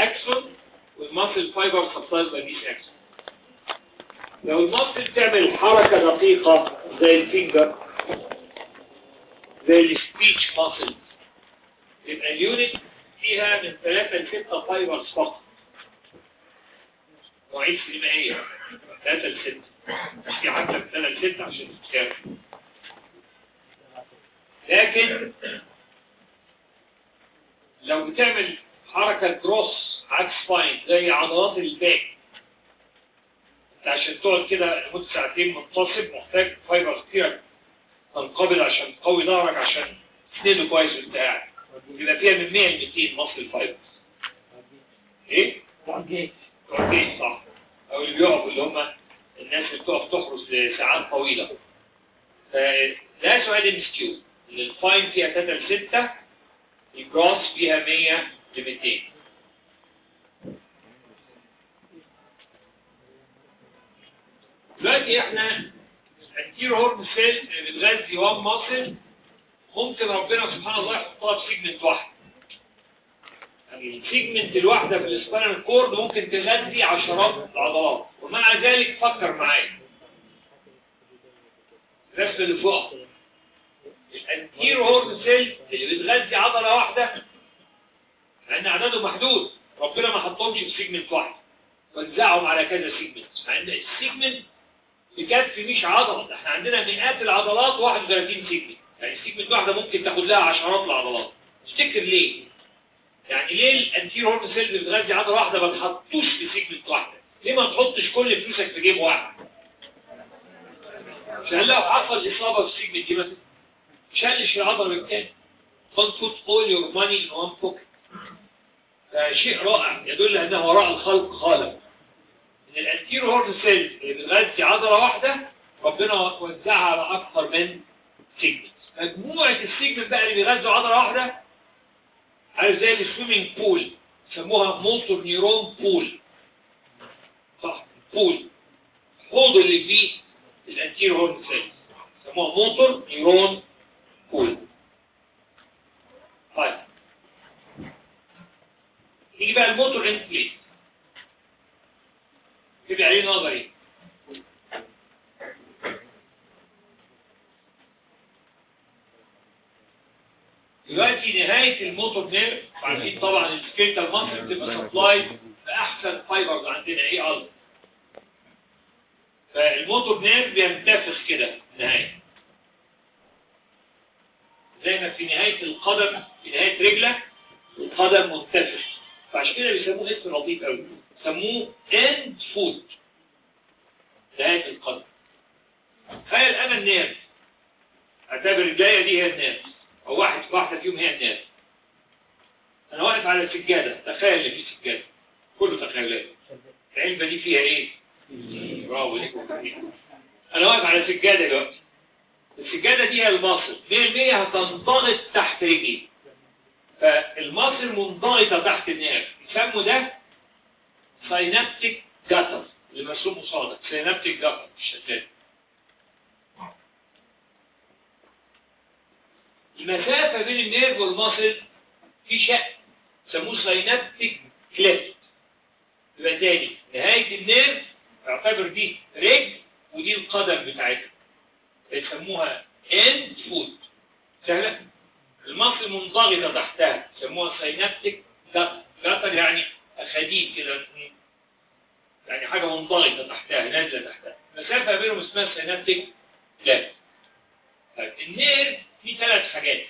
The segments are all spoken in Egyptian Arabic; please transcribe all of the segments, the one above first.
اكسون والماسل فايبر سبلايز باي ذيس اكسون لو الماسل تعمل حركة دقيقة زي الفينجر زي السبيتش ماسل يبقى اليونت فيها من 3 ل 6 فايبرز فقط مواعيد سينمائية 3 ل 6 مش في حتى من 3 ل 6 عشان تتكافئ لكن لو بتعمل حركة كروس عكس فاين زي عضلات الباك انت عشان تقعد كده لمدة ساعتين متصل محتاج فايبر كتير تنقبض عشان تقوي ظهرك عشان تسنده كويس وانت قاعد يبقى فيها من 100 ل 200 مصل فايبرز ايه؟ تعجيت تعجيز صح او اللي بيقفوا اللي هم الناس اللي بتقف تحرس لساعات طويلة فده سؤال ام اس كيو ان الفاين فيها 3 ل 6 الجراس فيها 100 ل 200 دلوقتي احنا الانتير هورن سيل اللي بتغذي وان ماسل ممكن ربنا سبحانه الله يحطها في سيجمنت واحد يعني السيجمنت الواحدة في الاسبانال كورد ممكن تغذي عشرات العضلات ومع ذلك فكر معايا نفس اللي فوق الانتير هورن سيل اللي بتغذي عضلة واحدة لان عدده محدود ربنا ما حطهمش في سيجمنت واحد وزعهم على كذا سيجمنت مع ان السيجمنت يكفي مش عضلة ده احنا عندنا مئات العضلات 31 سيجمنت يعني السيجمنت واحدة ممكن تاخد لها عشرات العضلات تفتكر ليه يعني ليه الانتير هورن سيل اللي بتغذي عضلة واحدة ما تحطوش في سيجمنت واحدة ليه ما تحطش كل فلوسك في جيب واحد عشان لو حصل إصابة في السيجمنت دي مثلا شالش العضلة بالتاني don't put all your money in one pocket ده شيء رائع يدل أنه وراء الخلق خالق ان الانتيرو هورن سيل اللي بتغذي عضلة واحدة ربنا وزعها على اكثر من سيجمنت مجموعة السيجمنت بقى اللي بيغذوا عضلة واحدة عارف زي السويمنج بول يسموها موتور نيرون بول صح بول الحوض اللي فيه الانتيرو هورن سيل يسموها موتور نيرون بول طيب يجي بقى الموتور اند بليت تبقى عليه نظري دلوقتي نهاية الموتور نير عارفين طبعا السكيلتال ماسل بتبقى سبلاي بأحسن فايبرز عندنا ايه قصد فالموتور نير بينتفخ كده نهاية زي ما في نهاية القدم في نهاية رجلك القدم منتفخ فعشان كده بيسموه اسم لطيف قوي سموه اند فوت نهاية القدم تخيل انا الناس اعتبر الجاية دي هي الناس او واحد واحدة فيهم هي الناس انا واقف على السجادة تخيل ان في سجادة كله تخيلات العلبة دي فيها ايه برافو عليكم انا واقف على سجادة دلوقتي السجادة دي هي المصل 100% هتنضغط تحت رجلي فالمصل منضغطة تحت الناس يسموا ده سينابتيك جاتر اللي مرسوم قصادك سينابتيك جاتر مش شغال المسافة بين النيرف والمصل في شق سموه سينابتيك كليفت يبقى تاني نهاية النيرف اعتبر دي رجل ودي القدم بتاعتها يسموها اند فوت سهلة المصل منضغطة تحتها يسموها سينابتيك جاتر جاتر يعني أخديد كده يعني حاجة منضغطة تحتها نازلة تحتها المسافة بينهم اسمها سينابتيك لا طيب النير فيه ثلاث حاجات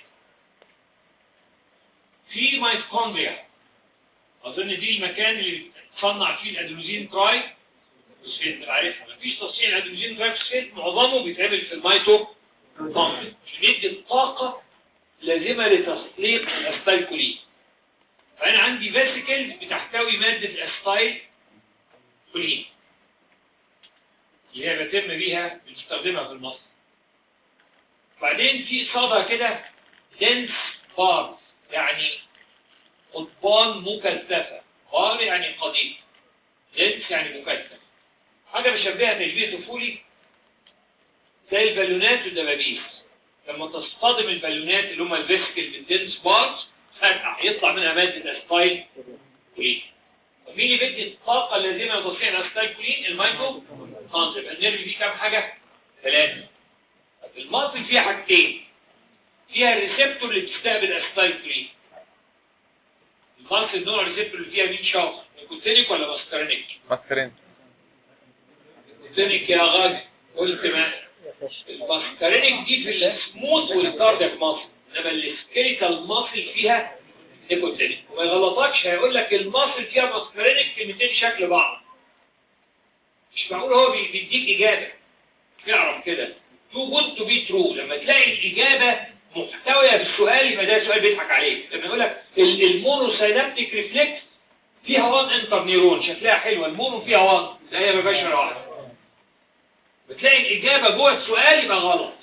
في مايتوكوندريا أظن دي المكان اللي بتصنع فيه الأدروزين تراي فوسفيت عارفها مفيش تصنيع الأدروزين تراي فوسفيت معظمه بيتعمل في الميتوكوندريا عشان يدي الطاقة لازمة لتصليق الأستايكولين فأنا عندي فيسيكلز بتحتوي مادة الأستايل كلين اللي هي بتم بيها بنستخدمها في المصر بعدين في إصابة كده دنس بار يعني قضبان مكثفة بار يعني قضيب دنس يعني مكثف حاجة بشبهها تشبيه طفولي زي البالونات والدبابيس لما تصطدم البالونات اللي هم الفيسكل بالدنس بارز فتح يطلع منها مادة أسبايل كلين مين اللي بيدي الطاقة اللازمة لتصنيع الأستايكولين المايتو كونسبت النيرف فيه كام حاجة؟ ثلاثة المصل فيها حاجتين فيها الريسبتور اللي بتستقبل أستايكولين المصل نوع الريسبتور اللي فيها مين شخص نيكوتينيك ولا ماسكارينيك؟ ماسكرين نيكوتينيك يا غازي قلت ما الماسكارينيك دي في السموث والكاردياك ماسل انما السكيليتال ماسل فيها نيكوتينيك وما يغلطكش هيقول لك الماسل فيها ماسكارينيك كلمتين شكل بعض مش معقول هو بي- بيديك اجابه اعرف كده تو جود تو بي ترو لما تلاقي الاجابه محتويه في السؤال يبقى ده سؤال بيضحك عليك لما يقول لك المونوساينابتيك ريفلكس فيها وان انتر نيرون شكلها حلوه المونو فيها وان لا هي ما فيهاش ولا واحده بتلاقي الإجابة جوه السؤال يبقى غلط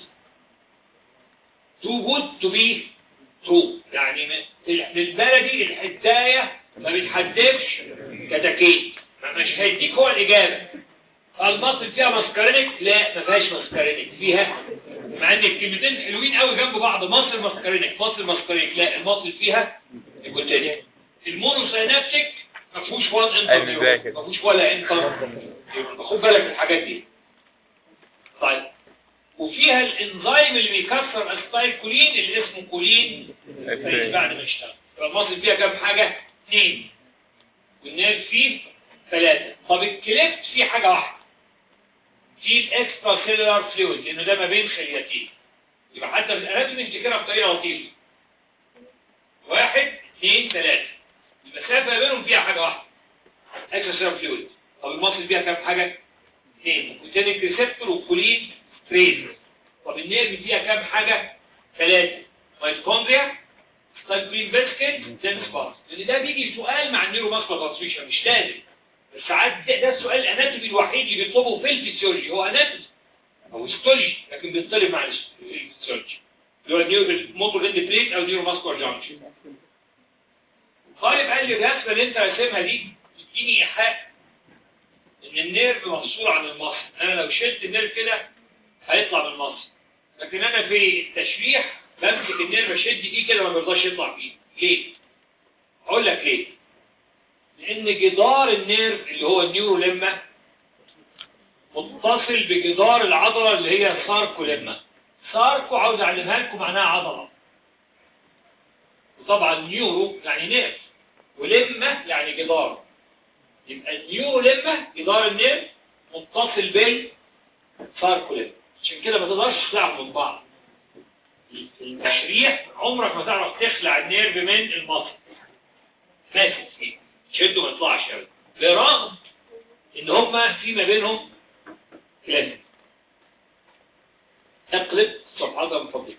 too good to be true يعني م- بالبلدي الحداية ما بتحدفش كتاكيت ما- مش هيديك هو الإجابة المصل فيها ماسكارينك لا ما فيهاش ماسكارينك فيها مع ان الكلمتين حلوين قوي جنب بعض مصل ماسكارينك مصل ماسكارينك لا المصل فيها نيكوتينيك المونوساينابتيك ما فيهوش وان انتر أيوة، إزاي نيورون، كده؟ ما فيهوش ولا انتر خد بالك من الحاجات دي طيب وفيها الانزيم اللي بيكسر السايكولين اللي اسمه كولين أوكي. بعد ما يشتغل يبقى المصل فيها كام حاجة؟ اثنين والنيرف فيه ثلاثة طب الكليفت فيه حاجة واحدة فيه الاكسترا سيلولار فلويد لانه ده ما بين خليتين يبقى حتى في الاناتومي نفتكرها بطريقة لطيفة واحد اثنين ثلاثة المسافة بينهم فيها حاجة واحدة اكسترا سيلولار فلويد طب المصل فيها كام حاجة؟ اثنين وتاني ريسبتور وكولين ستريز طب النيرف فيها كام حاجة؟ ثلاثة ميتوكوندريا ستايكولين فيسكن دين سبارس لان ده بيجي سؤال مع النيورو ماسكولار ترانسميشن مش لازم بس ساعات ده, ده السؤال الاناتومي الوحيد اللي بيطلبه في الفسيولوجي هو اناتومي او هيستولوجي لكن بيطلب مع الفسيولوجي اللي هو النيورو موتور اند بليت او نيورو ماسكولار جانكشن طالب قال لي الرسمه اللي انت راسمها دي بتديني ايحاء ان النيرف مفصول عن المصل انا لو شلت النيرف كده هيطلع من المصل لكن انا في التشريح بمسك النيرف اشد فيه كده ما بيرضاش يطلع فيه ليه اقول لك ليه لان جدار النيرف اللي هو النيوروليما متصل بجدار العضلة اللي هي ساركوليما ساركو عاوز اعلمها لكم معناها عضلة وطبعا نيورو يعني نيرف ولمة يعني جدار يبقى النيوروليما جدار النيرف متصل بالساركوليما عشان كده ما تقدرش تخلعهم من بعض التشريح عمرك ما تعرف تخلع النيرف من المصل ماسك فيه شده ما يطلعش ابدا برغم ان هما في ما بينهم كلام اقلب صفحة من فضلك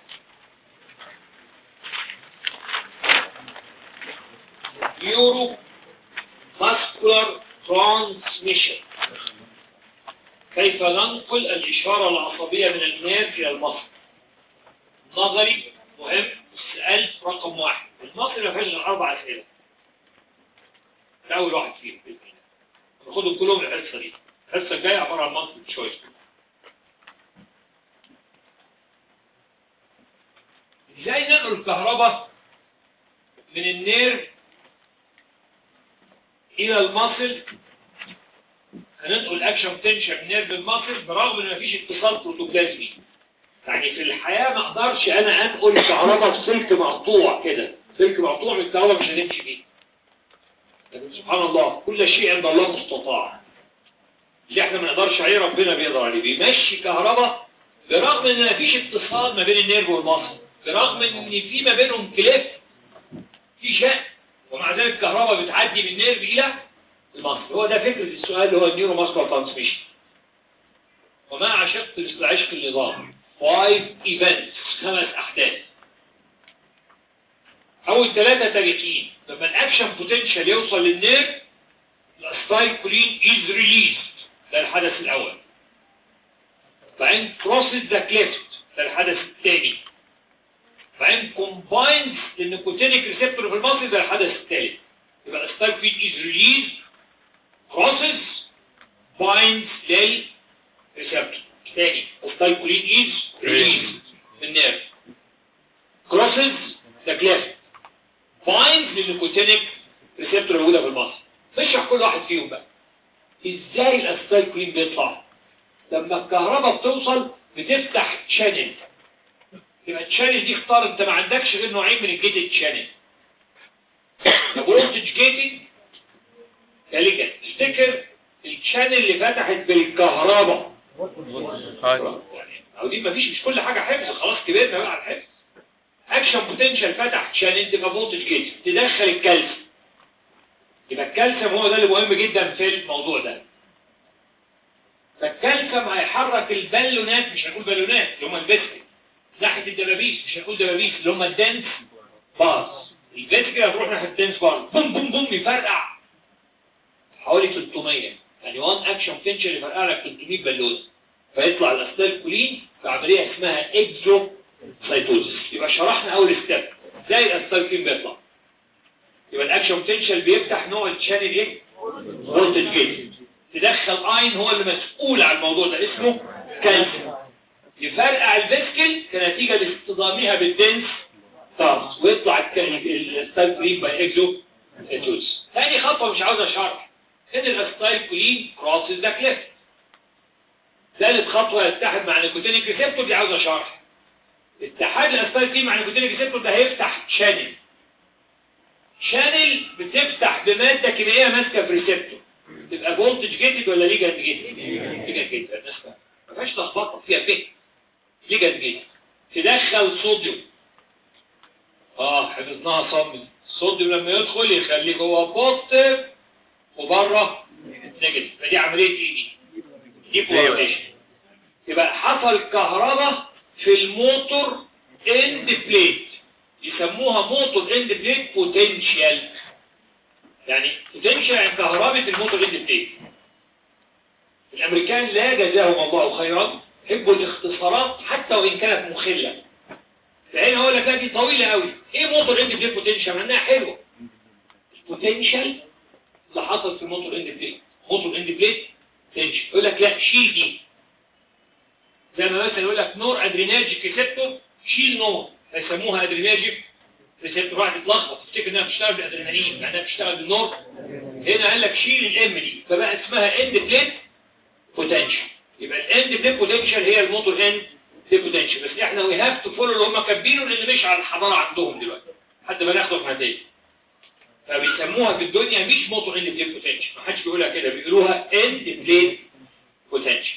يورو ماسكولار ترانسميشن كيف ننقل الإشارة العصبية من النيرف إلى المصل نظري مهم السؤال رقم واحد المصل ما فيهاش غير أربع أسئلة ده أول واحد فيهم بإذن الله ناخدهم كلهم الحصة دي الحصة الجاية عبارة عن منطق تشويس ازاي ننقل الكهرباء من النيرف الى المصل هننقل اكشن تنشن من نيرف المصل برغم ان مفيش اتصال بروتوبلازمي يعني في الحياة ما اقدرش انا انقل كهرباء في سلك مقطوع كده سلك مقطوع من الكهرباء مش هنمشي فيه لكن سبحان الله كل شيء عند الله مستطاع اللي احنا ما نقدرش عليه ربنا بيقدر عليه بيمشي كهرباء برغم ان مفيش اتصال ما بين النيرف والمصل برغم ان في ما بينهم كليف في شق ومع ذلك الكهرباء بتعدي من النيرف الى المصل هو ده فكرة السؤال اللي هو النيورو ماسكولار ترانسميشن وما عشقت مثل عشق النظام 5 ايفنتس خمس احداث اول ثلاثة تاريخيين لما الاكشن بوتنشال يوصل للنيرف الاسايكولين از ريليزد ده الحدث الاول بعدين كروسز ذا كليفت ده الحدث الثاني بعدين كومباينز النيكوتينيك ريسبتور في المصل ده الحدث الثالث يبقى الاسايكولين از ريليزد كروسز بايندز لل ريسبتور ثاني الاسايكولين از ريليزد في النيرف كروسز ذا كليفت بايندز للنيكوتينيك ريسبتور الموجوده في المصل نشرح كل واحد فيهم بقى ازاي الاسيتايل كولين بيطلع لما الكهرباء بتوصل بتفتح شانل يبقى الشانل دي اختار انت ما عندكش غير نوعين من الجيتد شانل يا فولتج جيتد يا ليجن تفتكر الشانل اللي فتحت بالكهرباء يعني عاوزين مفيش مش كل حاجه حفظ خلاص كبرنا بقى على الحفظ اكشن بوتنشال فتح شانل تبقى فولتج جيتد تدخل الكالسيوم يبقى الكالسيوم هو ده اللي مهم جدا في الموضوع ده فالكالسيوم هيحرك البالونات مش هنقول بالونات اللي هم البسكت ناحيه الدبابيس مش هنقول دبابيس اللي هم الدنس باص البسكت هتروح ناحيه الدنس باص بوم بوم بوم يفرقع حوالي 300 يعني وان اكشن بوتنشال يفرقع لك 300 بالونه فيطلع الاستايل كولين في عمليه اسمها اكزو سايتوزيس يبقى شرحنا اول ستيب ازاي الاستايل كولين بيطلع يبقى الاكشن بوتنشال بيفتح نوع الشانل ايه فولتج جيت تدخل اين هو اللي مسؤول عن الموضوع ده اسمه كالسيوم يفرقع الفيسكل كنتيجه لاصطدامها بالدنس تارس ويطلع الستايل كولين باي اكزو سايتوزيس ثاني خطوه مش عاوز اشرح ان الاستايل كولين كراسز ذا كليفت ثالث خطوه يتحد مع نيكوتينيك ريسبتور دي عاوز شرح اتحاد الاستايل كولين مع نيكوتينيك ريسبتور ده هيفتح شانل شانل بتفتح بمادة كيميائية ماسكة في ريسبتور تبقى فولتج جيتد ولا ليجند جيتد؟ ليجند جيتد الناس ما فيهاش لخبطه فيها فهم ليجند جيتد تدخل صوديوم اه حفظناها صم الصوديوم لما يدخل يخليه جوه بوزيتيف وبره نيجاتيف فدي عمليه ايه دي؟ ديبولاريزيشن يبقى حصل كهرباء في الموتور اند بليت يسموها موتور اند بليت بوتنشال يعني بوتنشال يعني كهرباء الموتور اند بليت الامريكان لا جزاهم الله خيرا يحبوا الاختصارات حتى وان كانت مخله لان اقول لك لا دي طويله قوي ايه موتور اند بليت بوتنشال معناها حلوه البوتنشال اللي حصل في الموتور اند بليت موتور اند بليت بوتنشال يقول لك لا شيل دي زي ما مثلا يقول لك نور ادريناجيك ريسبتور شيل نور هيسموها ادريناجيك ريسبتور واحد يتلخبط تفتكر انها بتشتغل بالادرينالين معناها بتشتغل بالنور هنا قال لك شيل الام دي فبقى اسمها اند بليت بوتنشال يبقى الاند بليت بوتنشال هي الموتور اند بليت بوتنشال بس احنا وي هاف تو فولو اللي هم كاتبينه لان مش على الحضاره عندهم دلوقتي لحد ما ناخده في نتائج فبيسموها في الدنيا مش موتور اند بليت بوتنشال ما حدش بيقولها كده بيقولوها اند بليت بوتنشال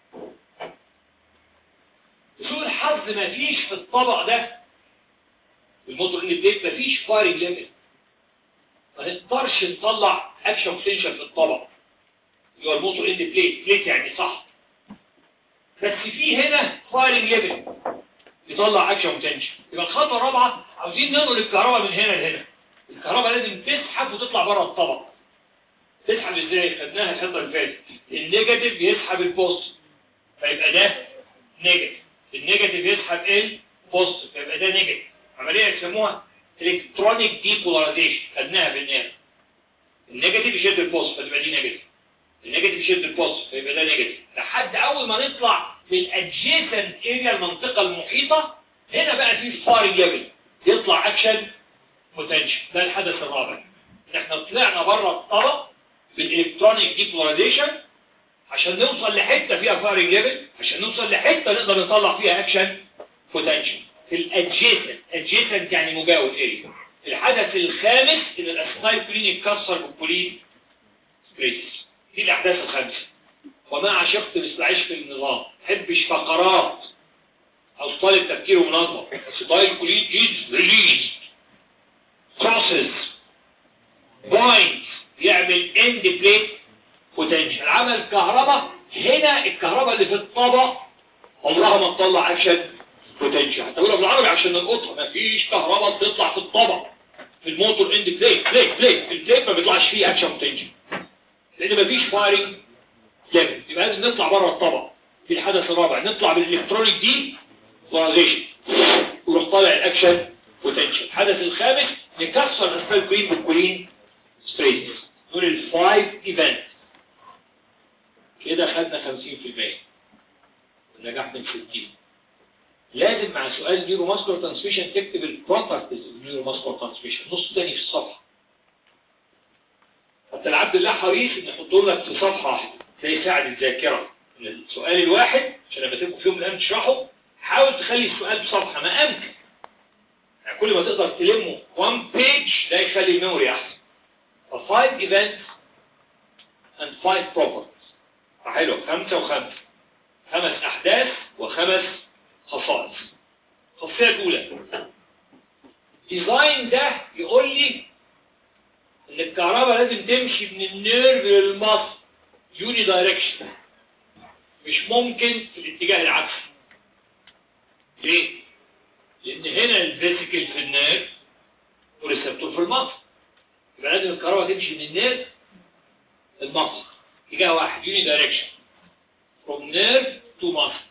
لسوء الحظ ما فيش في الطبق ده الموتور اند بليت ما فيش فايرنج ليميت ما نقدرش نطلع اكشن بوتنشال في الطبق اللي هو الموتور اند بليت بليت يعني صح بس في هنا فايرنج ليميت يطلع اكشن بوتنشال يبقى الخطوه الرابعه عاوزين ننقل الكهرباء من هنا لهنا الكهرباء لازم تسحب وتطلع بره الطبق تسحب ازاي خدناها الحصه اللي فاتت النيجاتيف يسحب البوست فيبقى ده نيجاتيف النيجاتيف يسحب ايه بوزيتيف يبقى ده نيجاتيف عمليه يسموها الكترونيك ديبولاريزيشن خدناها في النهايه النيجاتيف يشد البوزيتيف فتبقى دي نيجاتيف النيجاتيف يشد البوزيتيف فيبقى ده نيجاتيف لحد اول ما نطلع من الادجيسنت اريا المنطقه المحيطه هنا بقى في فارنج ليفل يطلع اكشن بوتنشال ده الحدث الرابع ان احنا طلعنا بره الطبق بالالكترونيك ديبولاريزيشن عشان نوصل لحته فيها فايرنج ليفل عشان نوصل لحته نقدر نطلع فيها اكشن بوتنشال في الادجيسنت ادجيسنت يعني مجاور اريا الحدث الخامس ان الاسنايل كولين يتكسر بالكولين سبريسس دي الاحداث الخامسه وما عشقت مثل عشق النظام حبش فقرات او طالب تفكيره منظم ستايل كولين از ريليز بروسيس بوينت يعمل اند بليت بوتنشال عمل كهرباء هنا الكهرباء اللي في الطبق عمرها ما تطلع اكشن بوتنشال هتقولها بالعربي عشان نلقطها مفيش كهرباء بتطلع في الطبق في الموتور اند بليت بليت بليت البليت ما بيطلعش فيه اكشن بوتنشال لان مفيش فايرنج ليفل يبقى لازم نطلع بره الطبق في الحدث الرابع نطلع بالالكترونيك دي بولاريزيشن ويروح طالع الاكشن بوتنشال الحدث الخامس نكسر الاسفل كولين بالكولين ستريتس دول الفايف ايفنت كده خدنا 50% ونجحنا من 60 لازم مع سؤال نيورو ماسكولار ترانسميشن تكتب البروبرتيز اوف نيورو ماسكولار ترانسميشن نص تاني في الصفحه حتى العبد الله حريص ان يحطهم لك في صفحه واحده زي يساعد الذاكره السؤال الواحد عشان لما تبقوا في يوم من الايام تشرحه حاول تخلي السؤال بصفحه ما امكن يعني كل ما تقدر تلمه one page ده يخلي الميموري احسن ف five events and five properties حلو خمسة وخمسة خمس أحداث وخمس خصائص الخاصية الأولى ديزاين ده يقول لي إن الكهرباء لازم تمشي من النيرف للمصل يوني دايركشن مش ممكن في الاتجاه العكسي ليه؟ لأن هنا الفيسيكل في النيرف والريسبتور في المصل يبقى لازم الكهرباء تمشي من النيرف للمصل اتجاه واحد يوني دايركشن from nerve to muscle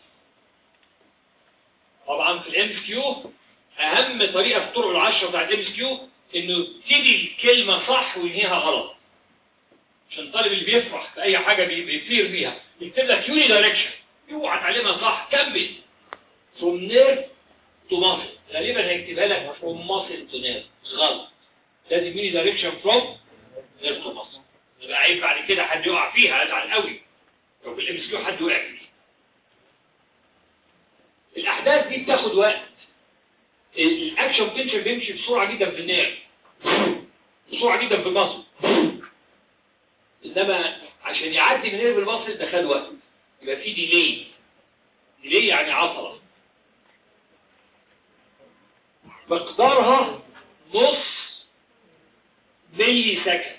طبعا في الام كيو اهم طريقه في الطرق العشره بتاعت الام كيو انه يبتدي الكلمه صح وينهيها غلط عشان الطالب اللي بيفرح في اي حاجه بي- بيطير بيها يكتب لك يوني دايركشن اوعى تعلمها صح كمل from nerve to muscle غالبا هيكتبها لك from muscle to nerve غلط لازم يوني دايركشن from nerve to muscle يبقى عيب بعد كده حد يقع فيها ازعل قوي لو في الام كيو حد وقع فيه الاحداث دي بتاخد وقت ال- الاكشن بوتنشال بيمشي بسرعه جدا في النير بسرعه جدا في المصل انما عشان يعدي من نير المصل ده خد وقت يبقى في ديلي ديلي يعني عطله مقدارها نص ملي سكند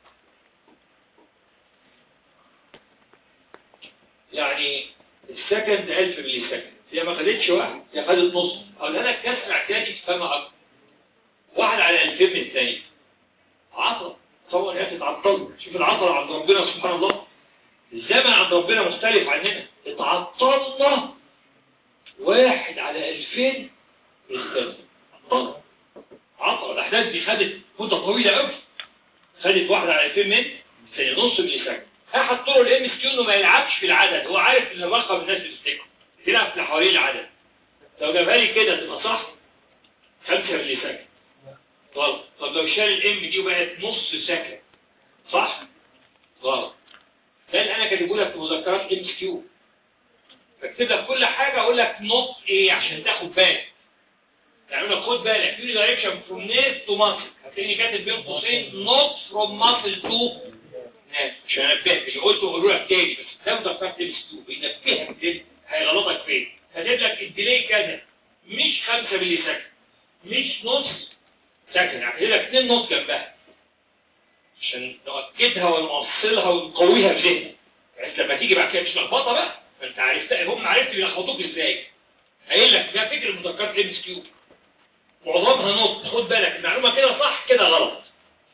يعني السكند 1000 ملي سكند هي ما خدتش واحد هي خدت نص او انا كسر اعتيادي تفهمها اكتر واحد على 2000 من الثاني عطل طبعا هي تتعطل شوف العطل عند ربنا سبحان الله الزمن عند ربنا مختلف عننا اتعطلنا واحد على 2000 من الثاني عطل عطل الاحداث دي خدت مده طويله قوي خدت واحد على 2000 من الثاني نص ملي سكند احد طرق الام اس كيو انه ما يلعبش في العدد هو عارف ان الرقم الناس بتفتكره تلعب في حوالين العدد لو جابها لي كده تبقى صح 5 ملي سكند غلط طب لو شال الام دي وبقت نص سكند صح غلط ده اللي انا كاتبه لك في مذكرات ام اس كيو بكتب لك كل حاجه اقول لك نوت ايه عشان تاخد بالك يعني لك خد بالك يوني دايركشن فروم نيت تو ماسل هتلاقيني كاتب بين قوسين نوت فروم ماسل تو ناس عشان انبهك اللي قلته اقوله لك تاني بس ده مذكرات ام اس كيو بينبهك ليه هيغلطك فين كاتب لك الديلي كذا مش 5 ملي سكند مش نص سكند هكتب لك 2 نص جنبها عشان نؤكدها ونوصلها ونقويها في ذهنك بحيث لما تيجي بعد كده مش لخبطه بقى فانت عرفت هم عرفت بيلخبطوك ازاي قايل لك ده فكر مذكرات ام اس كيو معظمها نص خد بالك المعلومه كده صح كده غلط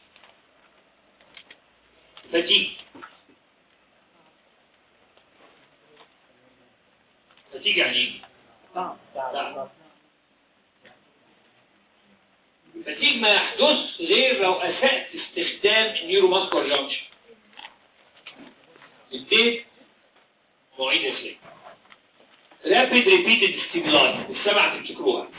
فتيجي فتيجي يعني ايه؟ فتيجي ما يحدث غير لو اسأت استخدام النيورو ماسكولار جانكشن اديت مواعيد اسلام رابيد ريبيتد ستيمولاي السبعه تفتكروها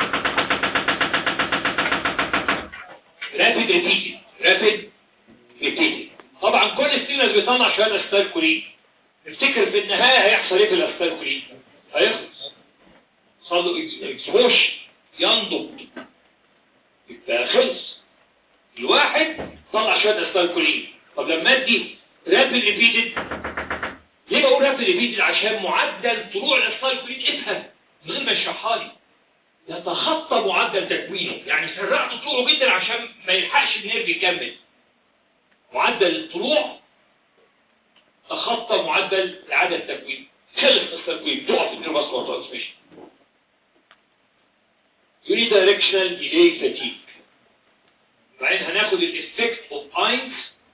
رابيد ريبيتد رابيد ريبيتد طبعا كل ستيمولاس بيطلع شويه استايل كولين افتكر في النهايه هيحصل ايه في الاستايل كولين هيخلص صار له اكسبوش ينضج يبقى خلص الواحد طلع شويه استايل كولين طب لما ادي رابيد ريبيتد ليه بقول رابيد ريبيتد عشان معدل طلوع الاستايل كولين افهم من غير ما يشرحها لي يتخطى معدل تكوينه يعني سرعت طلوعه جدا عشان ما يلحقش النيرف يكمل معدل الطلوع تخطى معدل اعاده التكوين خلص التكوين تقع في النيرفاسكولار ترانسميشن unidirectional delay fatigue بعدين هناخد الافكت اوف اينز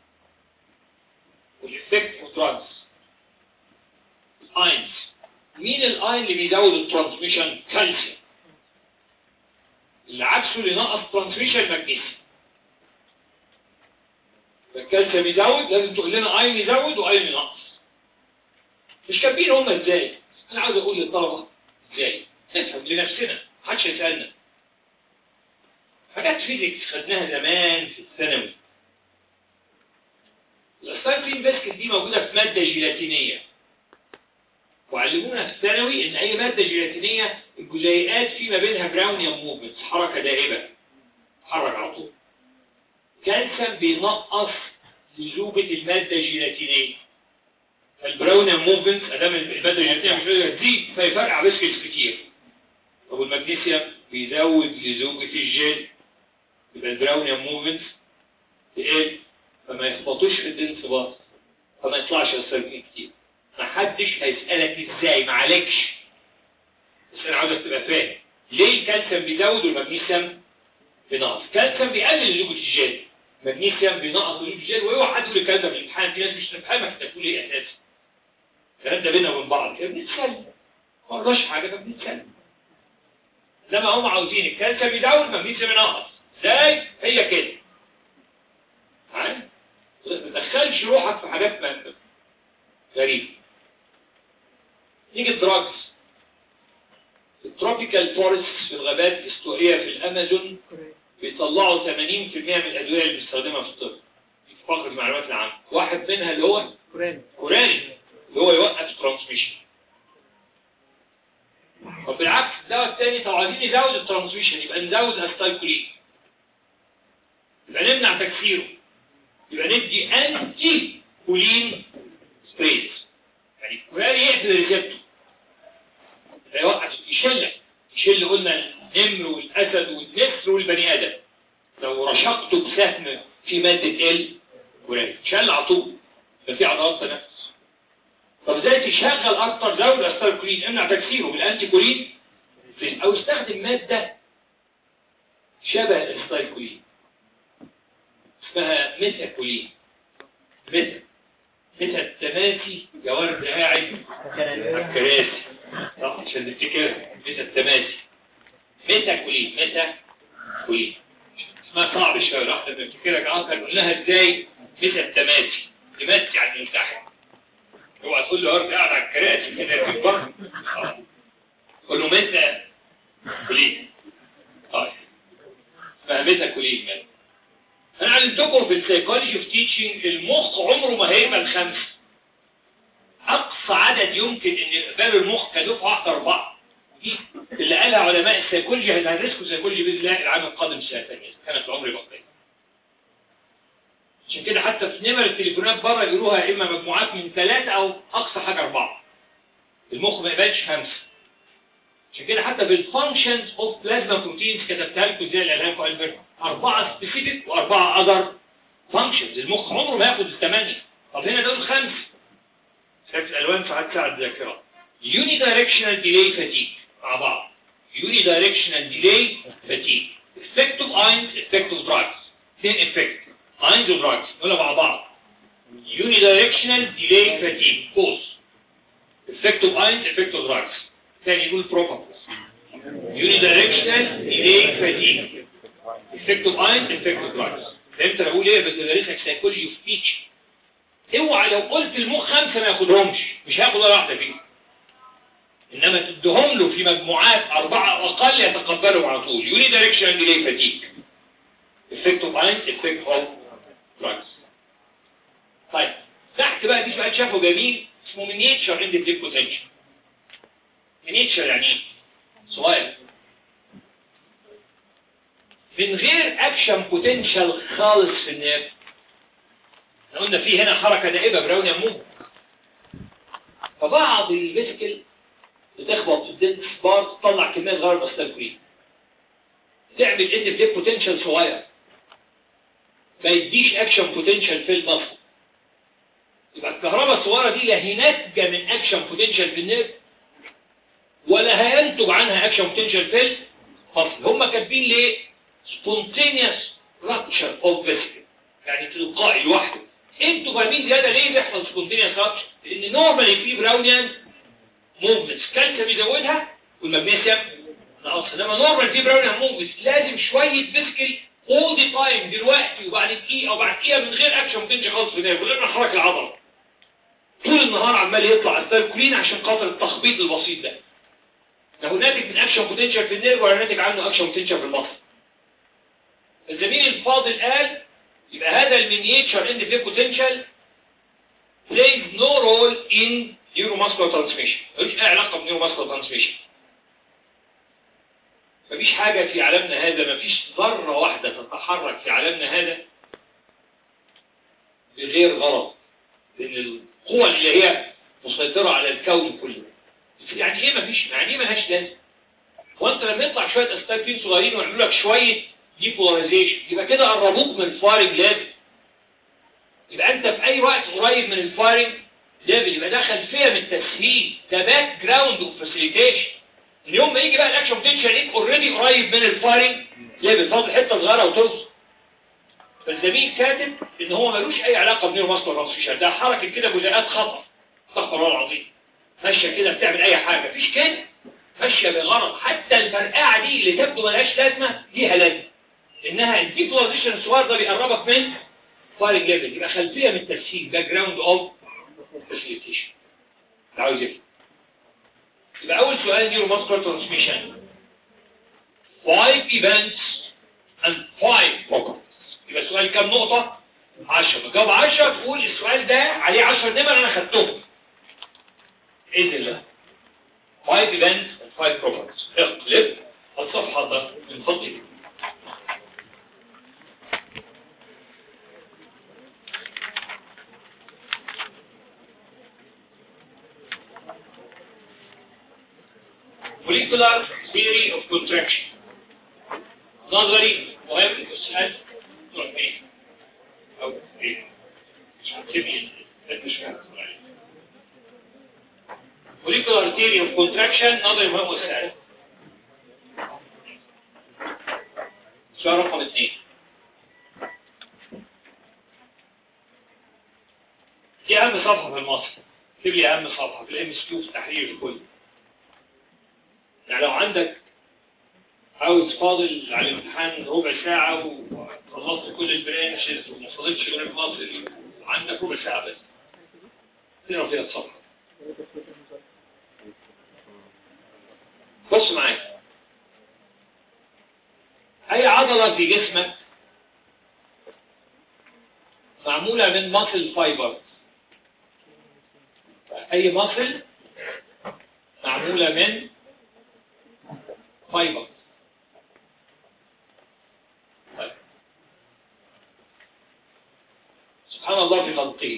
والافكت اوف ترانس اينز مين الاين اللي بيزود الترانسميشن كالسيوم اللي عكسه اللي نقص ترانسميشن مغنيسيوم الكالسيوم يزود لازم تقول لنا اين يزود واين ينقص مش كاتبين هم ازاي انا عاوز اقول للطلبه ازاي نفهم لنفسنا محدش يسالنا حاجات فيزيكس خدناها زمان في الثانوي الاستايكلين بسكت دي موجودة في مادة جيلاتينية وعلمونا في الثانوي ان اي مادة جيلاتينية الجزيئات في ما بينها براونيوم موفمنتس حركة دائبة حرك على طول كالسيوم بينقص لزوجة المادة الجيلاتينية فالبراونيوم موفمنتس ادام المادة الجيلاتينية مش قادرة تزيد فيفرقع بسكت كتير طب والمغنيسيوم بيزود لزوجة الجل يبقى البراونيوم موفمنتس تقل فما يخبطوش في الانصباط فما يطلعش السيركين كتير محدش هيسألك ازاي معلكش بس انا عاوزك تبقى فاهم ليه الكالسيوم بيزود والمغنيسيوم بينقص الكالسيوم بيقلل لزوجة الجل المغنيسيوم بينقص لزوجة الجل واوعى حد يقول الكلام ده في الامتحان في ناس مش تفهمك انت بتقول ايه اساسا الكلام ده بينا وبين بعض كده بنتسلى ما قلناش حاجه فبنتسلى انما هم عاوزين الكالسيوم يزود المغنيسيوم ينقص ازاي هي كده عارف ما تدخلش روحك في حاجات ما غريبه نيجي الدراجز التروبيكال فورست في الغابات الاستوائيه في الامازون بيطلعوا 80% من الادويه اللي بنستخدمها في الطب في فقره المعلومات العامه واحد منها اللي هو كوراني كوراني اللي هو يوقف الترانسميشن طب بالعكس الدواء الثاني طب عايزين نزود الترانسميشن يبقى نزود استايكولين يبقى نمنع تكسيره يبقى ندي انتي كولين سبريز يعني الكوراني يقفل الريسبتور يوقف يشل يشل قلنا النمر والاسد والنسر والبني ادم لو رشقته بسهم في ماده ال كوراني شل على طول يبقى في عضلات تنفس طب ازاي تشغل اكتر زود استايكولين امنع تكسيره بالانتي كولين او استخدم ماده شبه الاستايكولين اسمها ميثاكولين ميثا ميثا التماسي يا ورد قاعد على الكراسي صح عشان نفتكر ميثا التماسي ميثاكولين ميثاكولين اسمها صعب شويه راح لما نفتكرها جماعه قلنا لها ازاي ميثا التماسي تمسي على الملتحم اوعى تقول له ورد قاعد على الكراسي كده في البحر آه. قول له ميثا كولين طيب اسمها ميثاكولين ميثا انا علمتكم في السيكولوجي اوف تيتشنج المخ عمره ما هيبقى الخمس اقصى عدد يمكن ان يقبله المخ كدفعه واحده اربعه دي اللي قالها علماء السيكولوجي اللي هندرسكم سيكولوجي باذن الله العام القادم السنه الثانيه كانت العمر بقيه عشان كده حتى في نمر التليفونات بره يقولوها اما مجموعات من ثلاثه او اقصى حاجه اربعه المخ ما يقبلش خمسه عشان كده حتى في الفانكشنز اوف بلازما بروتينز كتبتها لكم زي اللي قالها لكم البرت أربعة سبيسيفيك وأربعة أذر فانكشنز المخ عمره ما ياخد الثمانية طب هنا دول خمس شايف الألوان ساعات تساعد الذاكرة يوني دايركشنال ديلي فاتيك مع بعض يوني دايركشنال ديلي فاتيك افكت اوف اينز افكت اوف دراجز اثنين افكت اينز ودراجز نقولها مع بعض يوني دايركشنال ديلي فاتيك كوز افكت اوف اينز افكت اوف دراجز ثاني يقول بروبابلز يوني دايركشنال ديلي فاتيك effective ions effective drugs فهمت انا بقول ايه بدرسك سايكولوجي اوف سبيتش اوعى لو قلت المخ خمسه ما ياخدهمش مش هياخد ولا واحده فيهم انما تديهم له في مجموعات اربعه او اقل يتقبلهم على طول يوني دايركشن ديلي فاتيك effective ions effective drugs طيب تحت بقى دي سؤال شافه جميل اسمه من نيتشر اند بليك بوتنشال من نيتشر يعني ايه؟ سؤال من غير اكشن بوتنشال خالص في النيرف احنا قلنا في هنا حركه دائبه براون يموت فبعض الفيسكل بتخبط في الدنس بار تطلع كميه صغيره من الستالكولين تعمل ان بليك بوتنشال صغير ما يديش اكشن بوتنشال في المصل يبقى الكهرباء الصغيره دي لا هي ناتجه من اكشن بوتنشال في النيرف ولا هينتج عنها اكشن بوتنشال في المصل هم كاتبين ليه spontaneous rupture of vesicle يعني تلقائي لوحده انتوا فاهمين زياده ليه بيحصل spontaneous rupture لان نورمالي في براونيان موفمنتس كالسيوم يزودها والمغنيسيوم نقص انما نورمال في براونيان موفمنتس لازم شويه فيسكل all the time دلوقتي وبعد دقيقه وبعد دقيقه من غير اكشن ما تمشي خالص في النهايه من غير ما نحرك العضله طول النهار عمال يطلع السيركولين عشان خاطر التخبيط البسيط ده ده هو ناتج من اكشن بوتنشال في النيرف ولا ناتج عنه اكشن بوتنشال في المصل الزميل الفاضل قال يبقى هذا المينيتشر اند في بوتنشال plays no role in neuromuscular transmission ملوش اي علاقه بالنيوروماسكولار ترانسميشن مفيش حاجه في عالمنا هذا مفيش ذره واحده تتحرك في عالمنا هذا بغير غرض لان القوى الالهيه مسيطره على الكون كله يعني ايه مفيش يعني ايه ملهاش لازمه وانت لما يطلع شويه استاكين صغيرين ويعملوا لك شويه ديبولاريزيشن يبقى كده قربوك من الفايرنج ليفل يبقى انت في اي وقت قريب من الفايرنج ليفل يبقى ده خلفيه من التسهيل ده باك جراوند اوف فاسيليتيشن اليوم ما يجي بقى الاكشن بوتنشال ليك اوريدي قريب من الفايرنج ليفل فاضل حته صغيره وتوصل فالزميل كاتب ان هو ملوش اي علاقه بنيرو ماسكولار ترانسفيشن ده حركه كده جزيئات خطر استغفر الله العظيم ماشيه كده بتعمل اي حاجه مفيش كده ماشيه بغرض حتى الفرقعه دي اللي تبدو ملهاش لازمه ليها لازمه انها الديبولاريزيشن الصغير ده بيقربك من فايرنج ليفل يبقى خلفيه من التسهيل باك جراوند اوف فاسيليتيشن عاوز يفهم يبقى اول سؤال نيورو ماسكولار ترانسميشن 5 events and 5 programs يبقى السؤال كام نقطة؟ 10 بجاوب 10 تقول السؤال ده عليه 10 نمر انا خدتهم ايه ده 5 events and 5 programs اقلب الصفحة ده من فضلك molecular theory of contraction نظري مهم السؤال نوع ايه او ايه كيمياء مش molecular theory of contraction نظري مهم السؤال سؤال رقم اثنين دي اهم صفحة في المصر اكتب لي اهم صفحة في الام اس كيو في التحرير الكلي يعني لو عندك عاوز فاضل على الامتحان ربع ساعة وخلصت كل البرانشز وما فاضلش غير المصري وعندك ربع ساعة بس تقرا فيها الصفحة بص معايا أي عضلة في جسمك معمولة من ماسل فايبر أي ماسل معمولة من فايبر طيب. سبحان الله في خلقه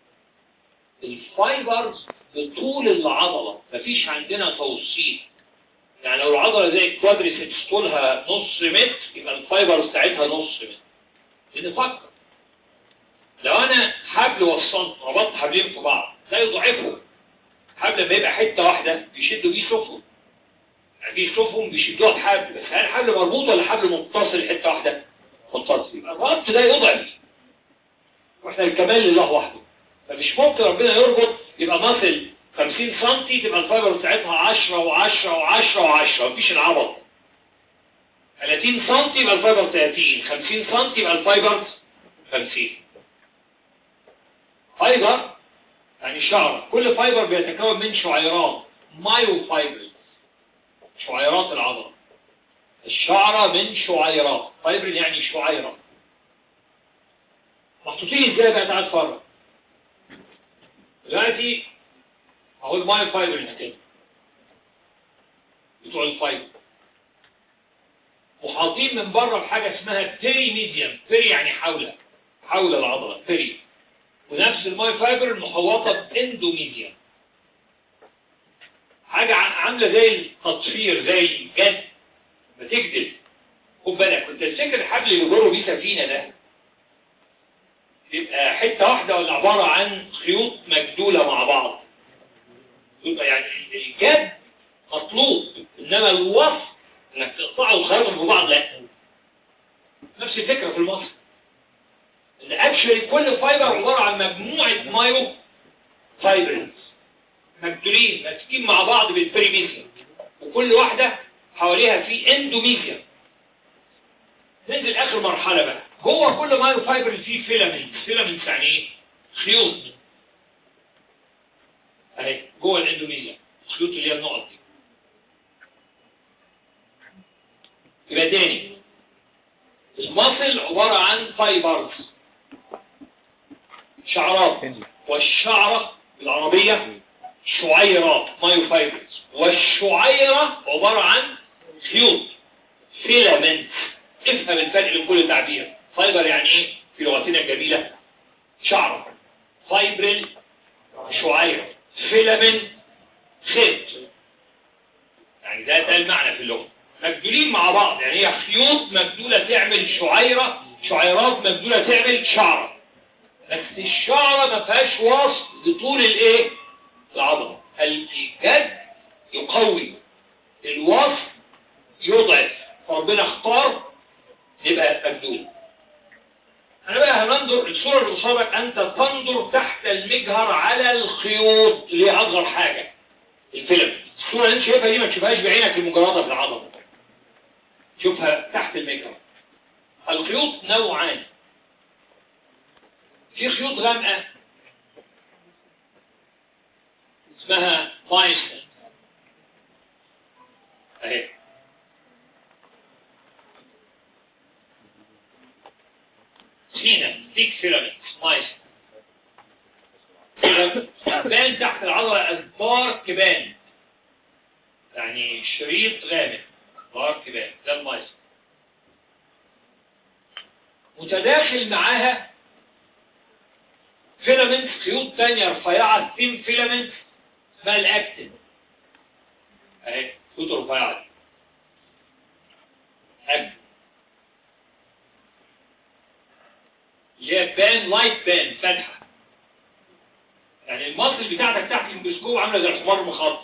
الفايبرز بطول العضلة مفيش عندنا توصيل يعني لو العضلة زي الكوادريسبس طولها نص متر يبقى الفايبرز بتاعتها نص متر لان فكر لو انا حبل وصلت ربطت حبلين في بعض ده يضعفهم حبل لما يبقى حته واحده بيشدوا بيه سفن بيشوفهم بيشدوها بحبل بس هل حبل مربوط ولا حبل متصل حته واحده متصل يبقى الربط ده يضعف واحنا الكمال لله وحده فمش ممكن ربنا يربط يبقى مصل 50 سم تبقى الفايبر بتاعتها 10 و10 و10 و10 مفيش العبط 30 سم يبقى الفايبر 30 50 سم يبقى الفايبر 50 فايبر يعني شعر كل فايبر بيتكون من شعيرات مايو فايبرز شعيرات العضلة الشعرة من شعيرات فايبر يعني شعيرة محطوطين ازاي بقى تعال اتفرج دلوقتي اهو المايو فايبرز كده بتوع الفايبر وحاطين من بره بحاجة اسمها بيري ميديم بيري يعني حول حول العضلة بيري ونفس الماي فايبر المحوطة باندوميديم حاجة عاملة زي التطفير زي الجد بتكتب خد بالك كنت تفتكر الحبل اللي جوه بيه سفينة ده يبقى حتة واحدة ولا عبارة عن خيوط مجدولة مع بعض يبقى يعني الجد مطلوب انما الوصف انك تقطعه وتخيطهم في بعض لا نفس الفكرة في المصر ان اكشولي كل فايبر عبارة عن مجموعة مايو فايبرز مجدولين ماسكين مع بعض بالبريميسيا وكل واحدة حواليها في اندوميسيا ننزل اخر مرحلة بقى جوه كل مايو فايبر فيه فيلامنت فيلامنت يعني ايه خيوط اهي جوه الاندوميسيا الخيوط اللي هي النقط دي يبقى تاني المصل عبارة عن فايبرز شعرات والشعرة بالعربية شعيرات مايوفايبرز والشعيرة عبارة عن خيوط فيلامنت افهم الفرق بين كل تعبير فايبر يعني ايه في لغتنا الجميلة شعرة فايبرل شعيرة فيلامنت خيط يعني ده ده المعنى في اللغة مبدولين مع بعض يعني هي خيوط مبدولة تعمل شعيرة شعيرات مبدولة تعمل شعرة بس الشعرة ما فيهاش وصف لطول الايه العضلة الجد يقوي الوصف يضعف فربنا اختار يبقى مبدول انا بقى هننظر الصورة اللي قصادك انت تنظر تحت المجهر على الخيوط اللي هي اصغر حاجة الفيلم الصورة اللي انت شايفها دي ما تشوفهاش بعينك المجردة في العضلة شوفها تحت المجهر الخيوط نوعان في خيوط غامقة اسمها مايسن اهي سينا ثيك فيلامنت مايسن بان تحت العضلة أدبار كبان يعني شريط غامق أدبار كبان ده المايسن متداخل معاها فيلامنت خيوط تانية رفيعة ثيم فيلامنت اسمها الاكتين اهي خيوط رفيعة دي اكتين اللي هي بان لايت بان فاتحة يعني المصل بتاعتك تحت الميكروسكوب عاملة زي الحمار المخطط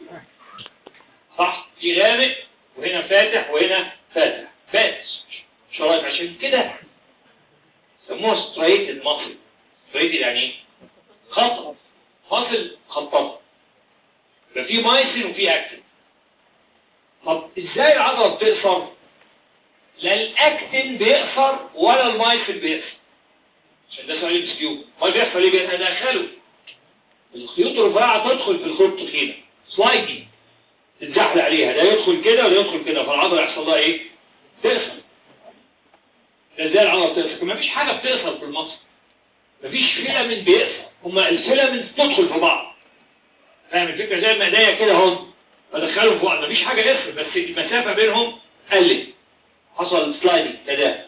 صح في غامق وهنا فاتح وهنا فاتح باتس شرايط عشان كده سموها ستريتد مصل ستريتد يعني ايه؟ خطط مصل خطط يبقى في مايسين وفي اكتين طب ازاي العضله بتقصر لا الاكتين بيقصر ولا المايسين بيقصر عشان ده سؤال مسكيو ما بيحصل ايه بيتدخلوا الخيوط الرفيعه تدخل في الخيوط التخينه سلايدنج تتزحلق عليها ده يدخل كده وده يدخل كده فالعضله يحصل لها ايه تقصر ده ازاي العضله بتقصر ما فيش حاجه بتقصر في المصل مفيش فيلامنت بيقصر هما الفيلامنت تدخل في بعض فاهم الفكره زي المقدايه كده اهو بدخلهم في بعض مفيش حاجه يقصر بس المسافه بينهم قلت حصل سلايدنج تداخل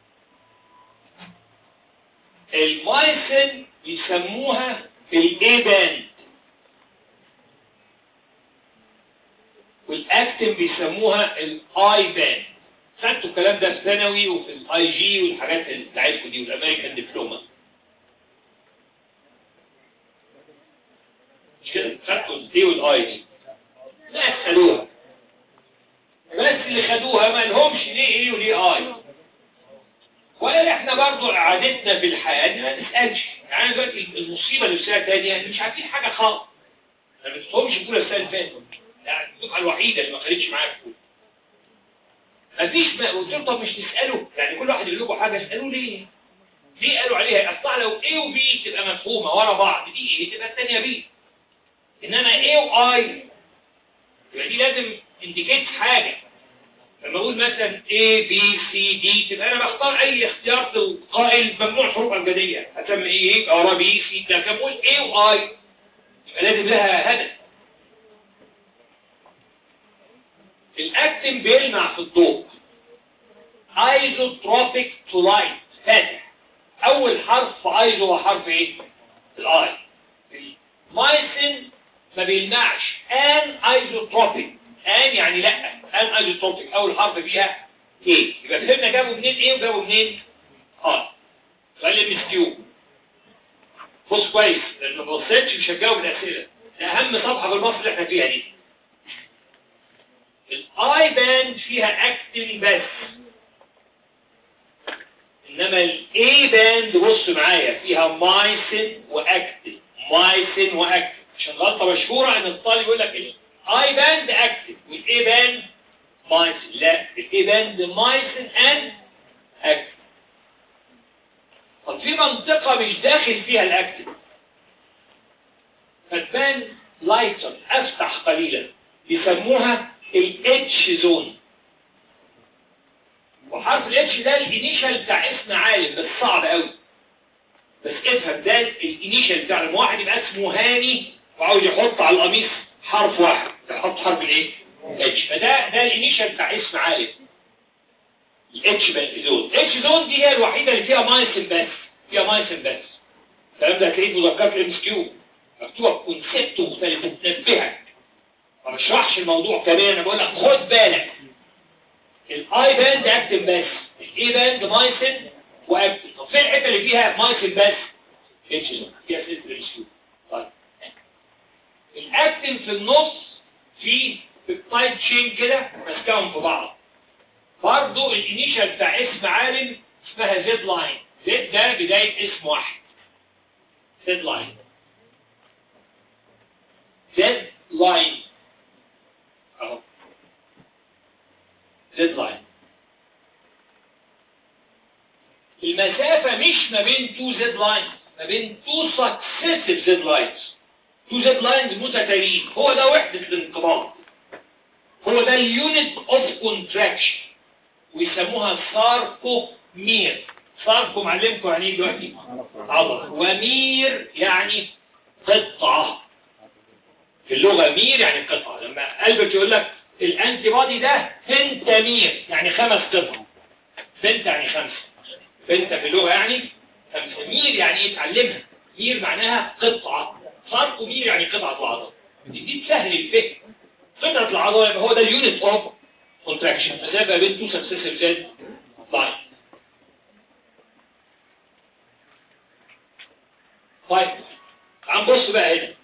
المايسن يسموها الاي باند والاكتين بيسموها الاي باند خدتوا الكلام ده في ثانوي وفي الاي جي والحاجات اللي بتاعتكم دي والامريكان دبلوما مش كده خدتوا الدي والاي دي لا خدوها بس اللي خدوها ما لهمش ليه ايه وليه اي ولا احنا برضو عادتنا في الحياة ان ما نسألش يعني دلوقتي المصيبة اللي في السنة التانية ان مش عارفين حاجة خالص ما بتفهمش في السنة اللي فاتت يعني الدفعة الوحيدة اللي ما خدتش معايا في مفيش ما قلت له طب مش تسأله يعني كل واحد يقول لكم حاجة اسألوا ليه ليه قالوا عليها اصلا لو A و B تبقى مفهومة ورا بعض دي ايه تبقى الثانية B انما A و I يبقى دي لازم انديكيت حاجة لما اقول مثلا A B C D تبقى انا بختار اي اختيار تلقائي ممنوع حروف ابجديه اسمي ايه يبقى ورا B C ده كان بقول A و I يبقى لازم لها هدف الاكتين بيلمع في الضوء ايزوتروبيك تو لايت فاتح اول حرف في ايزو هو حرف ايه الاي المايسين ما بيلمعش ان ايزوتروبيك ان يعني لا ان ايزوتروبيك اول حرف فيها ايه يبقى فهمنا جابوا منين ايه وجابوا منين اه سؤال المسكيو بص كويس لان ما بصيتش مش هتجاوب الاسئله ده اهم صفحه في المصر اللي احنا فيها دي الاي باند فيها اكتين بس انما الاي باند بص معايا فيها مايسين واكتين مايسين واكتين عشان غلطه مشهوره ان الطالب يقول لك الاي باند اكتين والاي باند مايسين لا الاي باند مايسين اند اكتين طب في منطقه مش داخل فيها الاكتين فتبان لايتر افتح قليلا يسموها الاتش زون وحرف الاتش ده الانيشال بتاع اسم عالم بس صعب قوي بس افهم ده الانيشال بتاع لما واحد يبقى اسمه هاني وعاوز يحط على القميص حرف واحد يحط حرف الايه؟ اتش فده ده الانيشال بتاع اسم عالم الاتش زون اتش زون دي هي الوحيده اللي فيها مايسن بس فيها مايسن بس الكلام ده هتلاقيه في مذكرات الام اس كيو مكتوبه بكونسيبت مختلف بتنبهك ما بشرحش الموضوع كمان انا بقول لك خد بالك الاي باند اكتف بس الاي باند مايسن واكتف طب فين الحته اللي فيها مايسن بس اتش زون فيها سيلف ريسكيو طيب الاكتف في النص في بيبتايد تشين كده ماسكاهم في بعض برضه الانيشال بتاع اسم عالم اسمها زد لاين زد ده بدايه اسم واحد زد لاين زد لاين اهو زد لاين المسافة مش ما بين تو زد لاينز ما بين تو سكسيسيف زد لاينز تو زد لاينز متتاليين هو ده وحدة الانقباض هو ده اليونت اوف كونتراكشن ويسموها ساركو مير ساركو معلمكم يعني ايه دلوقتي عضلة ومير يعني قطعة في اللغة مير يعني قطعة لما قلبك يقول لك الانتي بادي ده فنتامير يعني خمس قطع فنت يعني خمسة فنت في اللغة يعني خمسة مير يعني ايه تعلمها مير معناها قطعة ساركو مير يعني قطعة العضلة دي, دي تسهل الفهم قطعة العضلة يبقى هو ده اليونت اوف كونتراكشن مسافة بين تو سكسيسيف زد لاين طيب تعال نبص بقى هنا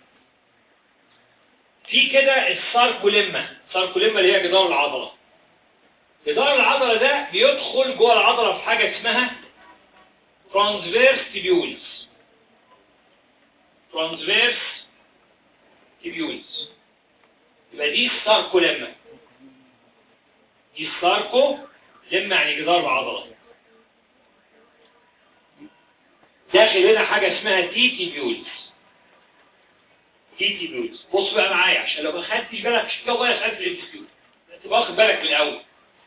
في كده الساركوليما الساركوليما اللي هي جدار العضلة جدار العضلة ده بيدخل جوه العضلة في حاجة اسمها transverse tubules transverse tubules يبقى دي الساركوليما دي الساركو لما يعني جدار العضلة داخل هنا حاجة اسمها تي تي بيولز تي تي بيولز بص بقى معايا عشان لو ما خدتش بالك مش كده ولا سألت الام كيو تبقى واخد بالك من الأول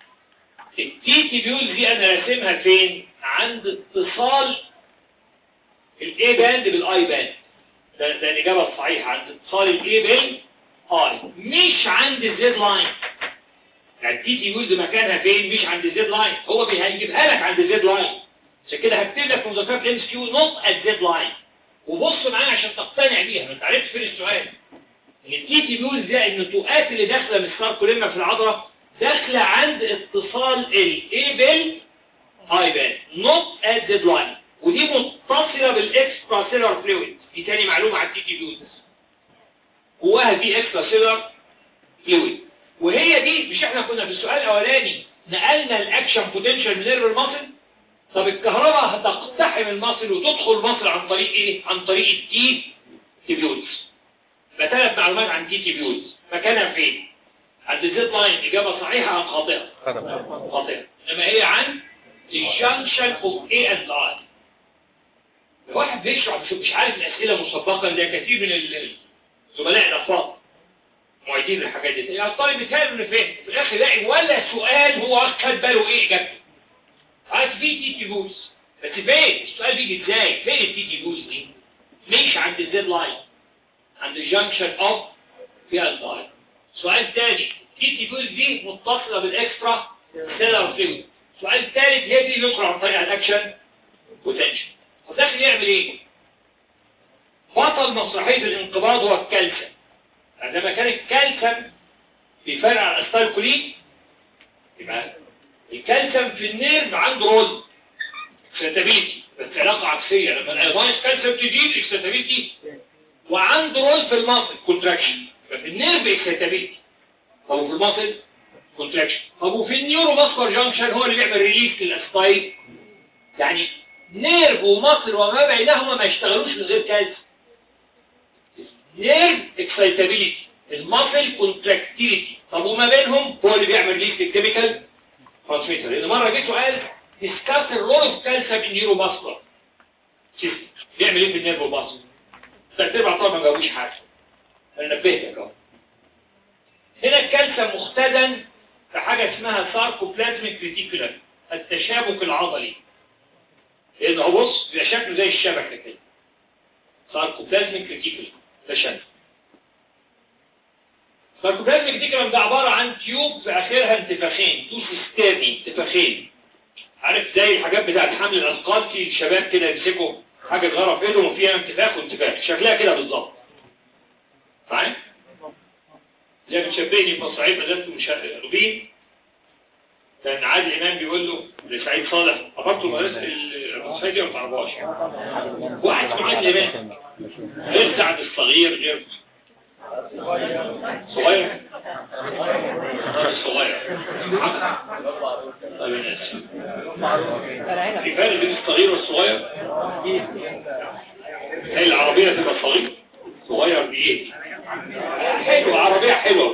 التي تي بيولز دي أنا راسمها فين؟ عند اتصال الاي باند بالاي باند ده, ده الإجابة الصحيحة عند اتصال الاي بالاي مش عند الزد لاين يعني التي تي بيولز مكانها فين؟ مش عند الزد لاين هو هيجيبها لك عند الزد لاين عشان كده هكتب لك في مذكرات الام كيو نوت ات زد لاين وبص معايا عشان تقتنع بيها ما انت عرفت فين السؤال ان التي تي بيقول ده ان الطوقات اللي داخله من الساركوليما في العضله داخله عند اتصال الاي بال اي بال نوت ات زد لاين ودي متصله بالاكسترا سيلر فلويد دي تاني معلومه على التي تي بيقول جواها في اكسترا سيلر فلويد وهي دي مش احنا كنا في السؤال الاولاني نقلنا الاكشن بوتنشال من نيرف المصل طب الكهرباء هتقتحم المصل وتدخل المصل عن طريق ايه عن طريق التي تيبيولز يبقى ثلاث معلومات عن تي تيبيولز مكانها فين عند الزيت لاين اجابه صحيحه ام خاطئه خاطئه انما هي عن الجنكشن اوف اي اند اي واحد بيشرح مش مش عارف الاسئله مسبقا ده كثير من الزملاء الاطفال معيدين الحاجات دي يعني الطالب بيتهيأ انه فهم في الاخر يلاقي ولا سؤال هو خد باله ايه اجابته عايز في تي تي بوز بس فين السؤال بيجي ازاي فين التي تي بوز دي مش عند الزد لاين عند الجنكشن اوف فيها اللاين سؤال تاني تي تي بوز دي متصله بالاكسترا سيلر فلويد سؤال ثالث هي دي ندخل عن طريق الاكشن بوتنشال وداخل يعمل ايه بطل مسرحيه الانقباض هو الكالسيوم عندما كان الكالسيوم بيفرق على الاستايكولين يبقى الكالسيوم في النيرف عنده رول اكسيتابيلتي بس علاقة عكسية لما الايضايس كالسيوم تجيب اكسيتابيلتي وعنده رول في المصل كونتراكشن ففي النيرف اكسيتابيلتي طب في المصل كونتراكشن طب وفي النيورو ماسكر جانكشن هو اللي بيعمل ريليس للاستايل يعني نيرف ومصل وما بينهما ما يشتغلوش من غير كالسيوم نيرف اكسيتابيلتي المصل كونتراكتيليتي طب وما بينهم هو اللي بيعمل ريليس للكيميكال ترانسميتر لان مره جه سؤال ديسكاس الرول اوف كالسيوم ان نيورو ماسكولار سيستم بيعمل ايه في النيرفو ماسكولار ثلاث ارباع طبعا ما جاوبوش حاجه انا نبهتك اهو هنا الكالسيوم مختزن في حاجه اسمها ساركوبلازميك ريتيكولار التشابك العضلي لان هو بص بيبقى شكله زي الشبكه كده ساركوبلازميك ريتيكولم ده شكل ساركوبلازميك ريتيكولم ده عباره عن تيوب في اخرها انتفاخين تو سيسترني انتفاخين عارف زي الحاجات بتاعت حمل الاثقال في الشباب كده يمسكوا حاجه صغيره في ايدهم وفيها انتفاخ وانتفاخ شكلها كده بالظبط معايا زي بتشبهني بمصاعيد مدرسه المشربين كان عادل امام بيقول له لسعيد صالح عبرته مدرسه المصاعيد دي ما تعرفهاش واحد اسمه عادل امام غير سعد الصغير غير صغير صغير طيب انا اسف في فرق بين الصغير والصغير هي العربية تبقى صغير صغير دي ايه حلوة عربية حلوة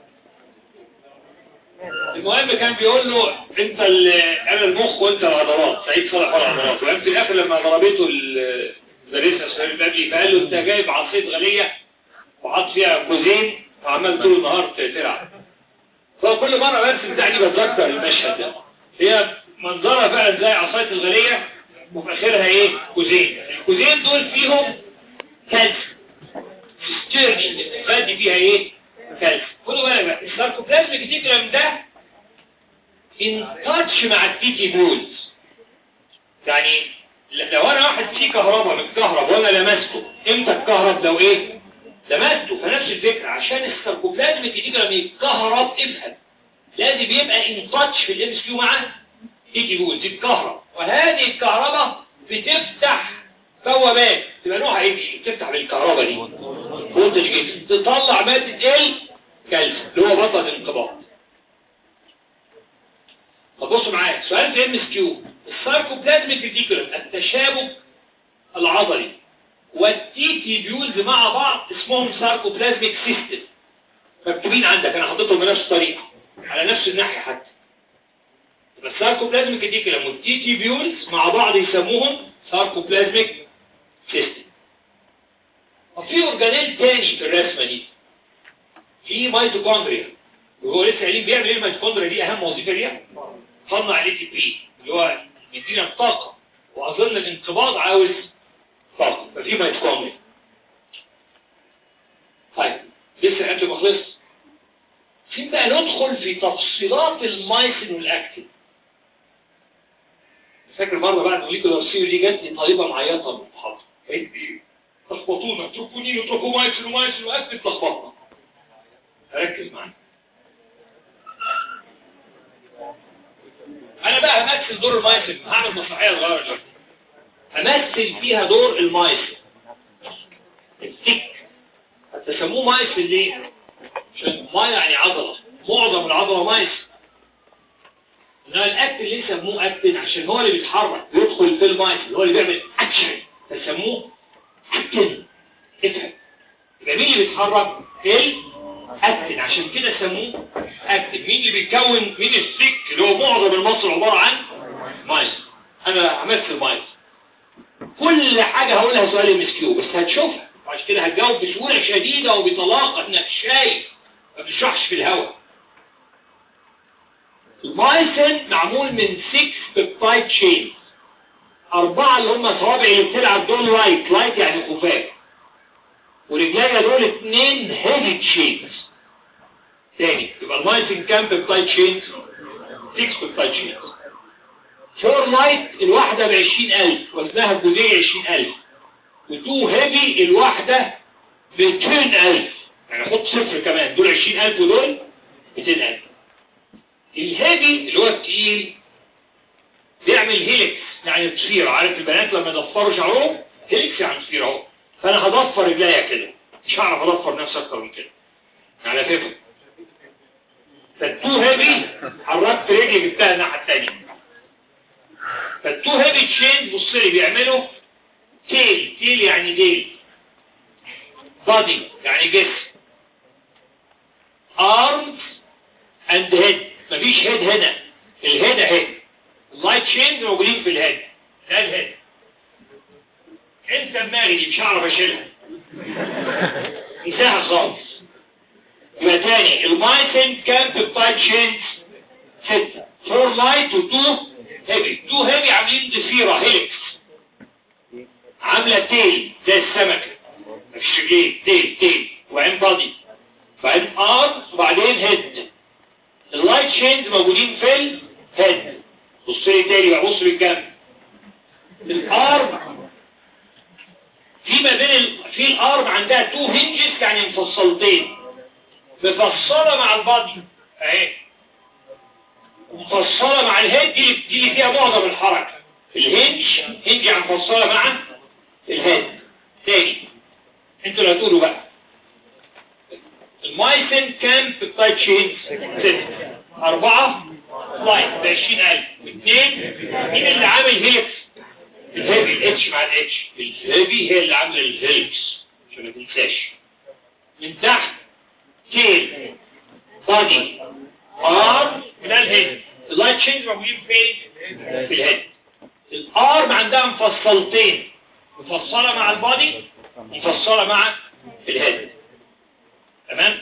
المهم كان بيقول له انت انا المخ وانت العضلات سعيد صالح ولا العضلات وقام في الاخر لما ضربته المدرسة السؤال البابلي فقال له انت جايب عصيد غلية وحط فيها كوزين وعمال طول النهار تلعب فكل مرة برسم بتاعي بتذكر المشهد ده هي منظرها فعلا زي عصاية الغلية وفي اخرها ايه كوزين الكوزين دول فيهم كالسيوم ستيرني فادي فيها ايه كالسيوم خدوا بالك بقى الساركوبلازميك ديجرام ده ان تاتش مع التيتي بولز يعني لو انا واحد فيه كهرباء متكهرب وانا لمسته امتى الكهرب لو ايه لمسته فنفس الفكرة عشان الساركوبلازميك ديجرام يتكهرب افهم لازم يبقى ان تاتش في الام اس كيو مع تيجي بول تتكهرب وهذه الكهرباء بتفتح بوابات تبقى نوعها ايه دي بتفتح بالكهرباء دي فولتج جيت تطلع مادة ال كالسيوم اللي هو بطل الانقباض طب بصوا معايا سؤال في ام اس كيو الساركوبلازميك ريتيكولم التشابك العضلي والتي تي بيولز مع بعض اسمهم ساركوبلازميك سيستم مكتوبين عندك انا حطيتهم بنفس الطريقه على نفس الناحيه حتى يبقى الساركوبلازميك ريتيكولم والتي تي بيولز مع بعض يسموهم ساركوبلازميك سيستم وفي اورجانيل تاني في الرسمه دي في ميتوكوندريا وهو لسه قايلين بيعمل ايه الميتوكوندريا دي اهم وظيفه ليها تصنع ال تي بي اللي هو يدينا الطاقه واظن الانقباض عاوز طاقه ففي ميتوكوندريا طيب لسه قبل ما خلص فين بقى ندخل في تفصيلات المايسين والاكتين فاكر مرة بعد موليكولار سيو دي جات لي طالبة معيطة من المحاضرة قالت لي تخبطونا تركوني وتركوا مايسين ومايسين واكتين تخبطنا ركز معايا انا بقى همثل دور المايسين هعمل مسرحية صغيرة دلوقتي همثل فيها دور المايسين التك هتسموه مايسين ليه؟ عشان ما يعني عضلة معظم العضلة مايس انما الاكتن اللي يسموه اكتن عشان هو اللي بيتحرك ويدخل في المايس هو اللي بيعمل اكشن فسموه اكتن افهم يبقى مين اللي بيتحرك الاكتن عشان كده سموه اكتن مين اللي بيكون مين السك اللي هو معظم المصر عبارة عن مايس انا همثل مايس كل حاجة هقولها سؤال ام اس كيو بس هتشوفها وعشان كده هتجاوب بسهولة شديدة وبطلاقة انك شايف ما بتشرحش في الهواء المايسن معمول من 6 بيبتايد تشينز أربعة اللي هم صوابع اللي بتلعب دول لايت لايت يعني خفاف ورجليا دول اثنين هيفي تشينز تاني يبقى المايسن كام بيبتايد تشينز 6 بيبتايد تشينز فور لايت الواحدة ب 20000 وزنها الجزئي 20000 وتو هيفي الواحدة ب 200000 يعني حط صفر كمان دول 20000 ودول 200000 الهيفي اللي هو التقيل بيعمل هيلكس يعني تصير عارف البنات لما يضفروا شعرهم هيلكس يعني تصير اهو فانا هضفر رجليا كده مش هعرف اضفر نفسي اكتر من كده على فكره فالتو هيفي حركت رجلي جبتها الناحيه الثانيه فالتو هيفي تشينز بص لي بيعملوا تيل تيل يعني ديل بادي يعني جسم arms and head مفيش هيد هنا الهيد اهي اللايت شينز موجودين في الهيد ده الهيد انت دماغي دي مش هعرف اشيلها انساها خالص يبقى تاني المايسن كام بيبتايد شينز ستة فور لايت وتو هيفي تو هيفي عاملين ضفيرة هيلكس عامله تيل زي السمكه مفيش رجلين تيل تيل وبعدين بادي بعدين ارم وبعدين هيد اللايت شينز موجودين في الهيد بص لي تاني بقى بص بالجنب الارم في ما بين ال... في الارم عندها تو هنجز يعني مفصلتين مفصله مع البادي اهي مفصله مع الهيد دي دي اللي فيها معظم الحركه الهنج هنج يعني مفصله مع الهيد تاني انتوا اللي هتقولوا بقى المايسن كام في التايب شين ستة أربعة لاين ب 20000 اثنين مين اللي عامل هيلكس الهيفي الاتش مع الاتش الهيفي هي اللي عامله الهيلكس عشان ما تنساش من تحت تيل بادي ارم من الهيد اللايت تشينج موجودين فين في الهيد الارم عندها مفصلتين مفصله مع البادي مفصله مع الهيد تمام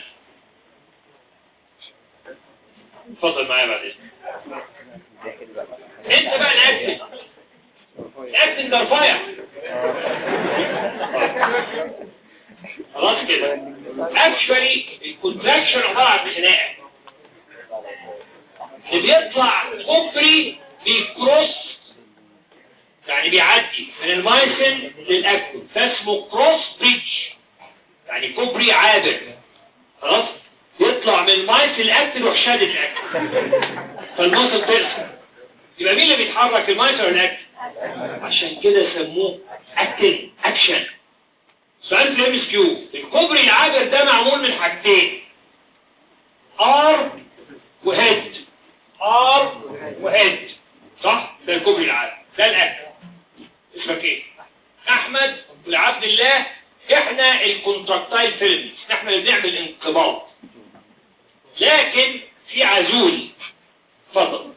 اتفضل معايا بعد اذنك انت بقى الاكتن الاكتن ده رفيع خلاص كده اكشولي الكونتراكشن عباره عن خناقه اللي بيطلع كوبري بيكروس يعني بيعدي من المايسن للاكتن فاسمه كروس بريدج يعني كوبري عابر خلاص يطلع من المايس الاكتن يروح شادد الاكتن فالمايس ترسم يبقى مين اللي بيتحرك المايس ولا الاكتن عشان كده سموه اكتن اكشن سؤال في ام اس كيو الكوبري العابر ده معمول من حاجتين ار وهيد ار وهيد صح ده الكوبري العابر ده الاكتن اسمك ايه احمد ولعبد الله احنا الكونتراكتايل فيلمز احنا اللي بنعمل انقباض لكن في عزول اتفضل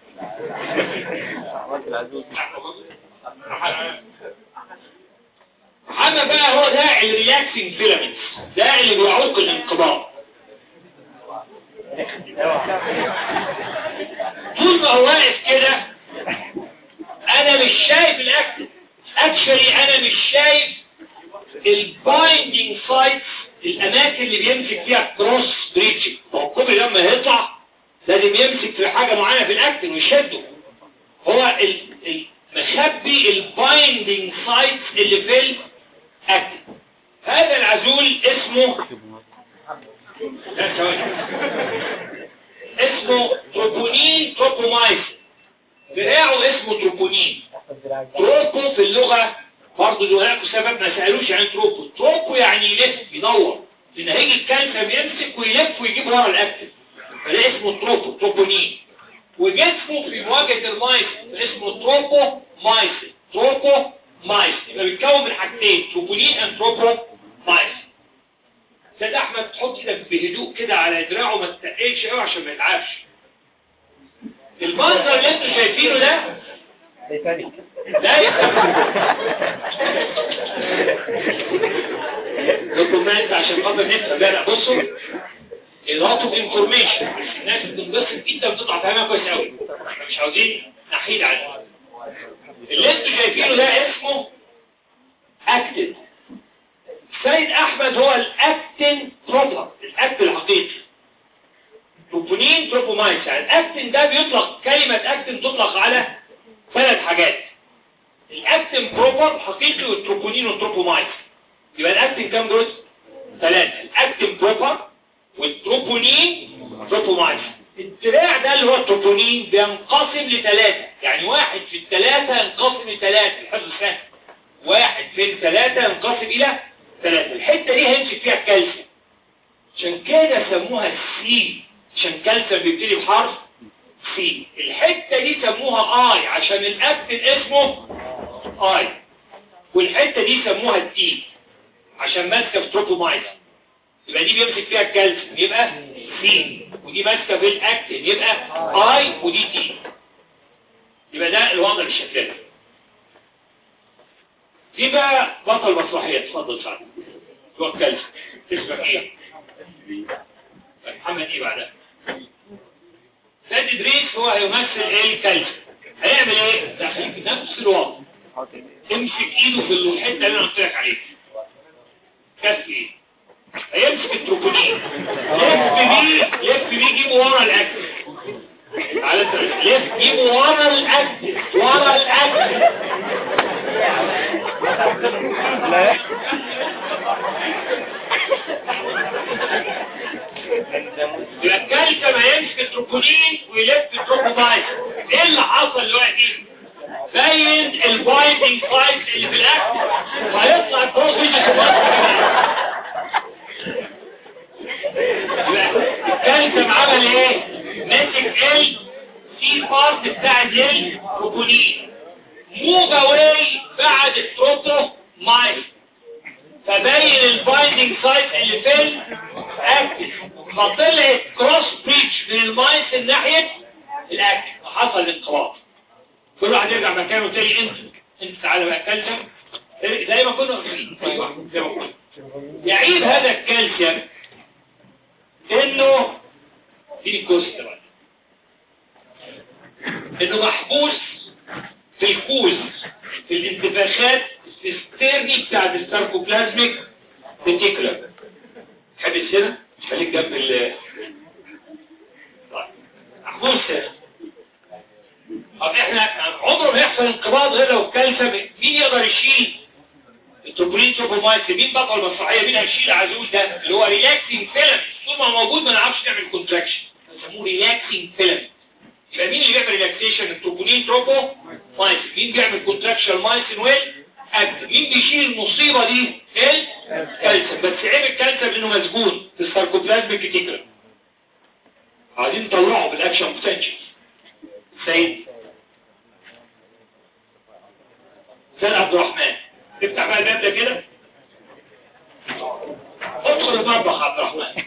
حما بقى هو ده الريلاكسنج فيلمنتس ده اللي بيعوق الانقباض طول ما هو واقف كده انا مش شايف الاكتف اكشلي انا مش شايف البايندينج سايتس الاماكن اللي بيمسك فيها كروس بريتشنج هو الكوبري لما يطلع لازم يمسك في حاجه معينه في الاكتن ويشده هو مخبي البايندينج سايتس اللي في الاكتن هذا العزول اسمه لا ثواني اسمه تروبونين تروبومايسين دراعه اسمه تروبونين تروبو في اللغه برضه دول سبب ما سألوش يعني تروبو تروبو يعني يلف يدور لان هيجي الكالسيوم يمسك ويلف ويجيب ورا الاكتف فده اسمه تروبو تروبونين وجسمه في مواجهة المايسين اسمه تروبو مايسين تروبو مايسين يبقى بيتكون من حاجتين تروبونين اند تروبو مايسين سيد احمد تحط ايدك بهدوء كده على دراعه ما تتقلش قوي عشان ما يتعبش المنظر اللي انتوا شايفينه ده لا دوكيومنت عشان خاطر نفهم لا لا بصوا اضافه اوف انفورميشن الناس بتنبسط جدا بتطلع فاهمها كويس قوي احنا مش عاوزين نحيد عنه اللي انتوا شايفينه ده اسمه اكتن سيد احمد هو الاكتن بروبر الاكتن الحقيقي تروبونين تروبومايس يعني الاكتن ده بيطلق كلمة اكتن تطلق على ثلاث حاجات الاكتن بروبر حقيقي والتروبونين والتروبومايس يبقى الاكتن كام جزء؟ ثلاثة الاكتن بروبر والتروبونين تروبومايس الدراع ده اللي هو التروبونين بينقسم لثلاثة يعني واحد في الثلاثة ينقسم لثلاثة الحفظ سهل واحد في الثلاثة ينقسم إلى ثلاثة الحتة دي هيمسك فيها الكالسيوم عشان كده سموها سي عشان كالسيوم بيبتدي بحرف سي الحتة دي سموها اي عشان الاكتن اسمه اي والحتة دي سموها تي عشان ماسكة في تروبومايز يبقى دي بيمسك فيها الكالسيوم يبقى سي ودي ماسكة في الاكتن يبقى اي ودي تي يبقى ده الوضع بالشكل ده دي بقى بطل مسرحية اتفضل سعد هو الكالسيوم اسمك ايه محمد ايه بعدها سيد ادريس هو هيمثل ايه الكالسيوم هيعمل ايه داخلين في نفس الوضع امسك ايده في الحته اللي انا قلت لك عليها كف ايه هيمسك التروبونين لف بيه لف بيه جيبه ورا الاكل على الترابيزة. لف جيبه ورا الاكل ورا الاكل لا يبقى الكالسيوم هيمسك التروبونين ويلف التروبومايد ايه اللي حصل دلوقتي بين البايندينج سايت اللي في الاكل وهيطلع الكروس الكالسيوم عمل ايه مسك ال سي بارت بتاع التروبونين موف اواي بعد التروبومايد فبين البايندينج سايت اللي في الاكتف فطلعت كروس بريتش من المايس ناحيه الاكتف فحصل انقراض كل واحد يرجع مكانه تاني انت انت تعالى بقى كالسيوم زي ما كنا واقفين ايوه زي ما كنا يعيب هذا الكالسيوم انه دي الكوست بقى انه محبوس في الكوز في الانتفاخات السيسترني بتاعت الساركوبلازميك ريتيكولم تحب السنة؟ خليك جنب ال طيب محبوس هنا. طب احنا عمره ما يحصل انقباض غير لو الكالسيوم مين يقدر يشيل التروبولين تروبومايس مين بطل المسرحيه مين هيشيل العزوز ده اللي هو ريلاكسنج فيلم طول ما هو موجود ما نعرفش نعمل كونتراكشن بيسموه ريلاكسنج فيلم يبقى مين اللي بيعمل ريلاكسيشن التروبولين تروبو مايس مين بيعمل كونتراكشن مايسين ويل اكتف مين بيشيل المصيبه دي الكالسيوم بس عيب الكالسيوم انه مسجون في الساركوبلازميك ريتيكولم عايزين نطلعه بالاكشن بوتنشال سيد سيد عبد الرحمن افتح بقى الباب ده كده ادخل المطبخ عبد الرحمن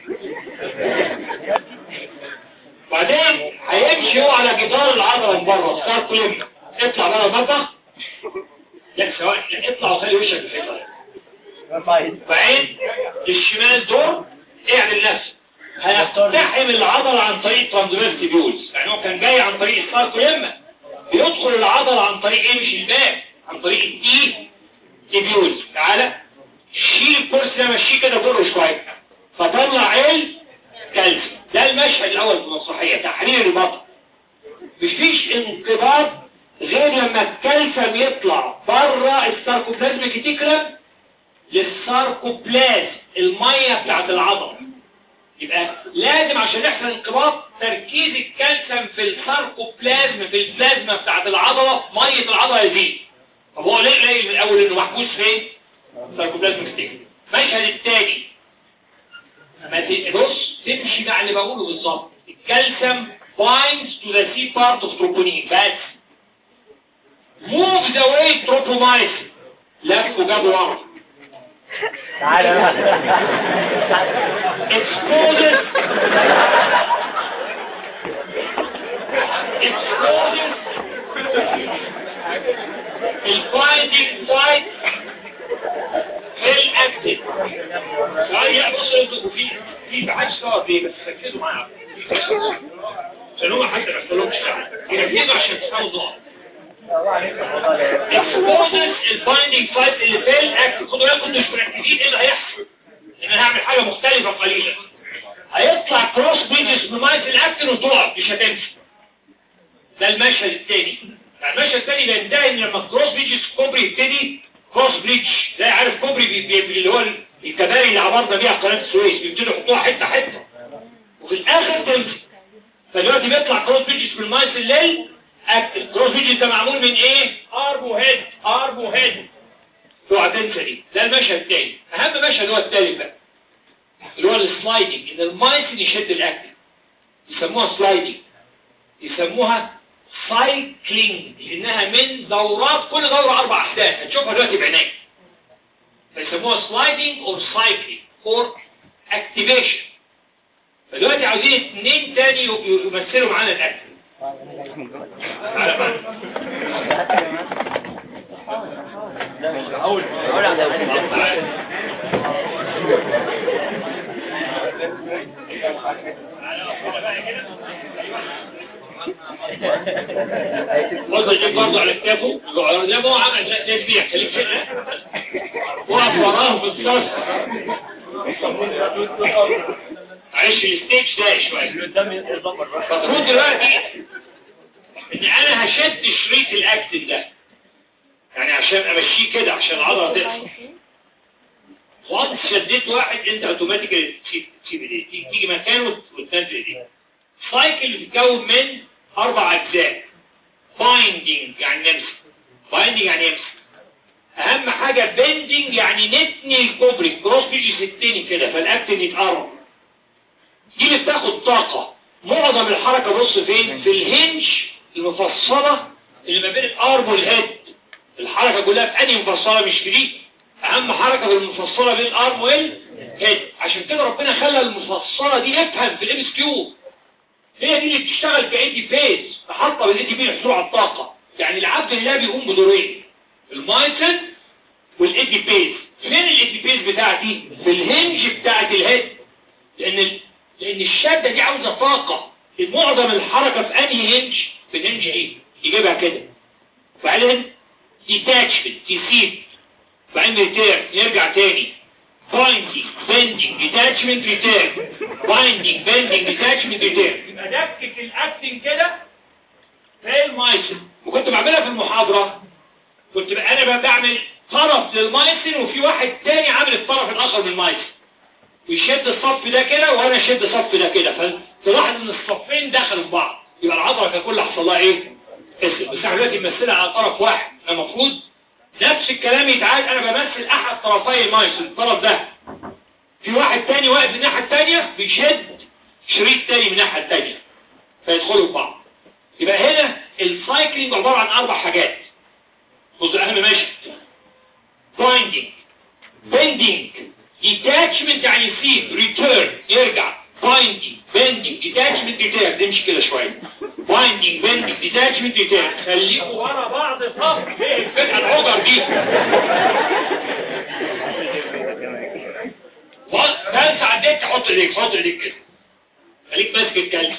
بعدين هيمشي هو على جدار العضله من بره ستار كليم اطلع بره المطبخ لا سواء لا اطلع وخلي وشك في الحيطه بعدين للشمال دور اعمل نفسك هيقتحم العضلة عن طريق ترانزفيرس تيبيولز يعني هو كان جاي عن طريق الساركوليما بيدخل العضلة عن طريق ايه مش الباب عن طريق الدي تيبيولز تعالى شيل الكرسي ده مشيه كده جره شوية فطلع عيل كالسيوم ده المشهد الاول في المسرحية تحرير البطن مفيش انقباض غير لما الكالسيوم يطلع بره الساركوبلازميك ريتيكولم للساركوبلاز المية بتاعت العضلة يبقى لازم عشان يحصل انقباض تركيز الكالسيوم في الساركوبلازم في البلازما بتاعت العضلة مية العضلة يزيد طب هو ليه قليل من الاول انه محبوس فين؟ ساركوبلازم ستيك المشهد الثاني ما تبص تمشي مع اللي بقوله بالظبط الكالسيوم binds to the C part of troponin بس move the way tropomyosin لف وجاب ورا تعالى بقى exposes exposes البايندينج سايت في الاكتف لا بص انتوا في في بعد صار دي بس ركزوا معايا عشان هم حتى ما يحصلهمش يركزوا عشان تسمعوا النقط exposes البايندينج سايت اللي في الاكتف خدوا بالكم انتوا مش مركزين ايه اللي هيحصل ان انا هعمل حاجه مختلفه قليلا هيطلع كروس بيجز بمايت الاكتر وتقع مش هتمشي ده المشهد الثاني المشهد الثاني بينتهي ان لما الكروس بيجز كوبري يبتدي كروس بريدج زي عارف كوبري بي بي اللي هو الكباري اللي عبرنا بيها قناه السويس بيبتدوا يحطوها حته حته وفي الاخر تمشي فدلوقتي بيطلع كروس بيجز بالمايت الليل اكتر كروس بيجز ده معمول من ايه اربو هيد اربو هيد اوعى تنسى دي ده المشهد الثاني اهم مشهد هو الثالث بقى اللي هو السلايدنج ان المايسين يشد الاكل يسموها سلايدنج يسموها سايكلينج لانها من دورات كل دوره اربع احداث هتشوفها دلوقتي بعينيك فيسموها سلايدنج اور سايكلينج اور اكتيفيشن فدلوقتي عاوزين اثنين تاني يمثلوا معانا الاكل تعالى معانا حط ايديك برضه على كتافه زي ما هو عمل زي تشبيع خليك كده وقف وراه بالظبط معلش الستيج ده شويه قدام يتدمر بقى المفروض دلوقتي ان انا هشد شريط الاكتن ده يعني عشان امشيه كده عشان العضله تقفل وانت شديت واحد انت اوتوماتيكالي تسيب تسيب ايديه تيجي- تيجي مكانه وتنزل ايديه سايكل بتتكون من اربع اجزاء بايندينج يعني نمسك بايندينج يعني يمسك اهم حاجه بيندينج يعني نتني الكوبري كروس بيجي ستيني كده فالاكتن يتقرب دي اللي بتاخد طاقة معظم الحركة بص فين في الهنج المفصلة اللي ما بين الارم والهيد الحركة كلها في انهي مفصلة مش في دي اهم حركة في المفصلة بين الارم والهيد عشان كده ربنا خلى المفصلة دي افهم في الام اس كيو هي دي اللي بتشتغل كايدي بيز تحطها بالايدي بي يحصلوا على الطاقة يعني العبد الله بيقوم بدورين المايسن والايدي بيز فين الايدي بيز بتاعتي في الهنج بتاعت الهيد لان ال... لان الشده دي عاوزه طاقه معظم الحركه في انهي هنج في الهنج دي يجيبها كده وبعدين ديتاتشمنت تسيب وبعدين ريتيرن يرجع تاني بايندينج بيندينج ديتاتشمنت ريتيرن بايندينج بيندينج ديتاتشمنت ريتيرن يبقى دكك الاكتنج كده في المايسن وكنت بعملها في المحاضره كنت بقى انا بقى بعمل طرف للمايسن وفي واحد تاني عامل الطرف الاخر من المايسن ويشد الصف ده كده وانا اشد الصف ده كده فتلاحظ ان الصفين دخلوا في بعض يبقى العضله ككل حصل لها ايه اسم بس احنا دلوقتي بنمثلها على طرف واحد المفروض نفس الكلام يتعاد انا بمثل احد طرفي المايسن الطرف ده في واحد تاني واقف من الناحيه التانيه بيشد شريط تاني من الناحيه التانيه فيدخلوا في بعض يبقى هنا السايكلينج عباره عن اربع حاجات بص اهم ماشي بايندينج بندينج detachment يعني يسيب return يرجع binding bending detachment return تمشي كده شوية binding bending detachment return خليكوا ورا بعض صف ايه الفرقة العجر دي كلس عديت تحط ايديك حط ايديك كده خليك ماسك الكلس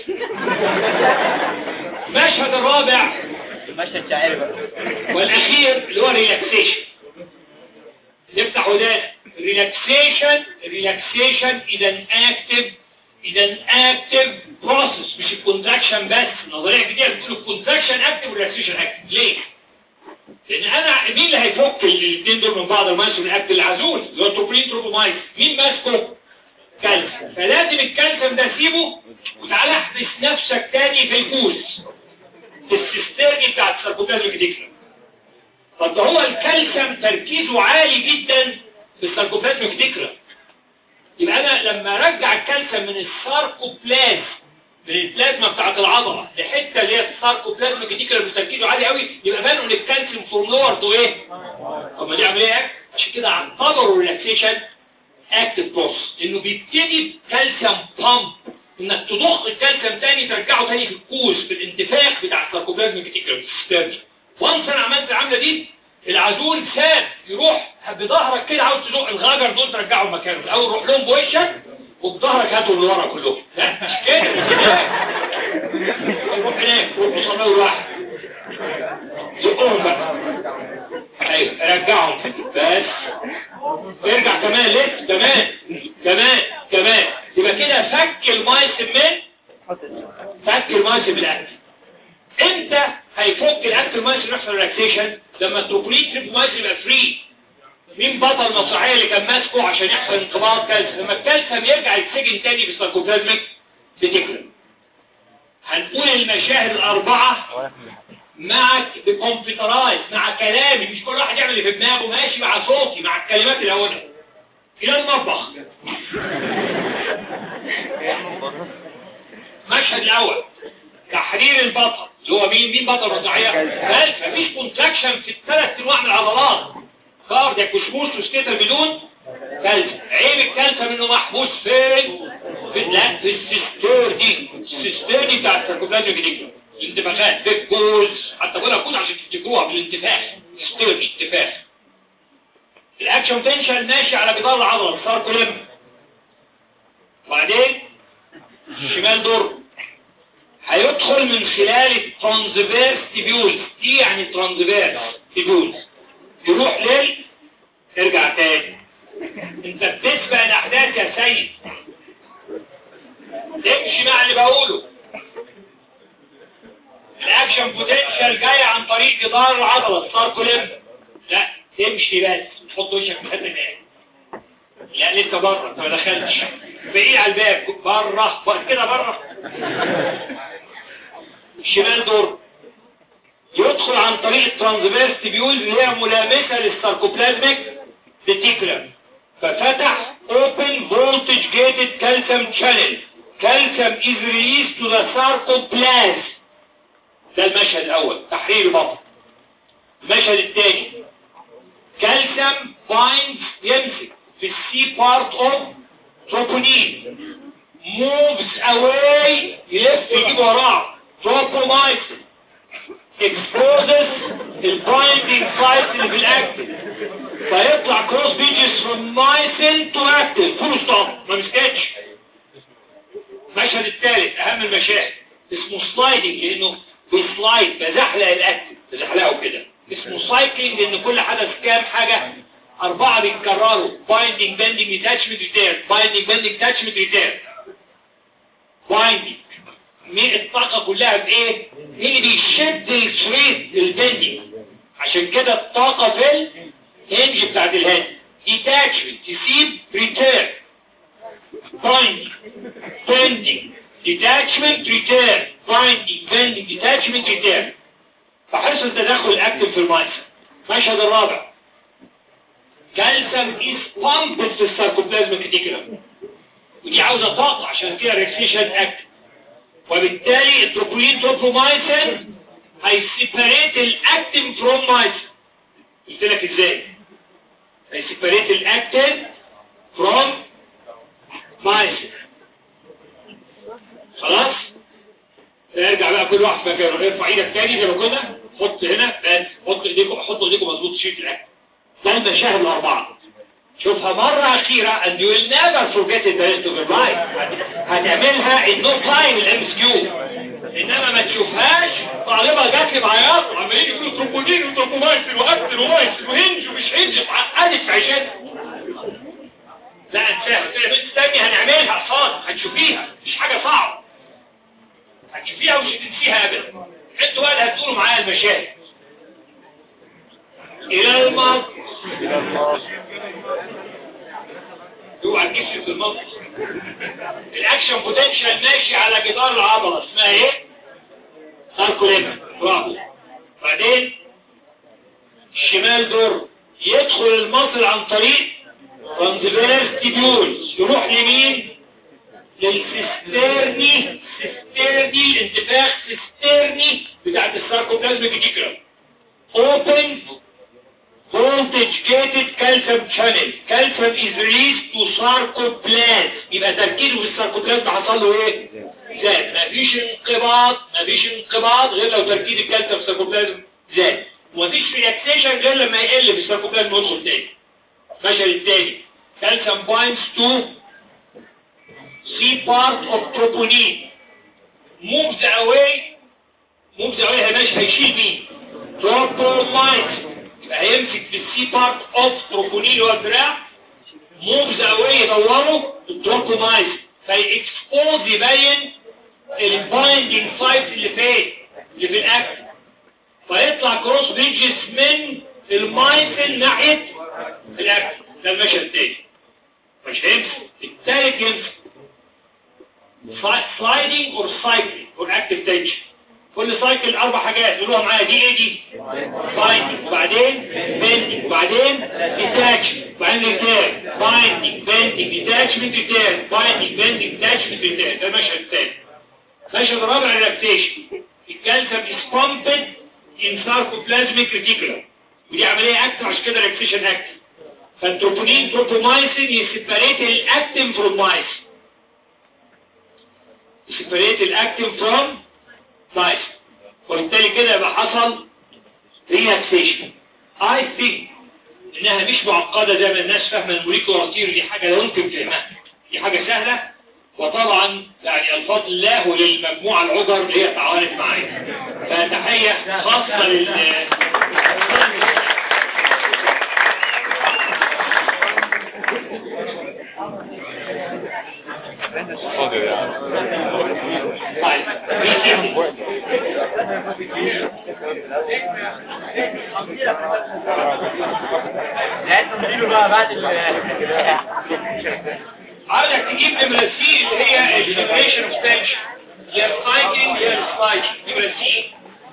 المشهد الرابع المشهد شاعري بقى والاخير اللي هو ريلاكسيشن نفتح ودان ريلاكسيشن ريلاكسيشن اذا اكتف اذا اكتف بروسس مش الكونتراكشن بس النظريه الجديده بتقول الكونتراكشن اكتف والريلاكسيشن اكتف ليه؟ لان انا مين اللي هيفك الاثنين دول من بعض المايس والاكت العزول اللي هو التروبولين تروبومايس مين ماسكه؟ كالسيوم فلازم الكالسيوم ده سيبه وتعالى احبس نفسك تاني في الكوز في السيسترني بتاعت الساركوبلازميك ديكلم طب ده هو الكالسيوم تركيزه عالي جدا في الساركوبلازميك ديكلم يبقى انا لما ارجع الكالسيوم من الساركوبلازم من البلازما بتاعت العضله لحته اللي هي الساركوبلازميك ديكلم اللي تركيزه عالي قوي يبقى بانوا ان الكالسيوم فروم لور تو ايه؟ طب ما دي عمليه اكت عشان كده اعتبروا الريلاكسيشن اكتف بروسس انه بيبتدي كالسيوم بامب انك تضخ الكالسيوم تاني ترجعه تاني في الكوز في الانتفاخ بتاع الساركوبلازميك ديكلم السيسترني وانس انا عملت العمله دي العزول ساب يروح بظهرك كده عاوز تزق الغجر دول ترجعه مكانه الاول روح لهم بوشك وبظهرك هاتوا اللي ورا كلهم لا مش كده مش هناك روح هناك روح وصلوا واحد زقهم بقى ايوه رجعهم بس ارجع كمان لسه كمان كمان كمان يبقى كده فك المايس من فك المايس بالاكل امتى هيفك الاكل المايس يحصل ريلاكسيشن لما التروبولين تريب مايس يبقى فري مين بطل المسرحيه اللي كان ماسكه عشان يحصل انقباض كالسيوم لما الكالسيوم يرجع يتسجن تاني في الساركوبلازميك بتكلم هنقول المشاهد الاربعه معك بكمبيوترايز مع كلامي مش كل واحد يعمل اللي في دماغه ماشي مع صوتي مع الكلمات الاولى الى المطبخ المشهد الاول تحرير البطل اللي هو مين مين بطل الرضاعيه بل مفيش كونتراكشن في الثلاث انواع من العضلات كاردياك وسموث وسكيتر بدون كالسيوم عيب الكالسيوم انه محبوس فين في لا في السيستور دي السيستور دي بتاع الساركوبلازميك ديكلوم الانتفاخات بيج جولز حتى بقولها كود عشان تفتكروها بالانتفاخ سيستور دي انتفاخ الاكشن تنشن ماشي على جدار العضله الساركوليم وبعدين شمال دور هيدخل من خلال الترانزفيرس تيبيولز دي يعني ترانزفيرس تيبيولز يروح لل ارجع تاني انت بتسبق الاحداث يا سيد امشي مع اللي بقوله الاكشن بوتنشال جاي عن طريق جدار العضله الساركوليم لا تمشي بس تحط وشك في حته تاني لا لسه بره انت ما دخلتش بعيد على الباب بره وقت كده بره الشمال دور يدخل عن طريق الترانزفيرس تبيولز اللي هي ملامسه للساركوبلازميك ريتيكولم ففتح open voltage gated calcium channel calcium is released to the sarcoplasm ده المشهد الاول تحرير البطن المشهد الثاني كالسيوم بايند يمسك في السي بارت اوف تروبونين موفز اواي يلف يجيب وراه تروبومايسين exposes البايندينج سايت اللي في الاكتف فيطلع كروس بيجز فروم مايسين تو اكتف فول ستوب ما مسكتش المشهد الثالث اهم المشاهد اسمه سلايدنج لانه بيسلايد بزحلق الاكتف بزحلقه كده اسمه سايكلينج لان كل حدث كام حاجه اربعه بيتكرروا بايندينج بندنج ديتاتشمنت ريتيرن بايندينج بندنج ديتاتشمنت ريتيرن بايندينج مين الطاقة كلها بايه اللي بيشد الشريط البندنج عشان كده الطاقة في الهنج بتاعت الهند ديتاتشمنت تسيب ريتيرن بايندينج بندنج ديتاتشمنت ريتيرن بايندينج بندنج ديتاتشمنت ريتيرن فحصل تدخل الاكتف في المايسر المشهد الرابع كالسيوم از بامبد في الساركوبلازميك ريتيكولم ودي عاوزه طاقه عشان كده ريكسيشن اكتف وبالتالي التروبولين تروبومايسين هيسيبريت الاكتين فروم مايسين قلت لك ازاي هيسيبريت الاكتين فروم مايسين خلاص ارجع بقى كل واحد مكانه ارفع ايدك تاني زي ما كنا حط هنا بس حط ايديكم حط ايديكم مظبوط شيل الاكل ده المشاهد الاربعه شوفها مرة أخيرة and you will never forget it the rest of your life هتعملها in no time الام اس كيو إنما ما تشوفهاش طالبة جات لي بعياط وعمالين يقولوا تروبولين وتروبومايسين وأكتر ومايسين وهنج ومش هنج عقدت في عيشتها لا انساها قلت لها بنت تانية هنعملها صاد هتشوفيها مش حاجة صعبة هتشوفيها ومش هتنسيها أبدا انتوا بقى اللي هتقولوا معايا المشاهد إلى الماضي اوعى تجيب في المنطق الاكشن بوتنشال ماشي على جدار العضله اسمها ايه ساركوليما برافو بعدين الشمال دور يدخل المصل عن طريق ترانزفيرس تيبيولز يروح لمين للسيسترني سيسترني الانتفاخ سيسترني بتاعت الساركوبلازميك ديكرام open voltage gated calcium channel calcium is released to sarcoplasm يبقى تركيزه في الساركوبلازم حصل له ايه زاد مفيش انقباض مفيش انقباض غير لو تركيز الكالسيوم في الساركوبلازم زاد ومفيش ريلاكسيشن غير لما يقل في الساركوبلازم ويدخل تاني المشهد التاني calcium binds to C part of troponin moves away moves away هي ماشي هيشيل مين tropomite يبقى هيمسك في السي بارت اوف تروبونين اللي هو الدراع موفز اواي يدوره التروبومايز فيكسبوز يبين البايندينج سايت اللي فين اللي في الاكل فيطلع كروس بيجز من المايسن ناحيه الاكل ده المشهد التاني مش هيمسك التالت يمسك سلايدنج اور سايكلينج اور اكتف تنشن كل سايكل اربع حاجات قولوها معايا دي ايه دي بايندينج وبعدين بيندينج وبعدين ديتاتشمنت وبعدين ريتيرن بايندينج بيندينج ديتاتشمنت ريتيرن بايندينج بيندينج ديتاتشمنت ريتيرن ده المشهد الثاني المشهد الرابع ريلاكسيشن الكالسيوم از بامبد ان ساركوبلازميك ريتيكولم ودي عمليه اكتف عشان كده ريلاكسيشن اكتف فالتروبونين تروبومايسين يسيبريت الاكتين فروم مايسين يسيبريت الاكتين فروم طيب وبالتالي كده يبقى حصل ريلاكسيشن اي ثينك انها مش معقده زي ما الناس فاهمه الموليكولار ثيوري دي حاجه لا يمكن فهمها دي حاجه سهله وطبعا يعني الفضل له للمجموعة العذر اللي هي تعاونت معايا فتحية خاصة لل طيب لازم نديله بقى بعد ال عايزك تجيب نمرة سي اللي هي الجنريشن اوف تنشن يا السايكلينج يا السلايدنج نمرة سي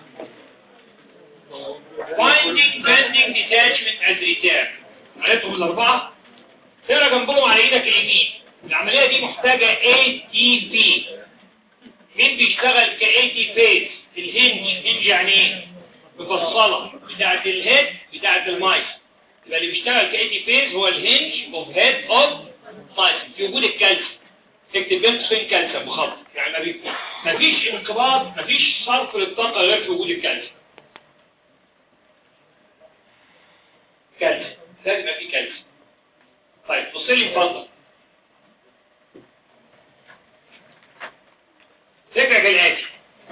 finding bending detachment and return عرفتهم الأربعة تقرا جنبهم على ايدك اليمين العملية دي محتاجة ATP مين بيشتغل ك AT فيز الهنج هنج يعني ايه مفصلة بتاعت الهيد بتاعت المايس يبقى اللي بيشتغل ك AT فيز هو الهنج اوف هيد اوف مايس في وجود الكالسيوم تكتب بين قوسين كالسيوم مخطط يعني ما بي- مفيش انقباض مفيش صرف للطاقة غير في وجود الكالسيوم كالسيوم لازم يبقى فيه كالسيوم طيب بص لي اتفضل فكرة كالآتي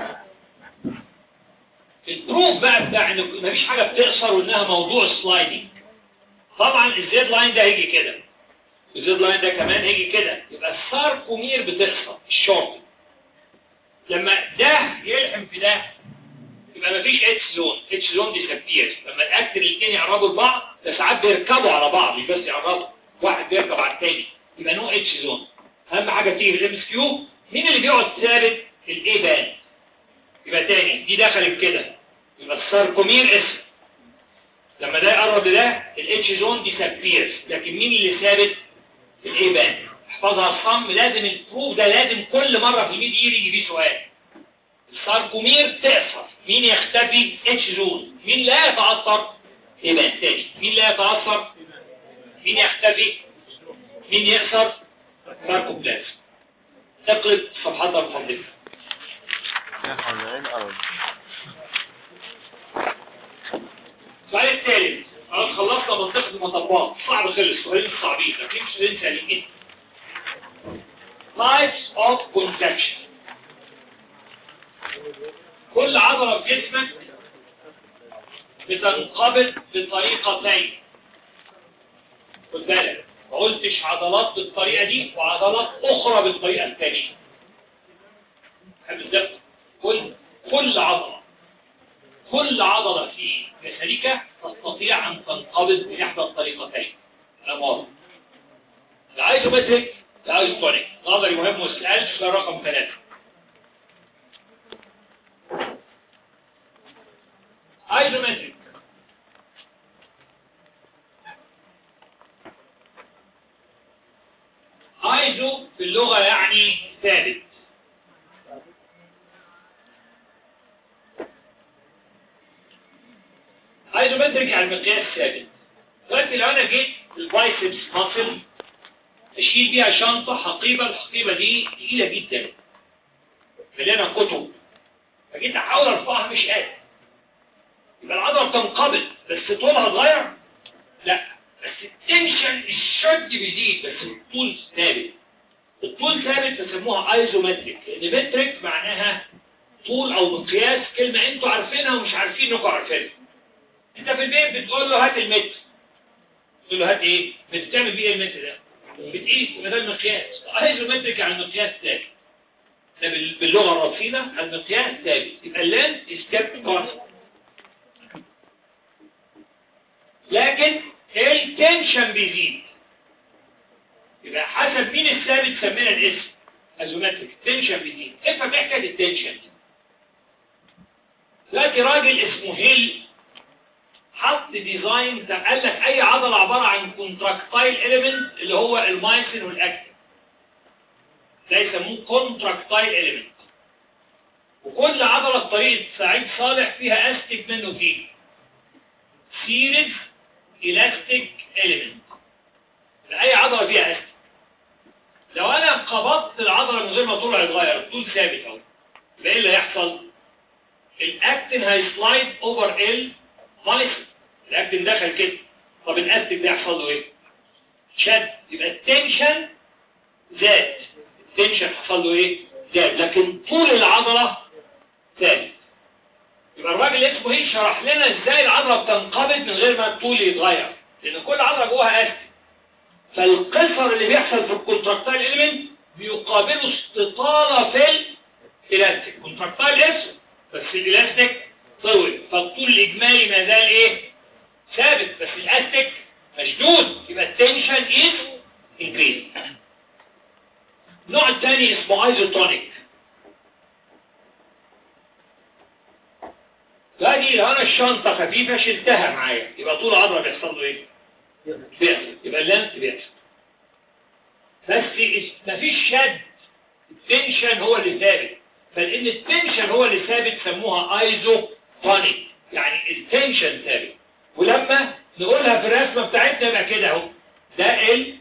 البروف بقى بتاع ان مفيش حاجة بتقصر وانها موضوع سلايدنج طبعا الزيد لاين ده هيجي كده الزيد لاين ده كمان هيجي كده يبقى الساركومير بتقصر الشورت لما ده يلحم في ده يبقى مفيش اتش زون اتش زون دي سبيرز لما الاكتر الاثنين يقربوا لبعض ده ساعات بيركبوا على بعض مش بس يقربوا واحد بيركب على الثاني يبقى نو اتش زون اهم حاجه تيجي في الام اس كيو مين اللي بيقعد ثابت الاي بان يبقى تاني دي دخلت كده يبقى الساركومير اسم لما ده يقرب لده الاتش زون دي سبيرز لكن مين اللي ثابت الاي بان احفظها الصم لازم البروف ده لازم كل مره في الميد يجي يجي فيه سؤال الساركومير تأثر مين يختفي اتش زون مين لا يتأثر يبقى تاني مين لا يتأثر مين يختفي مين يأثر ساركوبلازم اقلب صفحتها بفضلك السؤال الثالث خلاص خلصنا منطقة المطبات صعب خلص السؤالين الصعبين لكن سؤالين سهلين types of contraction كل عضلة في جسمك بتنقبض بطريقتين خد بالك ما قلتش عضلات بالطريقة دي وعضلات أخرى بالطريقة الثانية بالظبط كل كل عضلة كل عضلة في جسدك تستطيع أن تنقبض بإحدى الطريقتين الأمر العايزومتريك العايزوتونيك نظري مهم واسألش ده رقم ثلاثة ايزومتريك ايزو في اللغة يعني ثابت ايزومتريك يعني مقياس ثابت دلوقتي لو انا جيت البايسبس ماسل اشيل بيها شنطة حقيبة الحقيبة دي تقيلة جدا مليانة كتب فجيت احاول ارفعها مش قادر يبقى العضلة بتنقبض بس طولها صغير لا بس التنشن الشد بيزيد بس الطول ثابت الطول ثابت بيسموها ايزومتريك لان متريك معناها طول او مقياس كلمة انتوا عارفينها ومش عارفين انكم عارفينها انت في البيت بتقول له هات المتر تقول له هات ايه بتعمل بيه ايه المتر ده بتقيس يبقى ده المقياس ايزومتريك يعني المقياس ثابت ده بال- باللغة الرصينة المقياس ثابت يبقى اللانس استيب كونست لكن التنشن بيزيد يبقى حسب مين الثابت سمينا الاسم ازوماتريك التنشن بيزيد افهم ايه حكايه التنشن دي دلوقتي راجل اسمه هيل حط ديزاين ده قال لك اي عضله عباره عن كونتراكتايل اليمنت اللي هو المايسين والاكتين ده يسموه كونتراكتايل اليمنت وكل عضله بطريقه سعيد صالح فيها استك منه فيه سيريز الاستيك اليمنت اي عضله فيها استك لو انا قبضت العضله من غير ما طولها يتغير الطول ثابت اهو يبقى ايه اللي هيحصل الاكتين هيسلايد اوفر ال ماليسيس الاكتين دخل كده طب الاستيك ده يحصل له ايه شد يبقى التنشن زاد التنشن حصل له ايه زاد لكن طول العضله ثابت يبقى الراجل اسمه ايه شرح لنا ازاي العضله بتنقبض من غير ما الطول يتغير لان كل عضله جواها استك فالقصر اللي بيحصل في الكونتراكتايل اليمنت بيقابله استطاله في الالاستيك كونتراكتايل اسود بس الالاستيك طول فالطول الاجمالي ما زال ايه ثابت بس الاستيك مشدود يبقى التنشن از انكريز النوع الثاني اسمه ايزوتونيك فدي لو انا الشنطه خفيفه شلتها معايا يبقى طول العضله بيحصل له ايه بيحصل يبقى اللمس بيحصل بس مفيش شد التنشن هو اللي ثابت فلان التنشن هو اللي ثابت سموها ايزوتونيك يعني التنشن ثابت ولما نقولها في الرسمه بتاعتنا يبقى كده اهو ده ال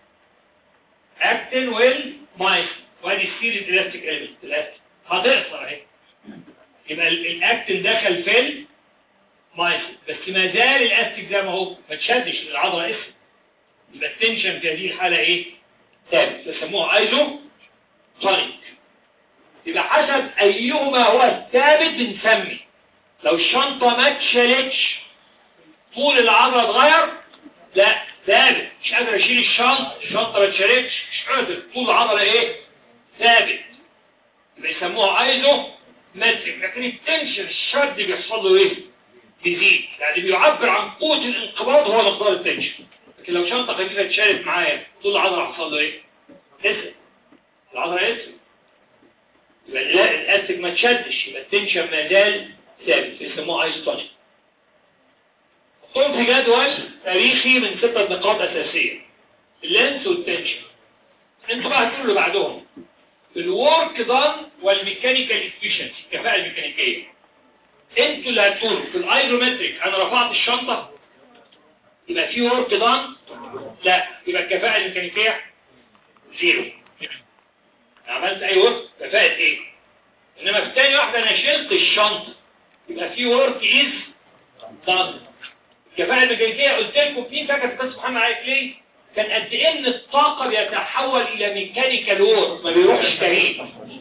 اكتن والمايس وادي السيريز الاستيك اليمنت الاستيك هتقصر اهي يبقى ال- الاكتن دخل في المايس بس ما زال الاستيك زي ما هو ما تشدش العضله اسم يبقى التنشن في هذه الحاله ايه ثابت بيسموها ايزو تونيك يبقى حسب ايهما هو الثابت بنسمي لو الشنطه ما اتشالتش طول العضله اتغير لا ثابت مش قادر اشيل الشنطه الشنطه ما اتشالتش مش قادر طول العضله ايه ثابت يبقى يسموها ايزو مترك لكن التنشن الشد بيحصل له ايه بيزيد يعني بيعبر عن قوه الانقباض هو مقدار التنشن لكن لو شنطه خفيفه اتشالت معايا طول العضله حصل له ايه اسم العضله اسم يبقى لا الاسك ما تشدش يبقى التنشن ما زال ثابت يسموه ايزوتونيك حطهم في جدول تاريخي من ستة نقاط أساسية اللينس والتنشن انتوا بقى هتقولوا اللي بعدهم الورك دان والميكانيكال افيشنسي الكفاءة الميكانيكية انتوا اللي هتقولوا في الايزومتريك انا رفعت الشنطة يبقى في ورك دان لا يبقى الكفاءة الميكانيكية زيرو عملت اي ورك كفاءة ايه انما في تاني واحدة انا شلت الشنطة يبقى في ورك از دان الكفاءة الميكانيكية قلت لكم مين فاكر في قصة محمد علي ليه؟ كان قد ايه ان الطاقة بيتحول الى ميكانيكال وورك ما بيروحش بعيد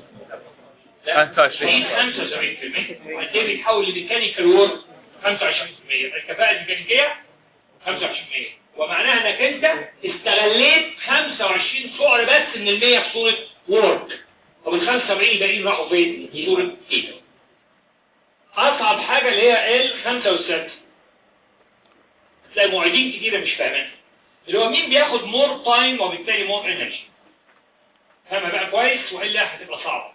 25 75% قد ايه بيتحول لميكانيكال وورك 25% الكفاءة الميكانيكية 25% ومعناها انك انت استغليت 25 سعر بس من المية في صورة وورك طب ال 75 الباقيين راحوا فين؟ في صورة ايه؟ اصعب حاجة اللي هي ال 5 والستة تلاقي معيدين كتيرة مش فاهمين اللي هو مين بياخد مور تايم وبالتالي مور انرجي فاهمها بقى كويس والا هتبقى صعبة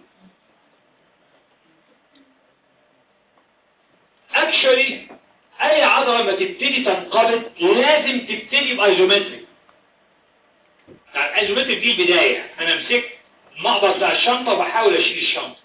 اكشولي اي عضلة ما تبتدي تنقبض لازم تبتدي بايزومتريك يعني الايزومتريك دي البداية انا مسكت المقبض بتاع الشنطة وبحاول اشيل الشنطة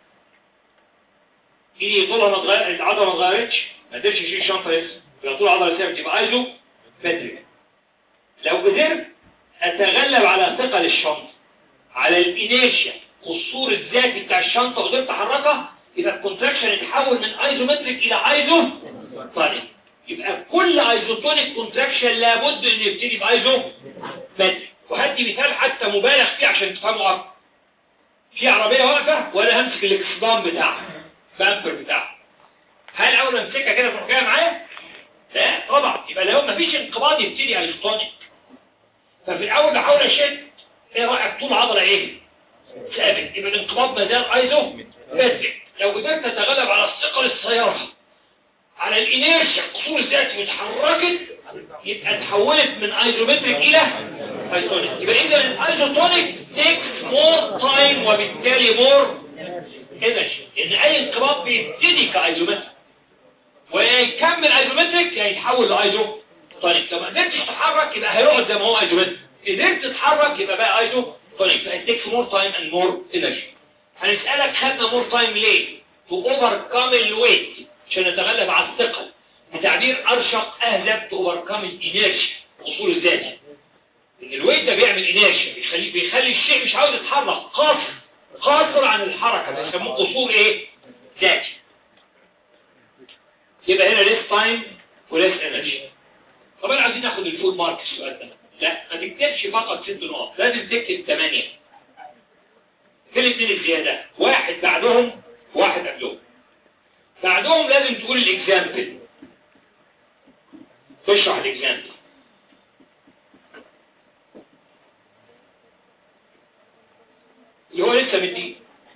ايدي طولها ما اتغير العضلة ما اتغيرتش ما قدرتش اشيل الشنطة لسه يبقى طول العضلة ثابت يبقى ايزو متريك لو قدرت اتغلب على ثقل الشنطة على الانيرشيا قصور الذاتي بتاع الشنطة وقدرت احركها يبقى الكونتراكشن يتحول من ايزومتريك الى ايزو طيب يبقى كل ايزوتونيك كونتراكشن لابد انه يبتدي بايزو متريك وهدي مثال حتى مبالغ فيه عشان تفهموا اكتر في عربية واقفة وانا همسك الاكسدام بتاعها بامبر بتاعها هل اول ما امسكها كده تروح جايه معايا لا طبعا يبقى لو مفيش انقباض يبتدي ايزوتونيك ففي الاول بحاول اشد ايه رايك طول عضله ايه ثابت يبقى الانقباض ما زال ايزو مترك لو قدرت تتغلب على الثقل السياره على الانيرشيا قصور الذاتي واتحركت يبقى اتحولت من ايزومتريك الى ايزوتونيك يبقى اذا الايزوتونيك takes more time وبالتالي more energy ان اي انقباض بيبتدي كايزومتريك ويكمل ايزومتريك هيتحول لايزو تونيك لو ما قدرتش تتحرك يبقى هيقعد زي ما هو ايزومتريك قدرت تتحرك يبقى بقى ايزو تونيك فهيتكس مور تايم اند مور انرجي هنسالك خدنا مور تايم ليه تو اوفركم الويت عشان نتغلب على الثقل بتعبير ارشق اهدف تو اوفركم الانرجي اصول الذاتي ان الويت ده بيعمل انرجي بيخلي بيخلي الشيء مش عاوز يتحرك قاصر قاصر عن الحركه بيسموه قصور ايه ذاتي يبقى هنا ليس تايم وليس انرجي طب انا عايزين ناخد الفول مارك السؤال ده لا ما تكتبش فقط ست نقط لازم تكتب ثمانية في الاثنين الزيادة واحد بعدهم واحد قبلهم بعدهم لازم تقول الاكزامبل تشرح الاكزامبل اللي هو لسه مديه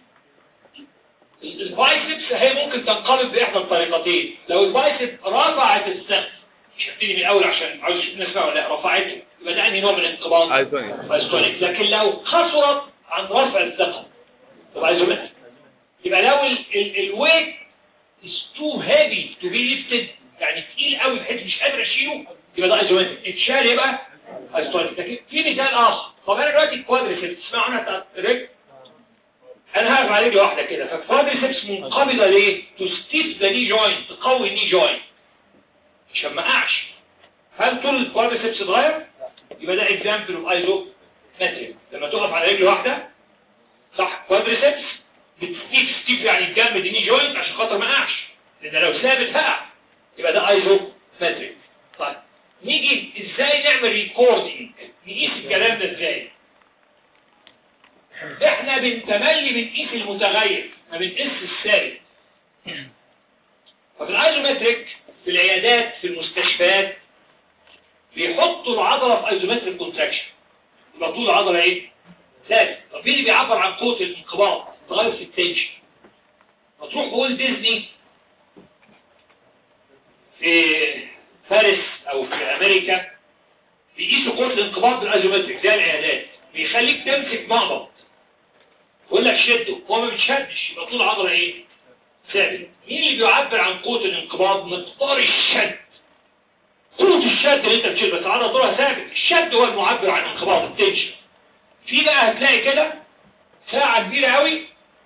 البايسبس هي ممكن تنقلب باحدى الطريقتين لو البايسب رفعت السقف مش هبتدي من الاول عشان عاوز اشوف الناس فاهمه ولا لا رفعته يبقى ده انهي نوع من الانقباض ايزونيك ايزوتونيك لكن لو خسرت عن رفع الثقل تبقى ايزومتريك يبقى لو الويت is too heavy to be lifted يعني تقيل قوي بحيث مش قادر اشيله يبقى ده ايزومتريك اتشال يبقى ايزوتونيك لكن في مثال اخر طب انا دلوقتي الكوادريسبس تسمعوا عنها بتاعت الرجل انا هقف على رجل واحده كده فالكوادريسبس منقبضه ليه؟ تو ستيف ذا ني جوينت تقوي الني جوينت عشان ما اقعش هل طول الكوادريسبس اتغير؟ يبقى ده اكزامبل اوف ايزو متريك لما تقف على رجل واحده صح كوادريسبس بتستيف ستيف يعني تجمد الني جوينت عشان خاطر ما اقعش لان لو ثابت هقع يبقى ده ايزو متريك طيب نيجي ازاي نعمل ريكوردنج نقيس الكلام ده ازاي احنا بنتملي بنقيس المتغير ما بنقيس الثابت ففي الايزومتريك في العيادات في المستشفيات بيحطوا العضلة في ايزومتريك كونتراكشن يبقى طول العضلة ايه؟ ثابت طب مين اللي بيعبر عن قوة الانقباض؟ تغير في التنشن فتروح تقول ديزني في فارس او في امريكا بيقيسوا قوة الانقباض بالايزومتريك زي العيادات بيخليك تمسك مقبض يقول لك شده هو ما بيتشدش يبقى طول العضلة ايه؟ ثابت مين اللي بيعبر عن قوة الانقباض؟ مقدار الشد قوة الشد اللي انت بتشيل بس العضلة طولها ثابت الشد هو المعبر عن انقباض التنشن في بقى هتلاقي كده ساعة كبيرة قوي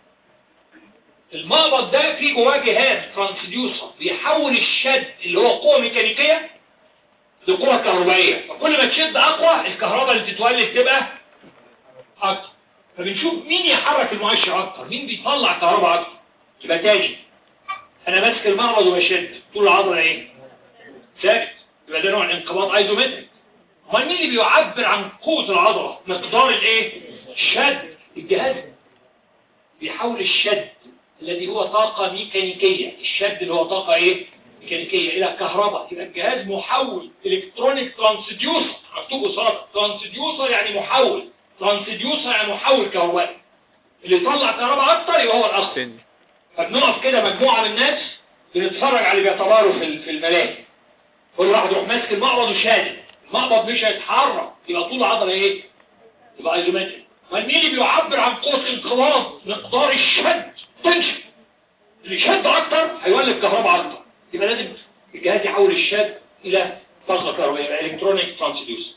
المقبض ده فيه جواه جهاز ترانسديوسر بيحول الشد اللي هو قوة ميكانيكية لقوة كهربائية فكل ما تشد أقوى الكهرباء اللي تتولد تبقى أكتر فبنشوف مين يحرك المؤشر أكتر مين بيطلع كهرباء أكتر يبقى تاني أنا ماسك المقبض وبشد طول العضلة إيه؟ ثابت يبقى ده نوع الانقباض ايزومتريك امال مين اللي بيعبر عن قوة العضلة مقدار الايه الشد الجهاز بيحول الشد الذي هو طاقة ميكانيكية الشد اللي هو طاقة ايه ميكانيكية الى كهرباء يبقى الجهاز محول الكترونيك ترانسديوسر مكتوب قصاد ترانسديوسر يعني محول ترانسديوسر يعني محول كهربائي اللي يطلع كهرباء اكتر يبقى هو الاخر تاني فبنقف كده مجموعة من الناس بنتفرج على اللي بيتباروا في في الملاهي كل واحد يروح ماسك المقبض وشادد المقبض مش هيتحرك يبقى طول العضله ايه يبقى ايزومتريك مين اللي بيعبر عن قوه انقباض مقدار الشد تنشن اللي شد اكتر هيولد كهرباء اكتر يبقى لازم الجهاز يحول الشد الى طاقه كهربائيه يبقى الكترونيك ترانسديوسر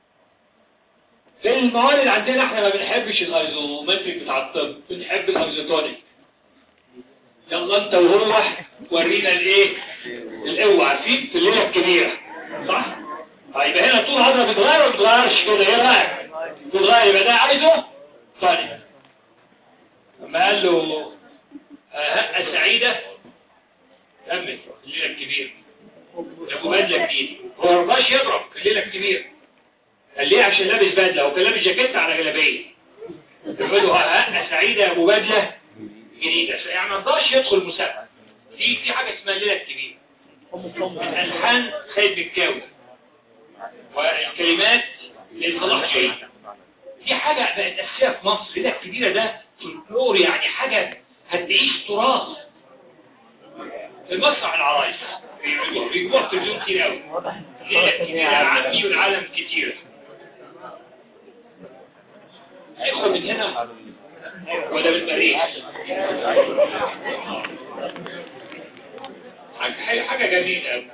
في الموارد عندنا احنا ما بنحبش الايزومتريك بتاع الطب بنحب الايزوتونيك يلا انت وهو ورينا الايه القوة عارفين في الليلة الكبيرة صح؟ طيب هنا طول عضلة بتغير ولا بتغيرش كده ايه رأيك؟ بتغير يبقى ده عايزه طيب لما قال له آه، هقة سعيدة كمل الليلة الكبيرة ابو بدلة جديد هو ما رضاش يضرب في الليلة الكبيرة قال ليه عشان لابس بدلة وكان لابس جاكيت على جلابية يقول له هقة سعيدة يا ابو بدلة جديدة يعني ما رضاش يدخل مسابقة في في حاجة اسمها الليلة الكبيرة الألحان خالد بالكاوي والكلمات لصلاح جاي دي حاجة بقت أساسية في مصر الليلة الكبيرة ده فولكلور يعني حاجة هتعيش تراث في مسرح العرايس بيعملوها بيجيبوها في التلفزيون كتير قوي الليلة الكبيرة يا عمي والعالم كتير هيدخل من هنا ولا بالمريخ حاجة حاجة جميلة قوي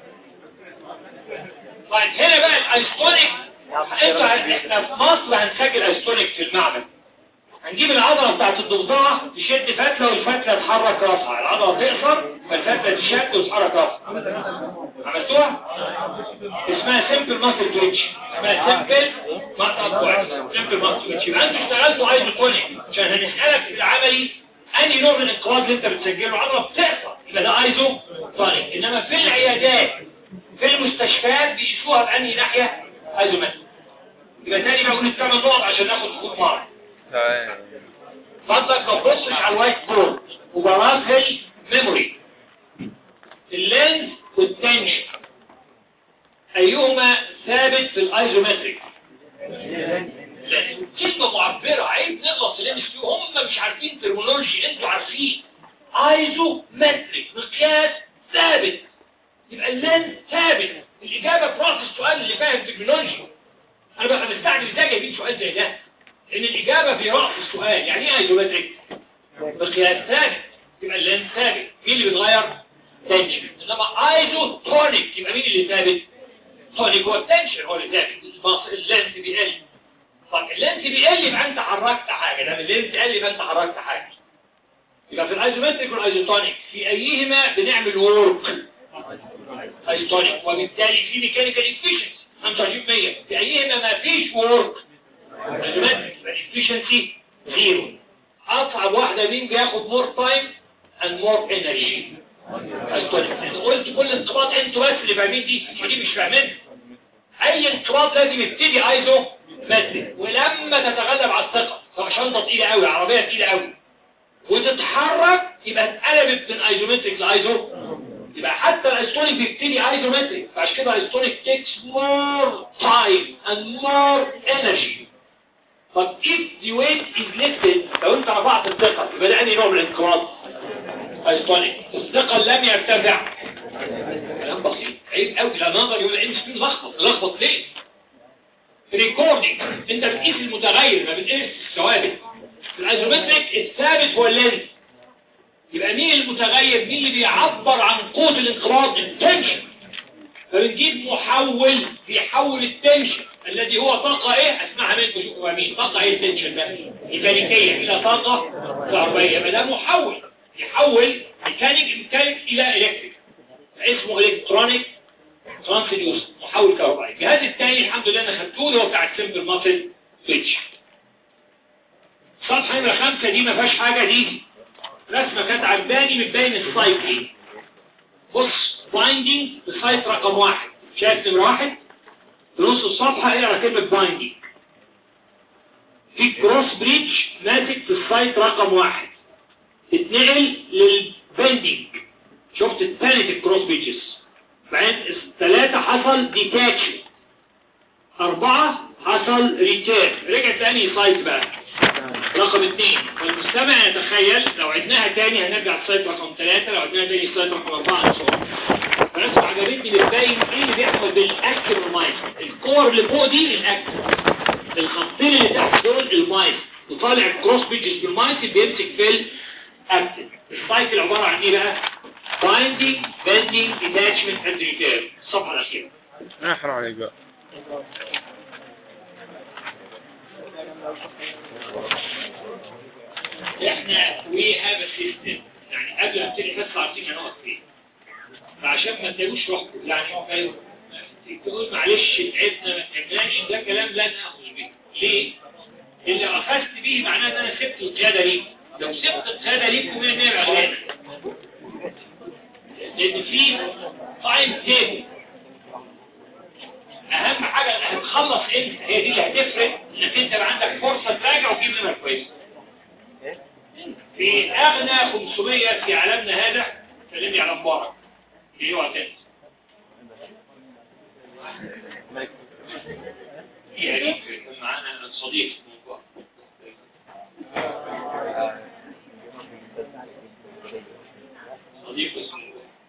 طيب هنا بقى الايستونيك انتوا هن- احنا في مصر هنسجل ايستونيك في المعمل هنجيب العضلة بتاعت الضفدعة تشد فتلة والفتلة تحرك راسها العضلة تقصر فالفتلة تشد وتحرك راسها عملتوها؟ اسمها سيمبل ماسل تويتش اسمها سيمبل ماسل تويتش سيمبل ماسل تويتش يبقى انتوا اشتغلتوا ايزوتونيك عشان هنسألك في العملي انهي نوع من الانقباض اللي انت بتسجله عضلة بتقصر يبقى ده ايزو تونيك انما في العيادات في المستشفيات بيقيسوها بانهي ناحية ايزومتر يبقى تاني بقول الثمان نقط عشان ناخد خطوط مرة تمام فضلك ما تبصش على الوايت بورد وبراس ميموري اللينز والتنشن ايهما ثابت في الايزومتريك كلمة معبرة عيب نغلط في الام هم مش عارفين ترمينولوجي انتوا عارفين ايزو متريك مقياس ثابت يبقى اللينز ثابت الاجابة في راس السؤال اللي فاهم ترمينولوجي انا بقى مستعجل ازاي جايبين سؤال زي ده ان الاجابة في راس السؤال يعني ايه ايزومتريك مقياس ثابت يبقى اللينز ثابت مين اللي بيتغير تنشن انما ايزو تونيك يبقى مين اللي ثابت تونيك هو التنشن هو اللي ثابت اللينز بيقل طب اللينس بيقل يبقى انت حركت حاجة لما اللينس قل يبقى انت حركت حاجة يبقى في الايزومتريك والايزوتونيك في ايهما بنعمل وورك ايزوتونيك وبالتالي في ميكانيكال افيشنسي 25 في ايهما ما فيش وورك ايزومتريك يبقى الافيشنسي زيرو اصعب واحدة مين بياخد مور تايم اند مور انرجي ايزوتونيك قلت كل انقباض انتوا بس اللي فاهمين دي ودي مش فاهمين اي انقباض لازم يبتدي ايزو مترك ولما تتغلب على الثقة سواء شنطة تقيلة قوي عربية تقيلة قوي وتتحرك يبقى اتقلبت من ايزومتريك لايزو يبقى حتى الايستونيك بيبتدي ايزومتريك فعشان كده الايستونيك takes more time and more energy طب if the weight is lifted لو انت رفعت الثقة يبقى ده انهي نوع من الانقراض ايستونيك الثقة لم يرتفع كلام بسيط عيب قوي لا نظر يقول عيب سكين لخبط لخبط ليه ريكوردينج انت بتقيس المتغير ما بتقيس الثوابت الايزومتريك الثابت هو اللينز يبقى مين المتغير مين اللي بيعبر عن قوة الانقراض التنشن فبنجيب محول بيحول التنشن الذي هو طاقة ايه اسمعها منكم شوفوا مين طاقة ايه التنشن ده ميكانيكية الى طاقة كهربائية يبقى ده محول يحول ميكانيك ميكانيك الى الكتريك اسمه الكترونيك ترانسديوس محول كهربائي الجهاز الثاني الحمد لله انا خدته اللي هو بتاع السمبل ماسل سويتش صفحه نمره خمسة دي ما فيهاش حاجه دي رسمه كانت عجباني بتبين السايت ايه بص بايندينج السايت رقم واحد شايف نمره واحد في نص الصفحه اقرا كلمه بايندينج في كروس بريتش ماسك في السايت رقم واحد اتنقل للبندنج شفت الثالث الكروس بريتشز بعدين ثلاثة حصل ديتاتش أربعة حصل ريتير رجع تاني سايت بقى رقم اثنين والمستمع يتخيل لو عدناها تاني هنرجع السايت رقم ثلاثة لو عدناها تاني السايت رقم أربعة نصور فنسمع عجبتني بتبين ايه اللي بيحصل بالاكتر والمايس الكور اللي فوق دي الاكتر الخطين اللي تحت دول المايس وطالع الكروس بيجز بالمايس بيمسك في الاكتر السايكل عبارة عن ايه بقى binding, bending, detachment and repair الصفحة الأخيرة احرم عليك بقى احنا we have a system يعني قبل ما ابتدي بس عارفين هنقف فين فعشان ما تلاقوش روحكم يعني هو فاهم تقول معلش تعبنا ما تعبناش ده كلام لا ناخذ به ليه؟ اللي اخذت به معناه ان انا سبت القياده ليك لو سبت القياده ليك ومين نبقى غيرنا لان في تايم تيبل اهم حاجه هتخلص امتى هي دي اللي هتفرق انك انت يبقى عندك فرصه تراجع وتجيب نمره كويسه في اغنى 500 في عالمنا هذا كلمني على مبارك ايه وقتين في قريب كان معانا صديق مبارك صديق اسمه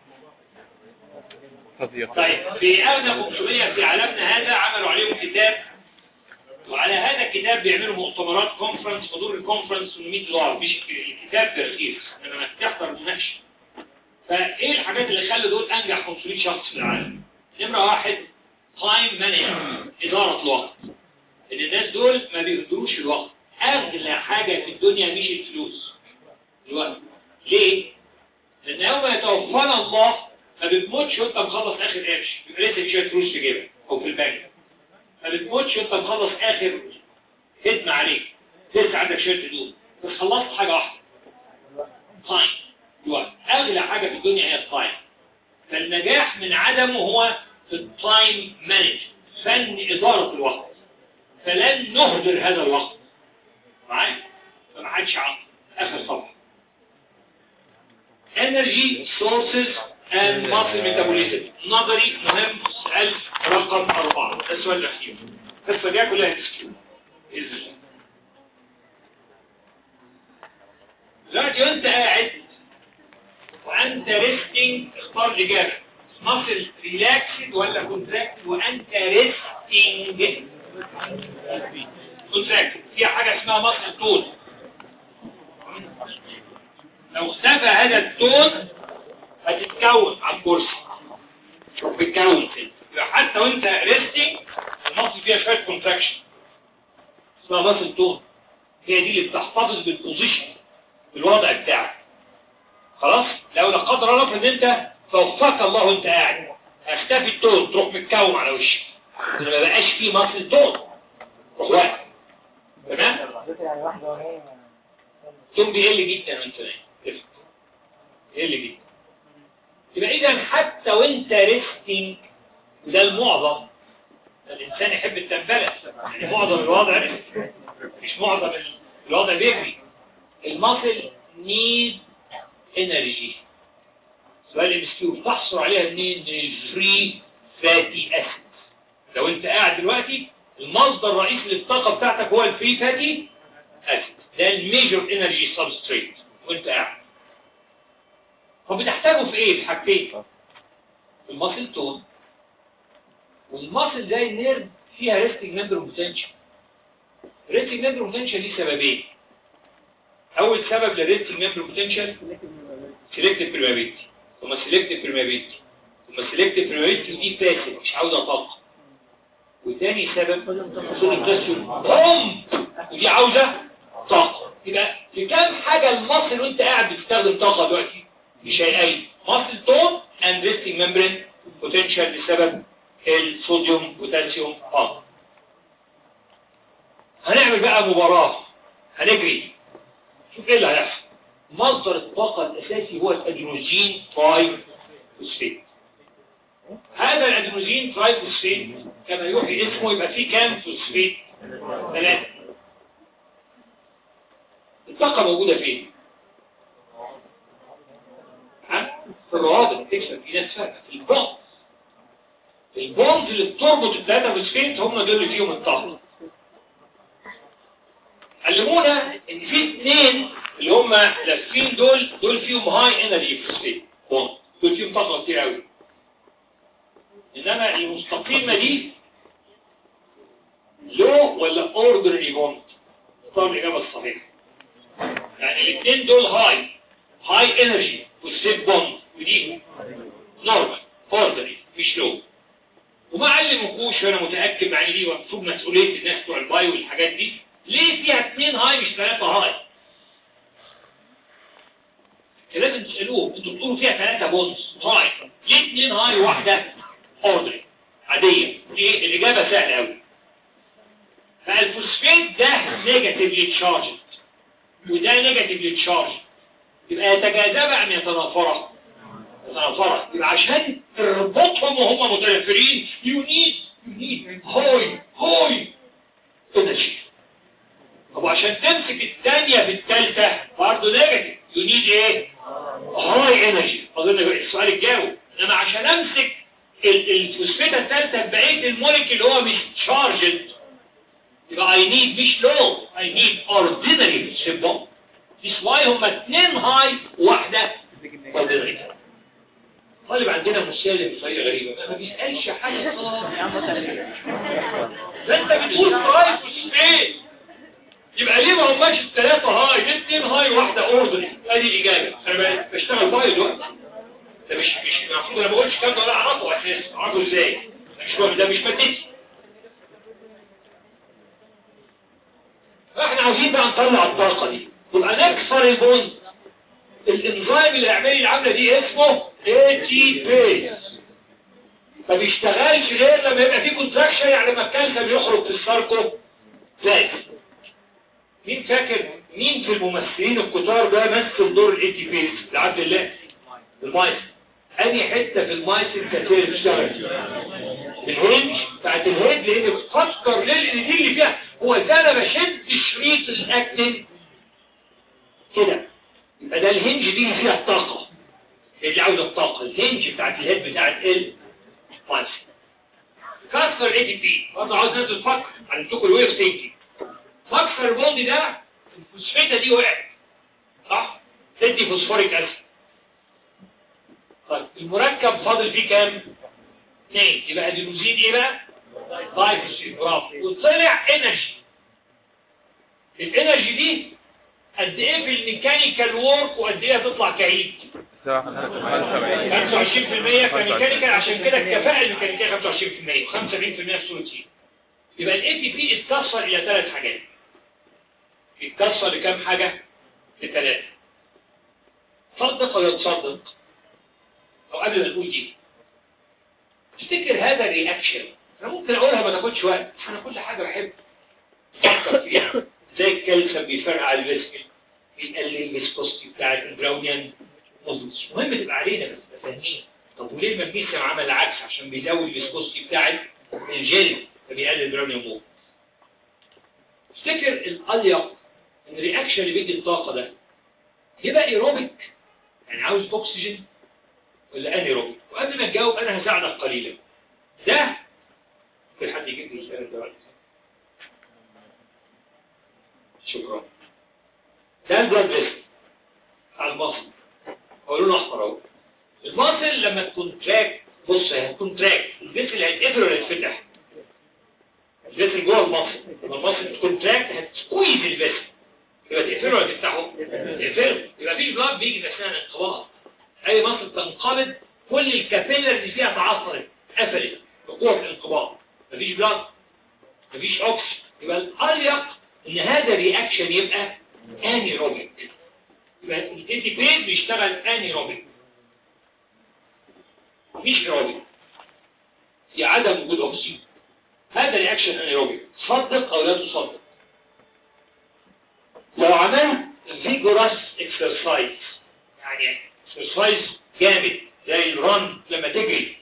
صديق طيب في أغنى 500 في عالمنا هذا عملوا عليهم كتاب وعلى هذا الكتاب بيعملوا مؤتمرات كونفرنس حضور الكونفرنس 100 دولار مش الكتاب ترخيص لما تحضر المناقشه فايه الحاجات اللي خلوا دول انجح 500 شخص في العالم نمره واحد تايم مانجمنت اداره الوقت ان الناس دول ما بيقدروش الوقت اغلى حاجه في الدنيا مش الفلوس الوقت ليه لان يوم يتوفانا الله ما بتموتش وانت مخلص اخر قرش يبقى لسه شويه فلوس في جيبك او في البنك ما بتموتش وانت مخلص اخر خدمه عليك لسه عندك شويه هدوم بس خلصت حاجه واحده تايم الوقت اغلى حاجه في الدنيا هي التايم فالنجاح من عدمه هو في التايم مانج فن اداره الوقت فلن نهدر هذا الوقت معايا فما حدش عطل sources and muscle metabolism نظري مهم سؤال رقم أربعة ده السؤال الأخير القصة دي كلها تسكيو بإذن الله دلوقتي وانت قاعد وانت ريستنج اختار الاجابه مصل ريلاكسد ولا كونتراكت وانت ريستنج كونتراكت في حاجه اسمها مصل تون لو اختفى هذا التون هتتكون على الكرسي بتتكون كده يبقى حتى وانت ريستنج المصل فيها شويه كونتراكشن اسمها مصل تون هي دي اللي بتحتفظ بالبوزيشن بالوضع بتاعك خلاص لو لا قدر الله ان انت توفاك الله وانت قاعد هيختفي التون تروح متكوم على وشك ما بقاش فيه مصل تون روح واقف تمام يعني واحدة وهي التون بيقل جدا وانت نايم تفت. يقل جدا يبقى اذا حتى وانت ريستنج وده المعظم الانسان يحب التنبلة يعني معظم الوضع ريست مش معظم الوضع بيجري المصل نيد انرجي سؤال المسكيو تحصل عليها منين من الفري فاتي اسيد لو انت قاعد دلوقتي المصدر الرئيسي للطاقه بتاعتك هو الفري فاتي اسيد ده الميجر انرجي سبستريت وانت قاعد طب بتحتاجه في ايه في حاجتين في المصل تون والمصل زي النيرد فيها ريستنج ممبر بوتنشال ريستنج ممبر بوتنشال ليه سببين اول سبب للريستنج ممبر بوتنشال سيلكتيف بريمابيلتي ثم سيلكتيف بريمابيلتي ثم سيلكتيف بريمابيلتي ودي فاسد مش عاوزه طاقه وتاني سبب حصول الكالسيوم بوم ودي عاوزه طاقه يبقى في كام حاجه المصل وانت قاعد بتستخدم طاقه دلوقتي بشيئين مصل تون اند ريستنج ممبرين بوتنشال بسبب الصوديوم بوتاسيوم طاقه هنعمل بقى مباراه هنجري شوف ايه اللي هيحصل مصدر الطاقة الأساسي هو الأدينوزين تراي فوسفيت هذا الأدينوزين تراي فوسفيت كما يوحي اسمه يبقى فيه كام فوسفيت ثلاثة الطاقة موجودة فين؟ ها؟ في الروابط تكسب في ناس فاهمة في البونز البونز اللي بتربط الثلاثة فوسفيت هم دول اللي فيهم الطاقة علمونا ان في اثنين اللي هم لافين دول دول فيهم هاي انرجي فوسفيت بوند دول فيهم طاقه كتير قوي انما المستقيمه دي لو ولا اوردري بوند طبعا الاجابه الصحيحه يعني الاثنين دول هاي هاي انرجي فوسفيت بوند ودي نورمال اوردري مش لو وما علمكوش وانا متاكد مع ان دي مكتوب مسؤوليه الناس بتوع البايو والحاجات دي ليه فيها اثنين هاي مش ثلاثة هاي لازم تسألوه انتوا بتقولوا فيها ثلاثة بونز هاي ليه اثنين هاي وواحدة اوردري عادية ليه الإجابة سهلة قوي فالفوسفيت ده نيجاتيفلي تشارجد وده نيجاتيفلي تشارجد يبقى يتجاذبا ام يتنافرا يتنافرا يبقى عشان تربطهم وهم متنافرين يو نيد يو نيد هاي هاي انرجي طب عشان تمسك الثانية في الثالثة برضه نيجاتيف يو نيد ايه؟ هاي انرجي اظن السؤال الجاوب انما عشان امسك الفوسفيتة الثالثة بقية الموليكيول اللي هو مش تشارجد يبقى I need مش low I need ordinary simple This why هما اتنين هاي وواحدة ordinary طالب عندنا مسالم بطريقة غريبة ما بيسألش حاجة خالص ده انت بتقول هاي فوسفيت يبقى ليه ما هماش الثلاثة هاي ليه اتنين هاي واحدة اوردري ادي الاجابة انا بشتغل باي دلوقتي ده مش مش المفروض انا ما بقولش كام ده ولا اعرفه اساسا اعرفه ازاي مش هو ده مش مادتي فاحنا عاوزين بقى نطلع الطاقة دي يبقى نكسر البوند الانزيم اللي هيعمل لي العملة دي اسمه اي تي بيز ما بيشتغلش غير لما يبقى فيه كونتراكشن يعني لما الكالسيوم يخرج في الساركو زي مين فاكر مين في الممثلين الكتار ده مثل دور الاي تي بيز لعبد الله المايس اني حته في المايس الكثير بتشتغل الهنج بتاعت الهيد لان بتفكر ليه ان دي اللي فيها هو ده انا بشد شريط الاكتين كده يبقى ده الهنج دي اللي فيها الطاقه اللي عاوزه الطاقه الهنج بتاعت الهيد بتاعت ال 5 كسر الاي تي بي برضه عاوز ناس تفكر عندكم الويف ثينكينج فكسر البوند ده الفوسفيته دي وقعت صح تدي فوسفوريك اسيد طيب المركب فاضل فيه كام اثنين يبقى ادينوزين ايه بقى دايفوسفين برافو وطلع انرجي الانرجي دي قد ايه في الميكانيكال وورك وقد ايه هتطلع كعيد 25% كميكانيكال عشان كده الكفاءة الميكانيكية 25% و75% في صورة سي يبقى الاي تي بي اتكسر الى ثلاث حاجات اتكسر لكام حاجة؟ لثلاثة صدق ولا تصدق او قبل ما نقول دي تفتكر هذا الرياكشن انا ممكن اقولها ما تاخدش وقت انا كل حاجة بحب افكر فيها زي الكالسيوم بيفرق على الفيسكل بيقلل الفيسكوستي بتاع البراونيان مظبوط مهم تبقى علينا بس فاهمين طب وليه المغنيسيوم عمل العكس عشان بيزود الفيسكوستي بتاع الجل فبيقلل البراونيان مو افتكر الاليق الرياكشن اللي بيدي الطاقه ده يبقى ايروبيك يعني عاوز اكسجين ولا انيروبيك وقبل ما تجاوب انا هساعدك قليلا ده ممكن حد يجيب لي السؤال ده شكرا ده البلاد فيسل على المصل هو لونه احمر اهو المصل لما تكون تراك بص هي هتكون تراك الفيسل هيتقفل ولا يتفتح الفيسل جوه المصل لما المصل تكون تراك هتسكويز الفيسل يبقى تقفله ولا تفتحه تقفله يبقى في بلاد بيجي في اثناء الانقباض اي مصل تنقبض كل الكابيلر اللي فيها تعصرت قفلت بقوه الانقباض مفيش بلاد مفيش اوكسجين يبقى الاليق ان هذا الرياكشن يبقى انيروبيك يبقى الانتيبيت بيشتغل انيروبيك مش ايروبيك في عدم وجود اكسجين هذا رياكشن انيروبيك صدق او لا تصدق لو عملت فيجوراس اكسرسايز يعني اكسرسايز جامد زي الرن لما تجري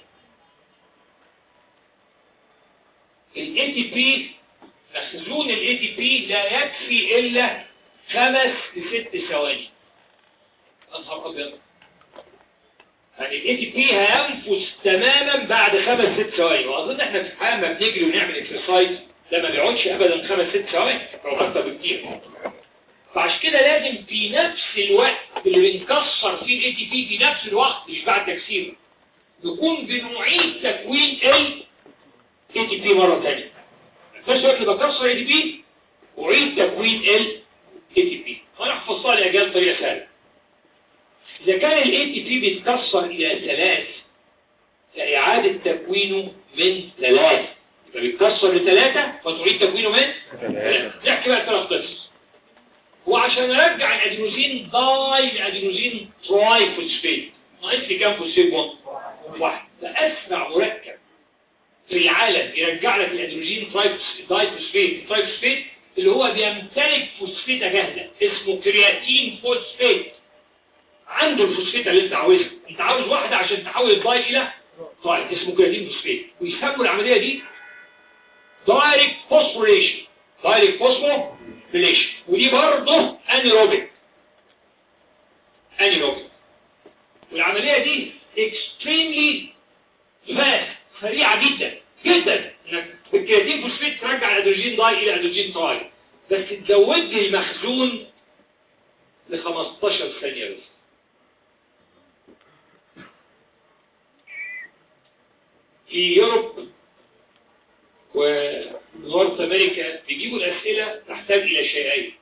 الاي تي بي مخزون الاي تي بي لا يكفي الا خمس لست ثواني اصحاب ابيض يعني الاي تي بي هينفذ تماما بعد خمس ست ثواني واظن احنا في الحياه لما بنجري ونعمل اكسرسايز ده ما بيقعدش ابدا خمس ست ثواني او اكتر بكتير فعشان كده لازم في نفس الوقت اللي بنكسر فيه الاي تي بي في نفس الوقت مش بعد تكسيره نكون بنعيد تكوين ال اي تي بي مره ثانيه في نفس الوقت اللي بكسر اي تي بي اعيد تكوين ال اي تي بي وانا هحفظها لاجيال بطريقه سهله اذا كان الاي تي بي بيتكسر الى ثلاث فاعاده تكوينه من ثلاث يبقى بيتكسر لثلاثه فتعيد تكوينه من ثلاثه نحكي بقى ثلاث قصص وعشان ارجع الادينوزين داي لادينوزين تراي فوسفيت ناقص لي كام فوسفيت بوند واحد ده اسرع مركب في العالم يرجع لك الادينوزين تراي داي فوسفيت تراي فوسفيت اللي هو بيمتلك فوسفيته جاهزه اسمه كرياتين فوسفيت عنده الفوسفيته اللي انت عاوزها انت عاوز واحده عشان تحول الداي الى طيب اسمه كرياتين فوسفيت ويسموا العمليه دي دايركت فوسفوريشن دايركت فوسفوريشن ودي برضه انيروبيك انيروبيك والعمليه دي اكستريملي فاست سريعه جدا جدا انك بالكرياتين فوسفيت ترجع الادروجين داي الى ادروجين تراي بس تزود لي المخزون ل 15 ثانيه بس في يوروب ونورث امريكا بيجيبوا الاسئله تحتاج الى شيئين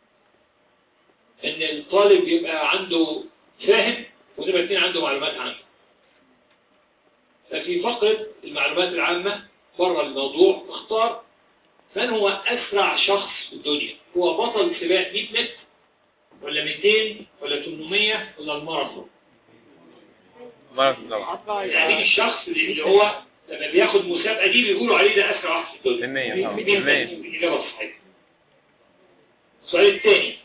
ان الطالب يبقى عنده فاهم ونبقى الاثنين عنده معلومات عامه ففي فقره المعلومات العامه بره الموضوع اختار من هو اسرع شخص في الدنيا هو بطل سباق 100 متر ولا 200 ولا 800 ولا الماراثون يعني الشخص اللي هو لما بياخد مسابقة دي بيقولوا عليه ده أسرع واحد في الدنيا المية، طبعا. مين المية. ده؟ الإجابة الصحيحة السؤال الثاني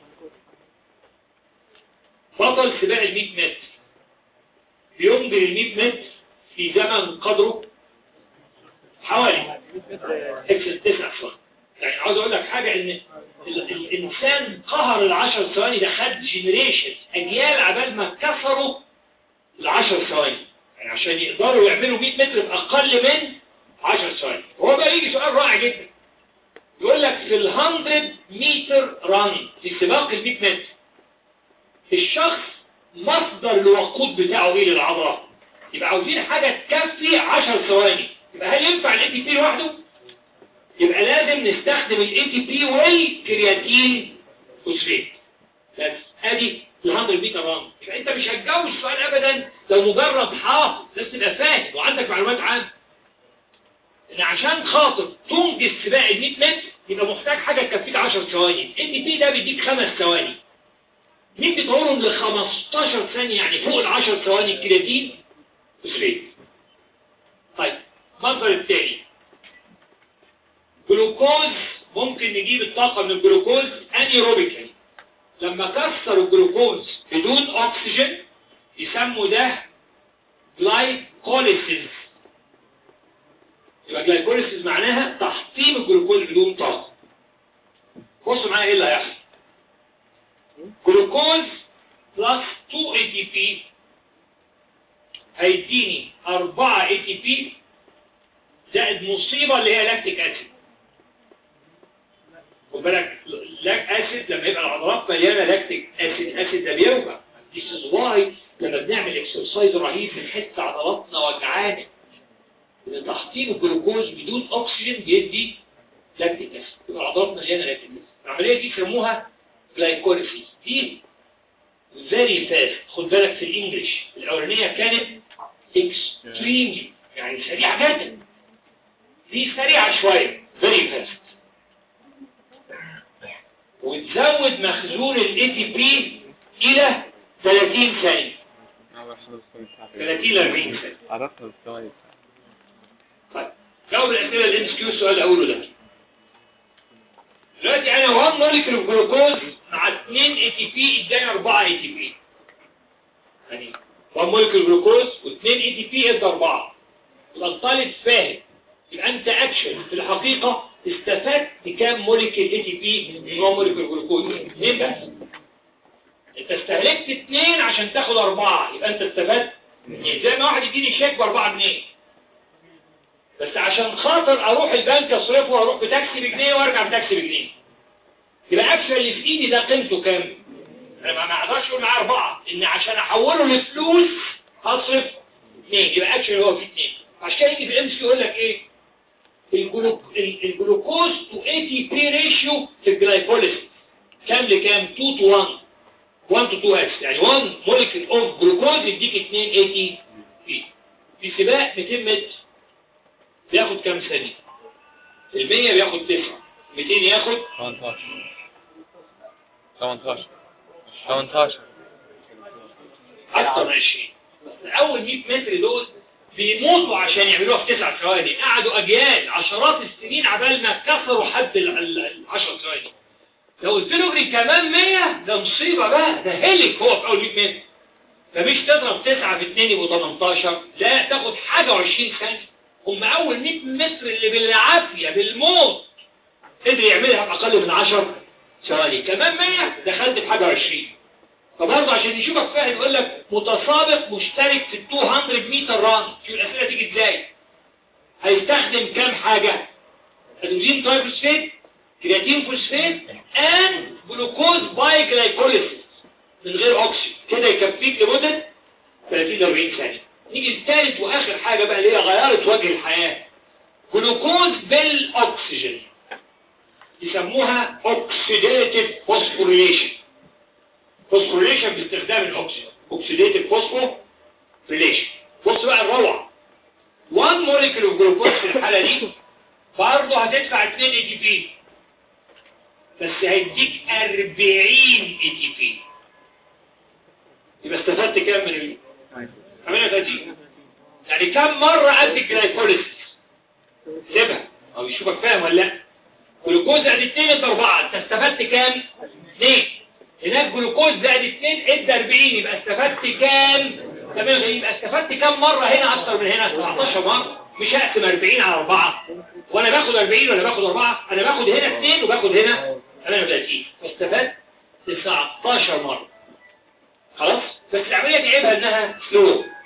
بطل سباق ال 100 متر بيمضي ال 100 متر في زمن قدره حوالي اكس 9 ثواني يعني عاوز اقول لك حاجة ان ال- الانسان قهر العشر ثواني ده خد جنريشن اجيال عبال ما كسروا ل 10 ثواني يعني عشان يقدروا يعملوا 100 متر في اقل من 10 ثواني هو بقى يجي سؤال رائع جدا يقول لك في ال 100 متر ران في سباق ال 100 متر الشخص مصدر الوقود بتاعه ايه للعضلات يبقى عاوزين حاجة تكفي 10 ثواني يبقى هل ينفع الاي تي بي لوحده يبقى لازم نستخدم الاي تي بي والكرياتين فوسفات بس ادي ال 100 متر ران يبقى انت مش هتجاوب السؤال ابدا لو مجرد حافظ لازم تبقى فاهم وعندك معلومات عنه ان عشان خاطر تنجز سباق ال 100 متر يبقى محتاج حاجه تكفيك 10 ثواني الاي تي بي ده بيديك خمس ثواني ندي طولهم ل 15 ثانيه يعني فوق ال 10 ثواني الكرياتين فوسفات طيب المنظر الثاني جلوكوز ممكن نجيب الطاقة من الجلوكوز انيروبيكالي لما كسروا الجلوكوز بدون اكسجين يسموا ده جلايكوليسيس يبقى جلايكوليسيس معناها تحطيم الجلوكوز بدون طاقة بصوا معايا ايه اللي هيحصل جلوكوز بلس 2 اي تي بي هيديني 4 اي تي بي زائد مصيبة اللي هي لاكتيك اسيد خد بالك لاك اسيد لما يبقى العضلات مليانه لاكتيك اسيد اسيد ده بيوجع دي واي لما بنعمل اكسرسايز رهيب بنحس عضلاتنا وجعانه ان تحطيم الجلوكوز بدون اكسجين بيدي لاكتيك اسيد يبقى العضلات مليانه لاكتيك اسيد العمليه دي يسموها جلايكوليسيس دي فيري فاست خد بالك في الانجليش الاولانيه كانت اكستريملي يعني سريعه جدا دي سريعه شويه فيري فاست وتزود مخزون الاي تي بي الى 30 ثانيه 30 ل 40 ثانيه عرفنا الثواني طيب جاوب الاسئله الام اس كيو السؤال الاول ده دلوقتي انا 1 موليكول جلوكوز مع 2 اي تي بي اداني 4 اي تي بي يعني 1 موليكول جلوكوز و2 اي تي بي ادى 4 يبقى الطالب فاهم يبقى انت اكشن في الحقيقه استفدت كام موليكول اي تي بي من 1 موليكول جلوكوز اثنين بس انت استهلكت اثنين عشان تاخد اربعة يبقى انت استفدت اثنين زي ما واحد يديني شيك باربعة جنيه بس عشان خاطر اروح البنك اصرفه واروح بتاكسي بجنيه وارجع بتاكسي بجنيه يبقى اكشن اللي في ايدي ده قيمته كام انا ما اقدرش اقول معاه اربعة ان عشان احوله لفلوس هصرف اثنين يبقى اكشن اللي هو فيه اثنين عشان كده يجي في الام سي يقول لك ايه الجلوك... الجلوكوز تو اي تي بي ريشيو في الجلايكوليسيس كام لكام 2 تو 1 1 تو 2 اس يعني 1 موليكيول اوف جلوكوز يديك 2 اي تي بي في سباق 200 متر بياخد كام ثانيه ال 100 بياخد 9 200 ياخد 18 18 18 اكتر من 20 اول 100 متر دول بيموتوا عشان يعملوها في 9 ثواني قعدوا اجيال عشرات السنين عبال ما كسروا حد ال 10 ثواني لو قلت له اجري كمان 100 ده مصيبه بقى ده هلك هو في اول 100 متر فمش تضرب 9 في 2 يبقوا 18 لا تاخد حاجه و20 ثانيه هم اول 100 متر اللي بالعافيه بالموت قدر يعملها في اقل من 10 ثواني كمان 100 دخلت في حاجه 20 فبرضه عشان يشوفك فاهم يقول لك متسابق مشترك في ال 200 متر ران شوف الاسئله تيجي ازاي هيستخدم كام حاجه ادوزين ترايفوسفيت كرياتين فوسفيت and جلوكوز باي جلايكوليسيس من غير اكسجين كده يكفيك لمده 30 ل 40 ثانيه نيجي الثالث واخر حاجه بقى اللي هي غيرت وجه الحياه جلوكوز بالاكسجين يسموها اوكسيديتيف فوسفوريليشن فوسفوريليشن باستخدام الاكسجين اوكسيديتيف فوسفوريليشن بص بقى الروعه 1 موليكول اوف جلوكوز في الحاله دي برضه هتدفع 2 اي تي بي بس هيديك 40 اي تي بي يبقى استفدت كام من ال 38 يعني كم مرة قد الجلايكوليسيس سيبها او يشوفك فاهم ولا لا جلوكوز زائد 2 ادى 4 انت استفدت كام 2 هناك جلوكوز زائد 2 ادى 40 يبقى استفدت كام تمام يبقى استفدت كام مرة هنا اكتر من هنا 19 مرة مش هقسم 40 على 4 وانا باخد 40 ولا باخد 4 انا باخد هنا 2 وباخد هنا 38 فاستفدت 19 مرة خلاص بس العملية دي عيبها انها سلو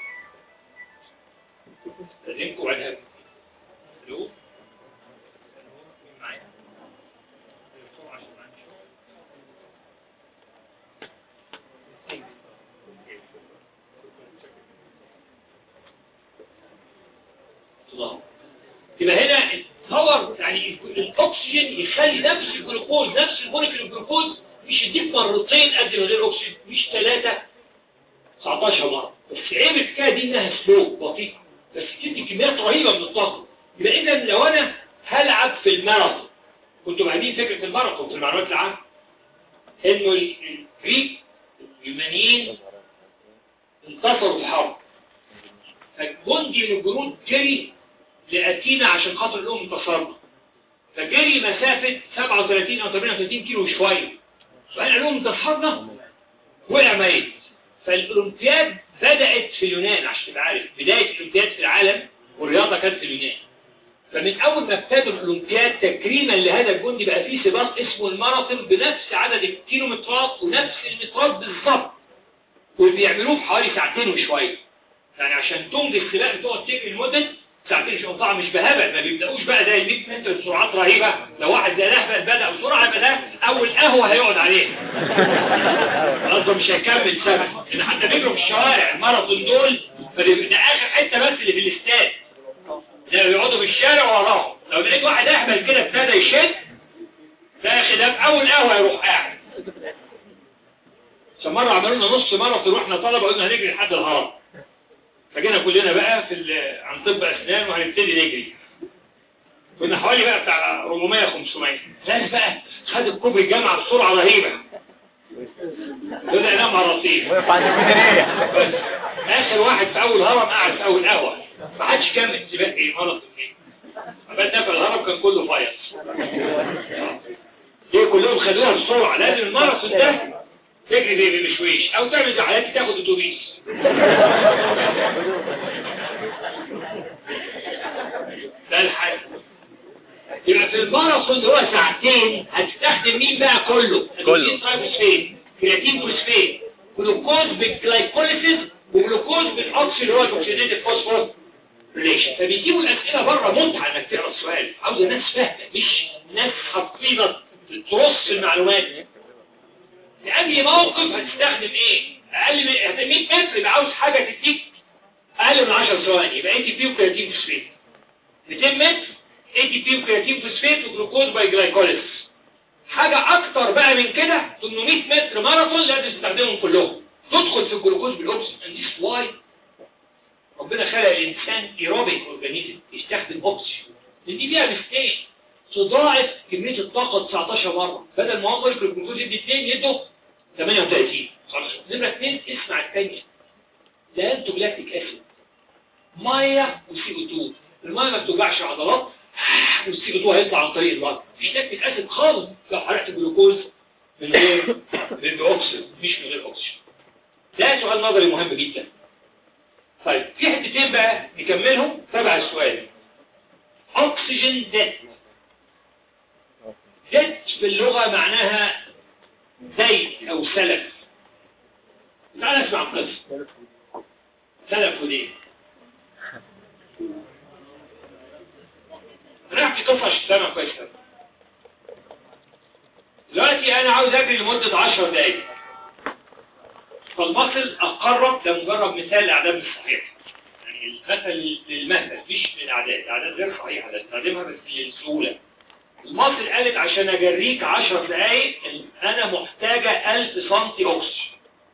يبقى هنا تصور يعني الاكسجين يخلي نفس الجلوكوز نفس المولكيول الجلوكوز مش يديك مرتين قد من غير اكسجين مش ثلاثه 19 مره بس عيب الحكايه دي انها سلو بطيئه بس بتدي كميات رهيبه من الطاقه يبقى اذا لو انا هلعب في الماراثون كنتوا بعدين فكره الماراثون في المعلومات العامه انه الجريك اليونانيين انتصروا في الحرب فالجندي من الجنود جري لأتينا عشان خاطر لهم انتصرنا فجري مسافة 37 أو 38 كيلو شوية وقال لهم انتصرنا وقع ميت فالأولمبياد بدأت في اليونان عشان تبقى عارف بداية الأولمبياد في العالم والرياضة كانت في اليونان فمن أول ما ابتدوا الأولمبياد تكريما لهذا الجندي بقى فيه سباق اسمه الماراثون بنفس عدد الكيلومترات ونفس المترات بالظبط وبيعملوه في حوالي ساعتين وشوية يعني عشان تمضي السباق بتقعد تجري لمدة ساعتين شو طبعا مش بهبل ما بيبداوش بقى زي ال 100 متر بسرعات رهيبه لو واحد زي الاهبل بدا بسرعه يبقى ده اول قهوه هيقعد عليها خلاص مش هيكمل سبق ان حتى بيجروا في الشوارع الماراثون دول ده اخر حته بس اللي في الاستاد ده بيقعدوا في الشارع وراهم لو لقيت واحد اهبل كده ابتدى يشد ده يا اخي ده في اول قهوه يروح قاعد عشان مره عملوا لنا نص ماراثون واحنا طلبه قلنا هنجري لحد الهرم فجينا كلنا بقى في عن طب اسنان وهنبتدي نجري كنا حوالي بقى بتاع 400 500 ناس بقى خد الكوب الجامعه بسرعه رهيبه بدأ ينام على الرصيف اخر واحد في اول هرم قاعد في اول قهوه ما حدش كمل سباق ايه مره ايه عبال ده في الهرم كان كله فايص ليه كلهم خدوها بسرعه لازم الماراثون ده تجري زي بمشويش او تعمل زي حالاتي تاخد اتوبيس ده الحل يبقى في الماراثون اللي هو ساعتين هتستخدم مين بقى كله كله. فوسفين كرياتين فوسفين جلوكوز بالجلايكوليسيس وجلوكوز بالاكسي اللي هو الاكسيديتيف فوسفور ريليشن فبيجيبوا الاسئله بره متعه انك تقرا السؤال عاوز ناس فاهمه مش ناس حافظه ترص المعلومات لأي موقف هتستخدم ايه اقل من 100 متر يبقى عاوز حاجة تديك اقل من 10 ثواني يبقى اي تي بي وكرياتين فوسفات 200 متر اي تي بي وكرياتين فوسفات وجلوكوز باي جلايكوليس حاجة اكتر بقى من كده 800 متر ماراثون لازم تستخدمهم كلهم تدخل في الجلوكوز بالاوكسجين and this why ربنا خلق الانسان ايروبيك اورجانيزم يستخدم اوكسجين لان دي فيها مستين تضاعف كمية الطاقة 19 مرة بدل ما هو مولكيول الجلوكوز يدي 2 يدوا 38 خلاص نمرة 2 اسمع الثانية ده انتو لاكتيك اسيد مية وسي او 2 المية ما بتوجعش عضلات والسي او 2 هيطلع عن طريق البطن مفيش لاكتيك اسيد خالص لو حرقت الجلوكوز من غير من باكسجين مش من غير اكسجين ده سؤال نظري مهم جدا طيب في حتتين بقى نكملهم تبع السؤال اكسجين ديت ديت في اللغة معناها زيت او سلف تعال نسمع قصة سلف ودين انا احكي قصة عشان تسمع كويس أوي. دلوقتي انا عاوز اجري لمدة 10 دقايق فالمصل اقرب ده مجرد مثال الاعداد الصحيحة يعني المثل للمثل مش للاعداد الاعداد غير صحيحة نستخدمها بس للسهولة المصل قالت عشان اجريك 10 دقايق انا محتاجة 1000 سنتي اكسجين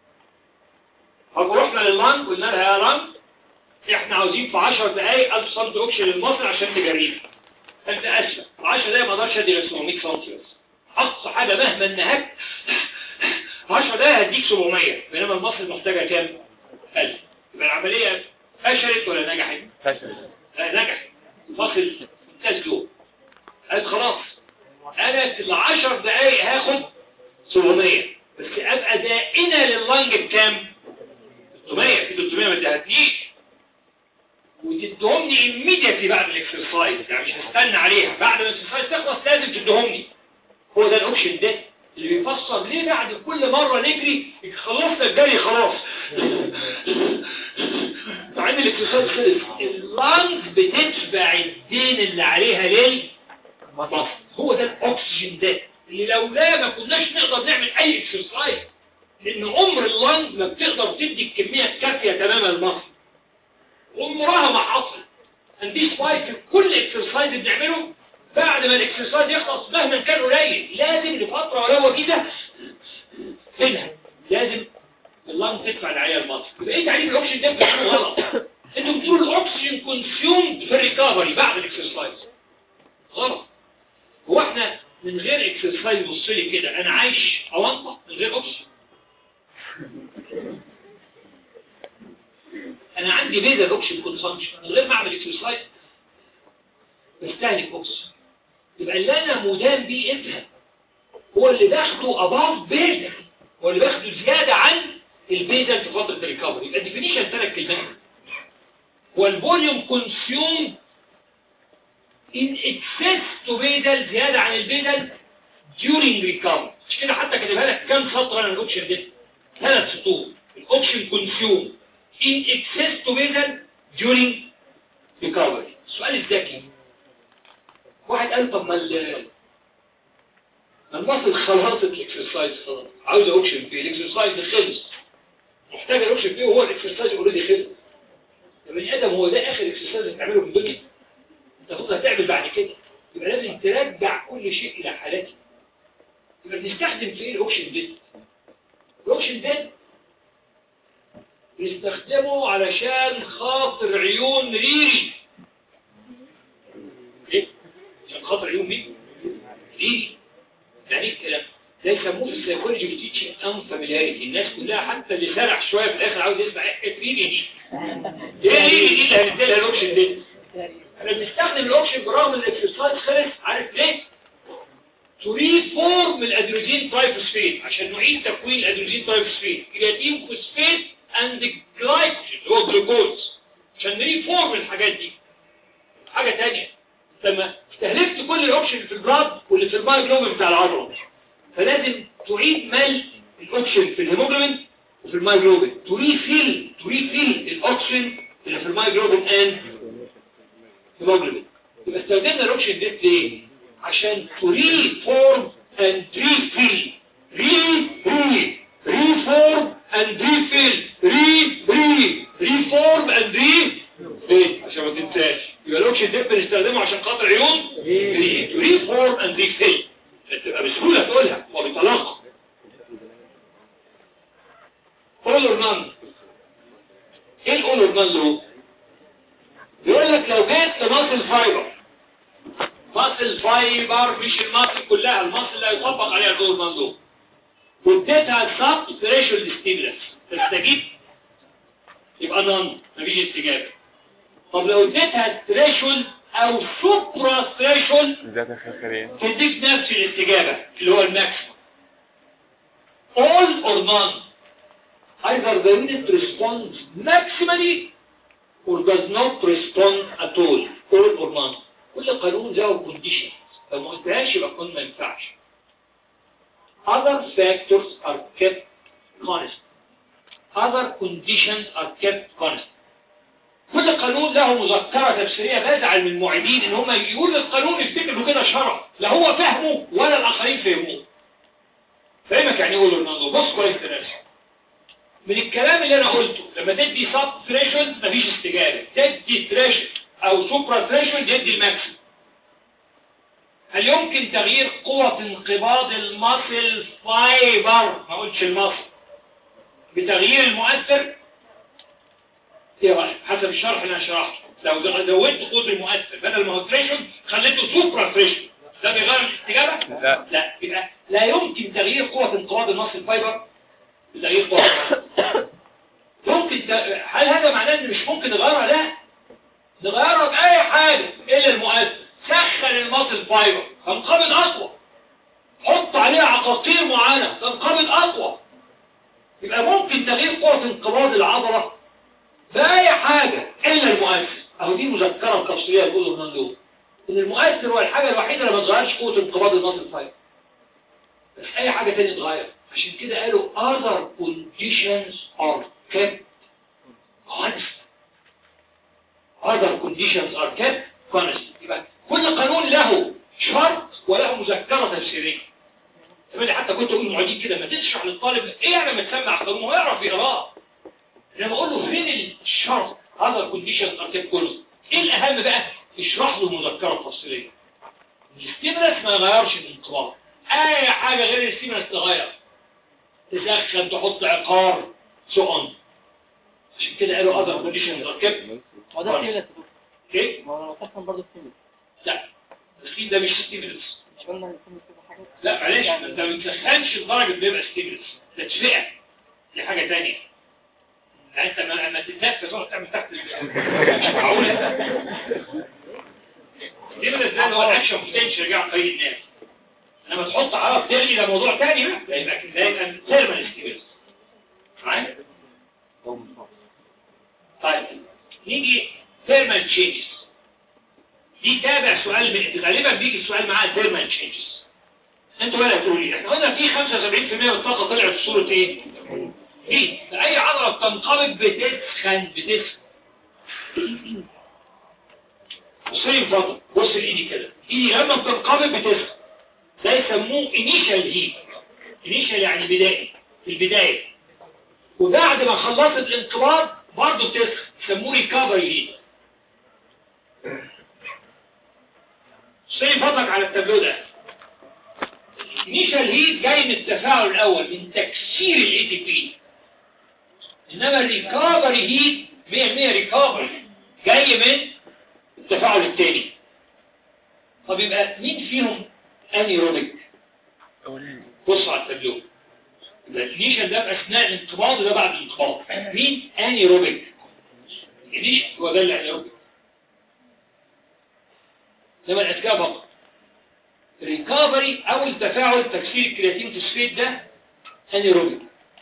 رحنا لللانج قلنا لها يا لانج احنا عاوزين في 10 دقايق 1000 سنتي اكسجين للمصل عشان تجريك انت اسفل 10 دقايق ما اقدرش ادي غير 700 سنتي بس اقصى حاجة مهما انهكت 10 دقايق هديك 700 بينما المصل محتاجة كام 1000 يبقى العملية فشلت ولا نجحت فشل لا نجحت فصل ممتاز جوه قالت خلاص انا في العشر دقايق هاخد 700 بس ابقى دائنة لللنج بكام 300 في 300 ما ادهتنيش وتدهم لي immediately بعد الاكسرسايز يعني مش هستنى عليها بعد ما الاكسرسايز تخلص لازم تدهم لي هو ده الاوبشن ده اللي بيفسر ليه بعد كل مرة نجري خلصنا الجري خلاص مع ان الاكسرسايز خلص اللانج بتتبع الدين اللي عليها ليه مصر هو ده الاكسجين ده اللي لولا ما كناش نقدر نعمل اي اكسرسايز لان عمر اللانج ما بتقدر تدي الكميه الكافيه تماما لمصر عمرها ما حصل and and this why في كل اكسرسايز بنعمله بعد ما الاكسرسايز يخلص مهما كان قليل لازم لفتره ولو كده منها لازم اللنج تدفع العيال المصري يبقى ايه تعريف الاكسجين ده بتعمله غلط انتوا بتقولوا الاكسجين كونسيومد في الريكفري بعد الاكسرسايز غلط هو احنا من غير اكسرسايز بص لي كده انا عايش اوانطه من غير اكسجين انا عندي بيزا اوكسجين كونسامشن من غير ما اعمل اكسرسايز بستهلك اكسجين يبقى اللي انا مدان بيه افهم هو اللي باخده اباف بيزا هو اللي باخده زياده عن البيزا في فتره الريكفري يبقى الديفينيشن ثلاث كلمات هو الفوليوم كونسيوم in excess to basal زيادة عن البيزل during recovery مش كده حتى كاتبها لك كام سطر انا الاوبشن ده ثلاث سطور الاوبشن كونسيوم in excess to basal during recovery السؤال الذكي واحد قال طب ما ال ما المصل خلصت الاكسرسايز خلاص عاوز اوبشن فيه الاكسرسايز ده خلص محتاج الاوبشن فيه وهو الاكسرسايز اوريدي خلص يا بني ادم هو ده اخر اكسرسايز هتعمله في الدنيا انت المفروض هتعمل بعد كده يبقى لازم ترجع كل شيء الى حالته يبقى بنستخدم في ايه الاوبشن ده الاوبشن ده بنستخدمه علشان خاطر عيون ريري ايه عشان خاطر عيون مين ريري يعني ايه الكلام ده يسموه في السيكولوجي بتيتشنج ان فاميلياريتي الناس كلها حتى اللي سرح شويه في الاخر عاوز يسمع ايه ريري دي ايه ريري دي اللي هنديلها الاوبشن ده احنا بنستخدم الاوبشن برغم ان الاكسرسايز خلص عارف ليه تريد فورم الادروجين ترايفوسفيت عشان نعيد تكوين الادروجين ترايفوسفيت كرياتين فوسفيت اند جلايكوجين اللي هو جلوكوز عشان نريفورم الحاجات دي حاجه ثانيه لما استهلكت كل الاوبشن اللي في البلاد واللي في المايجلوبين بتاع العضله فلازم تعيد ملء الاوبشن في الهيموجلوبين وفي المايجلوبين تريفيل تريفيل الاوبشن اللي في المايجلوبين اند هيموجلوبين يبقى استخدمنا الاوبشن ديت ليه عشان تري فورم اند ريفيل ري ري ريفورم اند ريفيل ري ري ريفورم اند ري ايه عشان ما تنساش يبقى الاوبشن ديت بنستخدمه عشان خاطر عيون ري ريفورم اند ريفيل تبقى بسهوله تقولها وبطلاقه all or none ايه الاول اور نان له يقول لك لو جيت لماسل فايبر ماسل فايبر مش الماسل كلها الماسل اللي هيطبق عليها الاول نان له واديتها السب ثريشولد ستيمولس تستجيب يبقى نان مفيش استجابه طب لو اديتها ثريشولد او سوبرا ثريشولد ذات الخيرية تديك نفس الاستجابه اللي هو الماكسيمم all or none either the unit responds maximally or does not respond at all all or none كل قانون له condition لو ما قلتهاش يبقى القانون ما ينفعش other factors are kept constant other conditions are kept constant كل قانون له مذكرة تفسيرية بزعل من المعيدين ان هم يقولوا القانون يفتكروا كده شرع لا هو فهمه ولا الاخرين فهموه فاهمك يعني يقولوا الموضوع بص كويس كده من الكلام اللي انا قلته لما تدي سب ثريشولد مفيش استجابه تدي ثريشولد او سوبرا ثريشولد يدي الماكسيم هل يمكن تغيير قوة انقباض المصل فايبر ما قلتش المصل بتغيير المؤثر ايه رايك حسب الشرح اللي انا شرحته لو زودت قوة المؤثر بدل ما هو ثريشولد خليته سوبرا ثريشولد ده بيغير الاستجابة؟ لا لا يبقى لا يمكن تغيير قوة انقباض المصل فايبر بتغيير قوة ممكن ت... هل هذا معناه ان مش ممكن نغيرها لا نغيرها بأي حاجة إلا المؤثر سخن المصل فايبر تنقبض أقوى حط عليها عقاقير معينة تنقبض أقوى يبقى ممكن تغيير قوة انقباض العضلة بأي حاجة إلا المؤثر أهو دي مذكرة تفصيلية لجزء من دول إن المؤثر هو الحاجة الوحيدة اللي ما تغيرش قوة انقباض المصل فايبر بس أي حاجة تانية تغير عشان كده قالوا other conditions are kept constant other conditions are kept constant يبقى كل قانون له شرط وله مذكرة تفسيرية طب حتى كنت اقول للمعيدين كده ما تشرح للطالب ايه يعني لما تسمع القانون هو يعرف يقراه لما اقول له فين الشرط other conditions are kept constant ايه الاهم بقى اشرح له المذكره التفصيليه الاستيمولس ما يغيرش الانقباض اي حاجه غير الاستيمولس تغير تسخن تحط عقار سو اون عشان كده قالوا اذر كونديشن ركب هو ده ستيمولس ايه ما هو تفهم برضه ستيمولس لا التدخين ده مش ستيمولس مش قلنا ان ستيمولس كده حاجه لا معلش ما انت ما بتسخنش لدرجه بيبقى ستيمولس تدفئه دي حاجه ثانيه يعني انت ما ما تتنفس تقعد تعمل تحت ال- مش معقوله ستيمولس ده اللي هو الاكشن بوتنشال رجع عن طريق الناس لما تحط عرض تغلي ده موضوع ثاني بقى ده يبقى ده يبقى ثيرمال ستيمولس معايا طيب نيجي ثيرمال تشينجز دي تابع سؤال من غالبا بيجي السؤال معاه ثيرمال تشينجز انتوا بقى تقولوا لي احنا قلنا في 75% من الطاقه طلعت في صوره ايه هيت اي عضله بتنقبض بتسخن بتسخن بصي فضل بص لايدي كده ايدي لما بتنقبض بتسخن ده يسموه انيشال هيت انيشال يعني بدائي في البدايه وبعد ما خلصت الانقباض برضه بتسخن يسموه ريكفري هيت صي فضلك على التابلو ده الانيشال هيت جاي من التفاعل الاول من تكسير الاي تي بي انما الريكفري هيت 100% ريكفري جاي من التفاعل الثاني طب يبقى مين فيهم انيروبيك أولاني بص على التابلو يبقى الانيشال ده في اثناء الانقباض وده بعد الانقباض مين انيروبيك الانيشال هو ده الانيروبيك انما الاذكاء فقط ريكفري اول تفاعل تكسير الكرياتين فوسفيت ده انيروبيك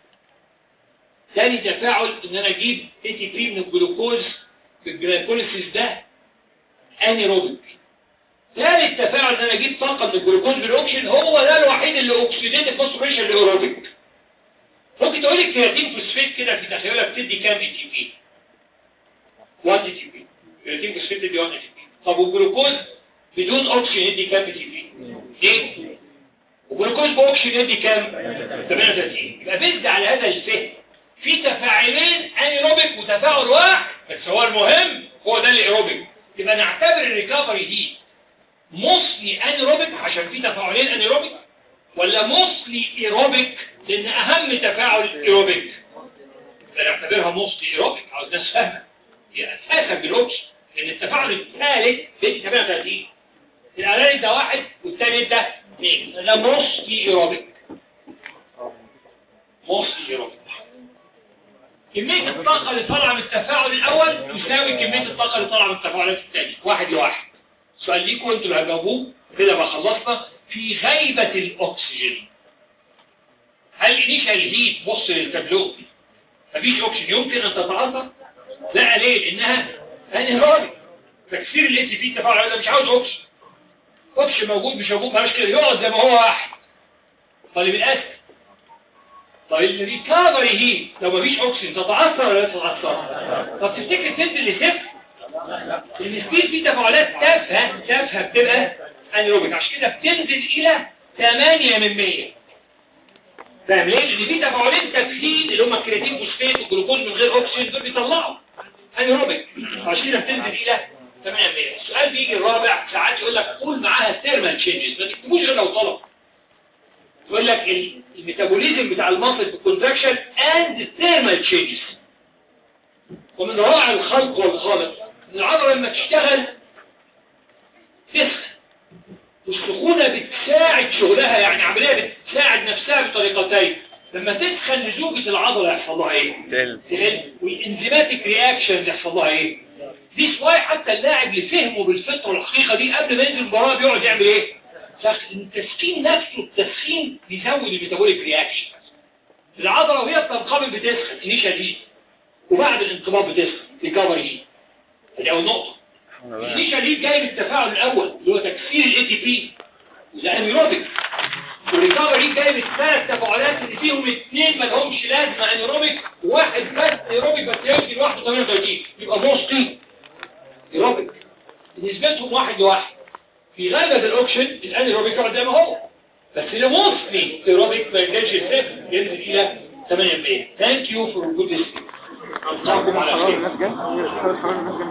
ثاني تفاعل ان انا اجيب اي تي بي من الجلوكوز في الجلايكوليسيس ده انيروبيك ثالث تفاعل ان انا اجيب طاقه من الجلوكوز بالاوكسجين هو ده الوحيد اللي اوكسيديتيف فوسفوريشن الايروبيك ممكن تقول لي الكرياتين فوسفيت كده في تخيلك بتدي كام اي تي بي 1 اي تي بي الكرياتين فوسفيت بيدي 1 اي تي بي طب والجلوكوز بدون اوكسجين يدي كام اي تي بي 2 والجلوكوز باوكسجين يدي كام 38 يبقى بيزد على هذا الفهم في تفاعلين انيروبيك وتفاعل واحد بس هو المهم هو ده الايروبيك يبقى نعتبر الريكفري دي موصلي انيروبيك عشان في تفاعلين انيروبيك ولا موصلي ايروبيك لان اهم تفاعل ايروبيك نعتبرها موصلي ايروبيك عاوز ناس فاهمه هي اساسا بالاوكسجين لان التفاعل الثالث بيدي 38 الاولاني ده واحد والثاني ده اثنين ده موصلي ايروبيك موصلي ايروبيك كمية الطاقة اللي طالعة من التفاعل الأول تساوي كمية الطاقة اللي طالعة من التفاعلات الثانية واحد لواحد سؤال ليكم انتوا اللي هتجاوبوه كده بقى خلصنا في غيبة الأكسجين هل الانيشال هيت بص للتابلو مفيش أكسجين يمكن أن تتعاطى؟ لا ليه؟ لأنها انهراري تكسير الاي تي بي التفاعل ده مش عاوز أكسجين أكسجين موجود مش موجود مالوش كده يقعد زي ما هو واحد طالب الأسف طب الريكفري هي لو مفيش اكسجين تتاثر ولا لا تتاثر طب تفتكر تنزل لصفر الستيل فيه تفاعلات تافهه تافهه بتبقى انيروبيك عشان كده بتنزل الى 8 من 100 فاهم ليه؟ لان في تفاعلين تافهين اللي هم الكرياتين فوسفات والجلوكوز من غير اكسجين دول بيطلعوا انيروبيك عشان كده بتنزل الى 8 من 100 السؤال بيجي الرابع ساعات يقول لك قول معاها ثيرمال تشينجز ما تكتبوش غير لو طلب يقول لك ال- الميتابوليزم بتاع المصل في الكونتراكشن اند ثيرمال تشينجز ومن روائع الخلق والخالق ان العضله لما تشتغل تسخن والسخونه بتساعد شغلها يعني عمليه بتساعد نفسها بطريقتين لما تسخن لزوجة العضلة يحصل لها ايه؟ تل تقل والانزيماتيك رياكشن يحصل لها ايه؟ دي شوية حتى اللاعب اللي فهمه بالفطرة الحقيقة دي قبل ما ينزل المباراة بيقعد يعمل ايه؟ سخ- التسخين نفسه التسخين بيزود الميتابوليك رياكشن العضلة وهي بتنقبض بتسخن انيشال هيت وبعد الانقباض بتسخن ريكفري هيت دي اول نقطة الانيشال هيت جاي من التفاعل الاول اللي هو تكسير الاي تي بي وده انيروبيك والريكفري هيت جاي من الثلاث تفاعلات اللي فيهم اثنين ما لهمش لازمه انيروبيك وواحد بس ايروبيك بس يمشي لوحده 38 يبقى موستي ايروبيك نسبتهم واحد لواحد في غالبة الاوكشن الانيروبيك يقعد زي ما هو بس اللي موستلي ايروبيك ما ينزلش الصفر ينزل الى 8 ثانك يو فور جود listening ألقاكم على خير الناس جت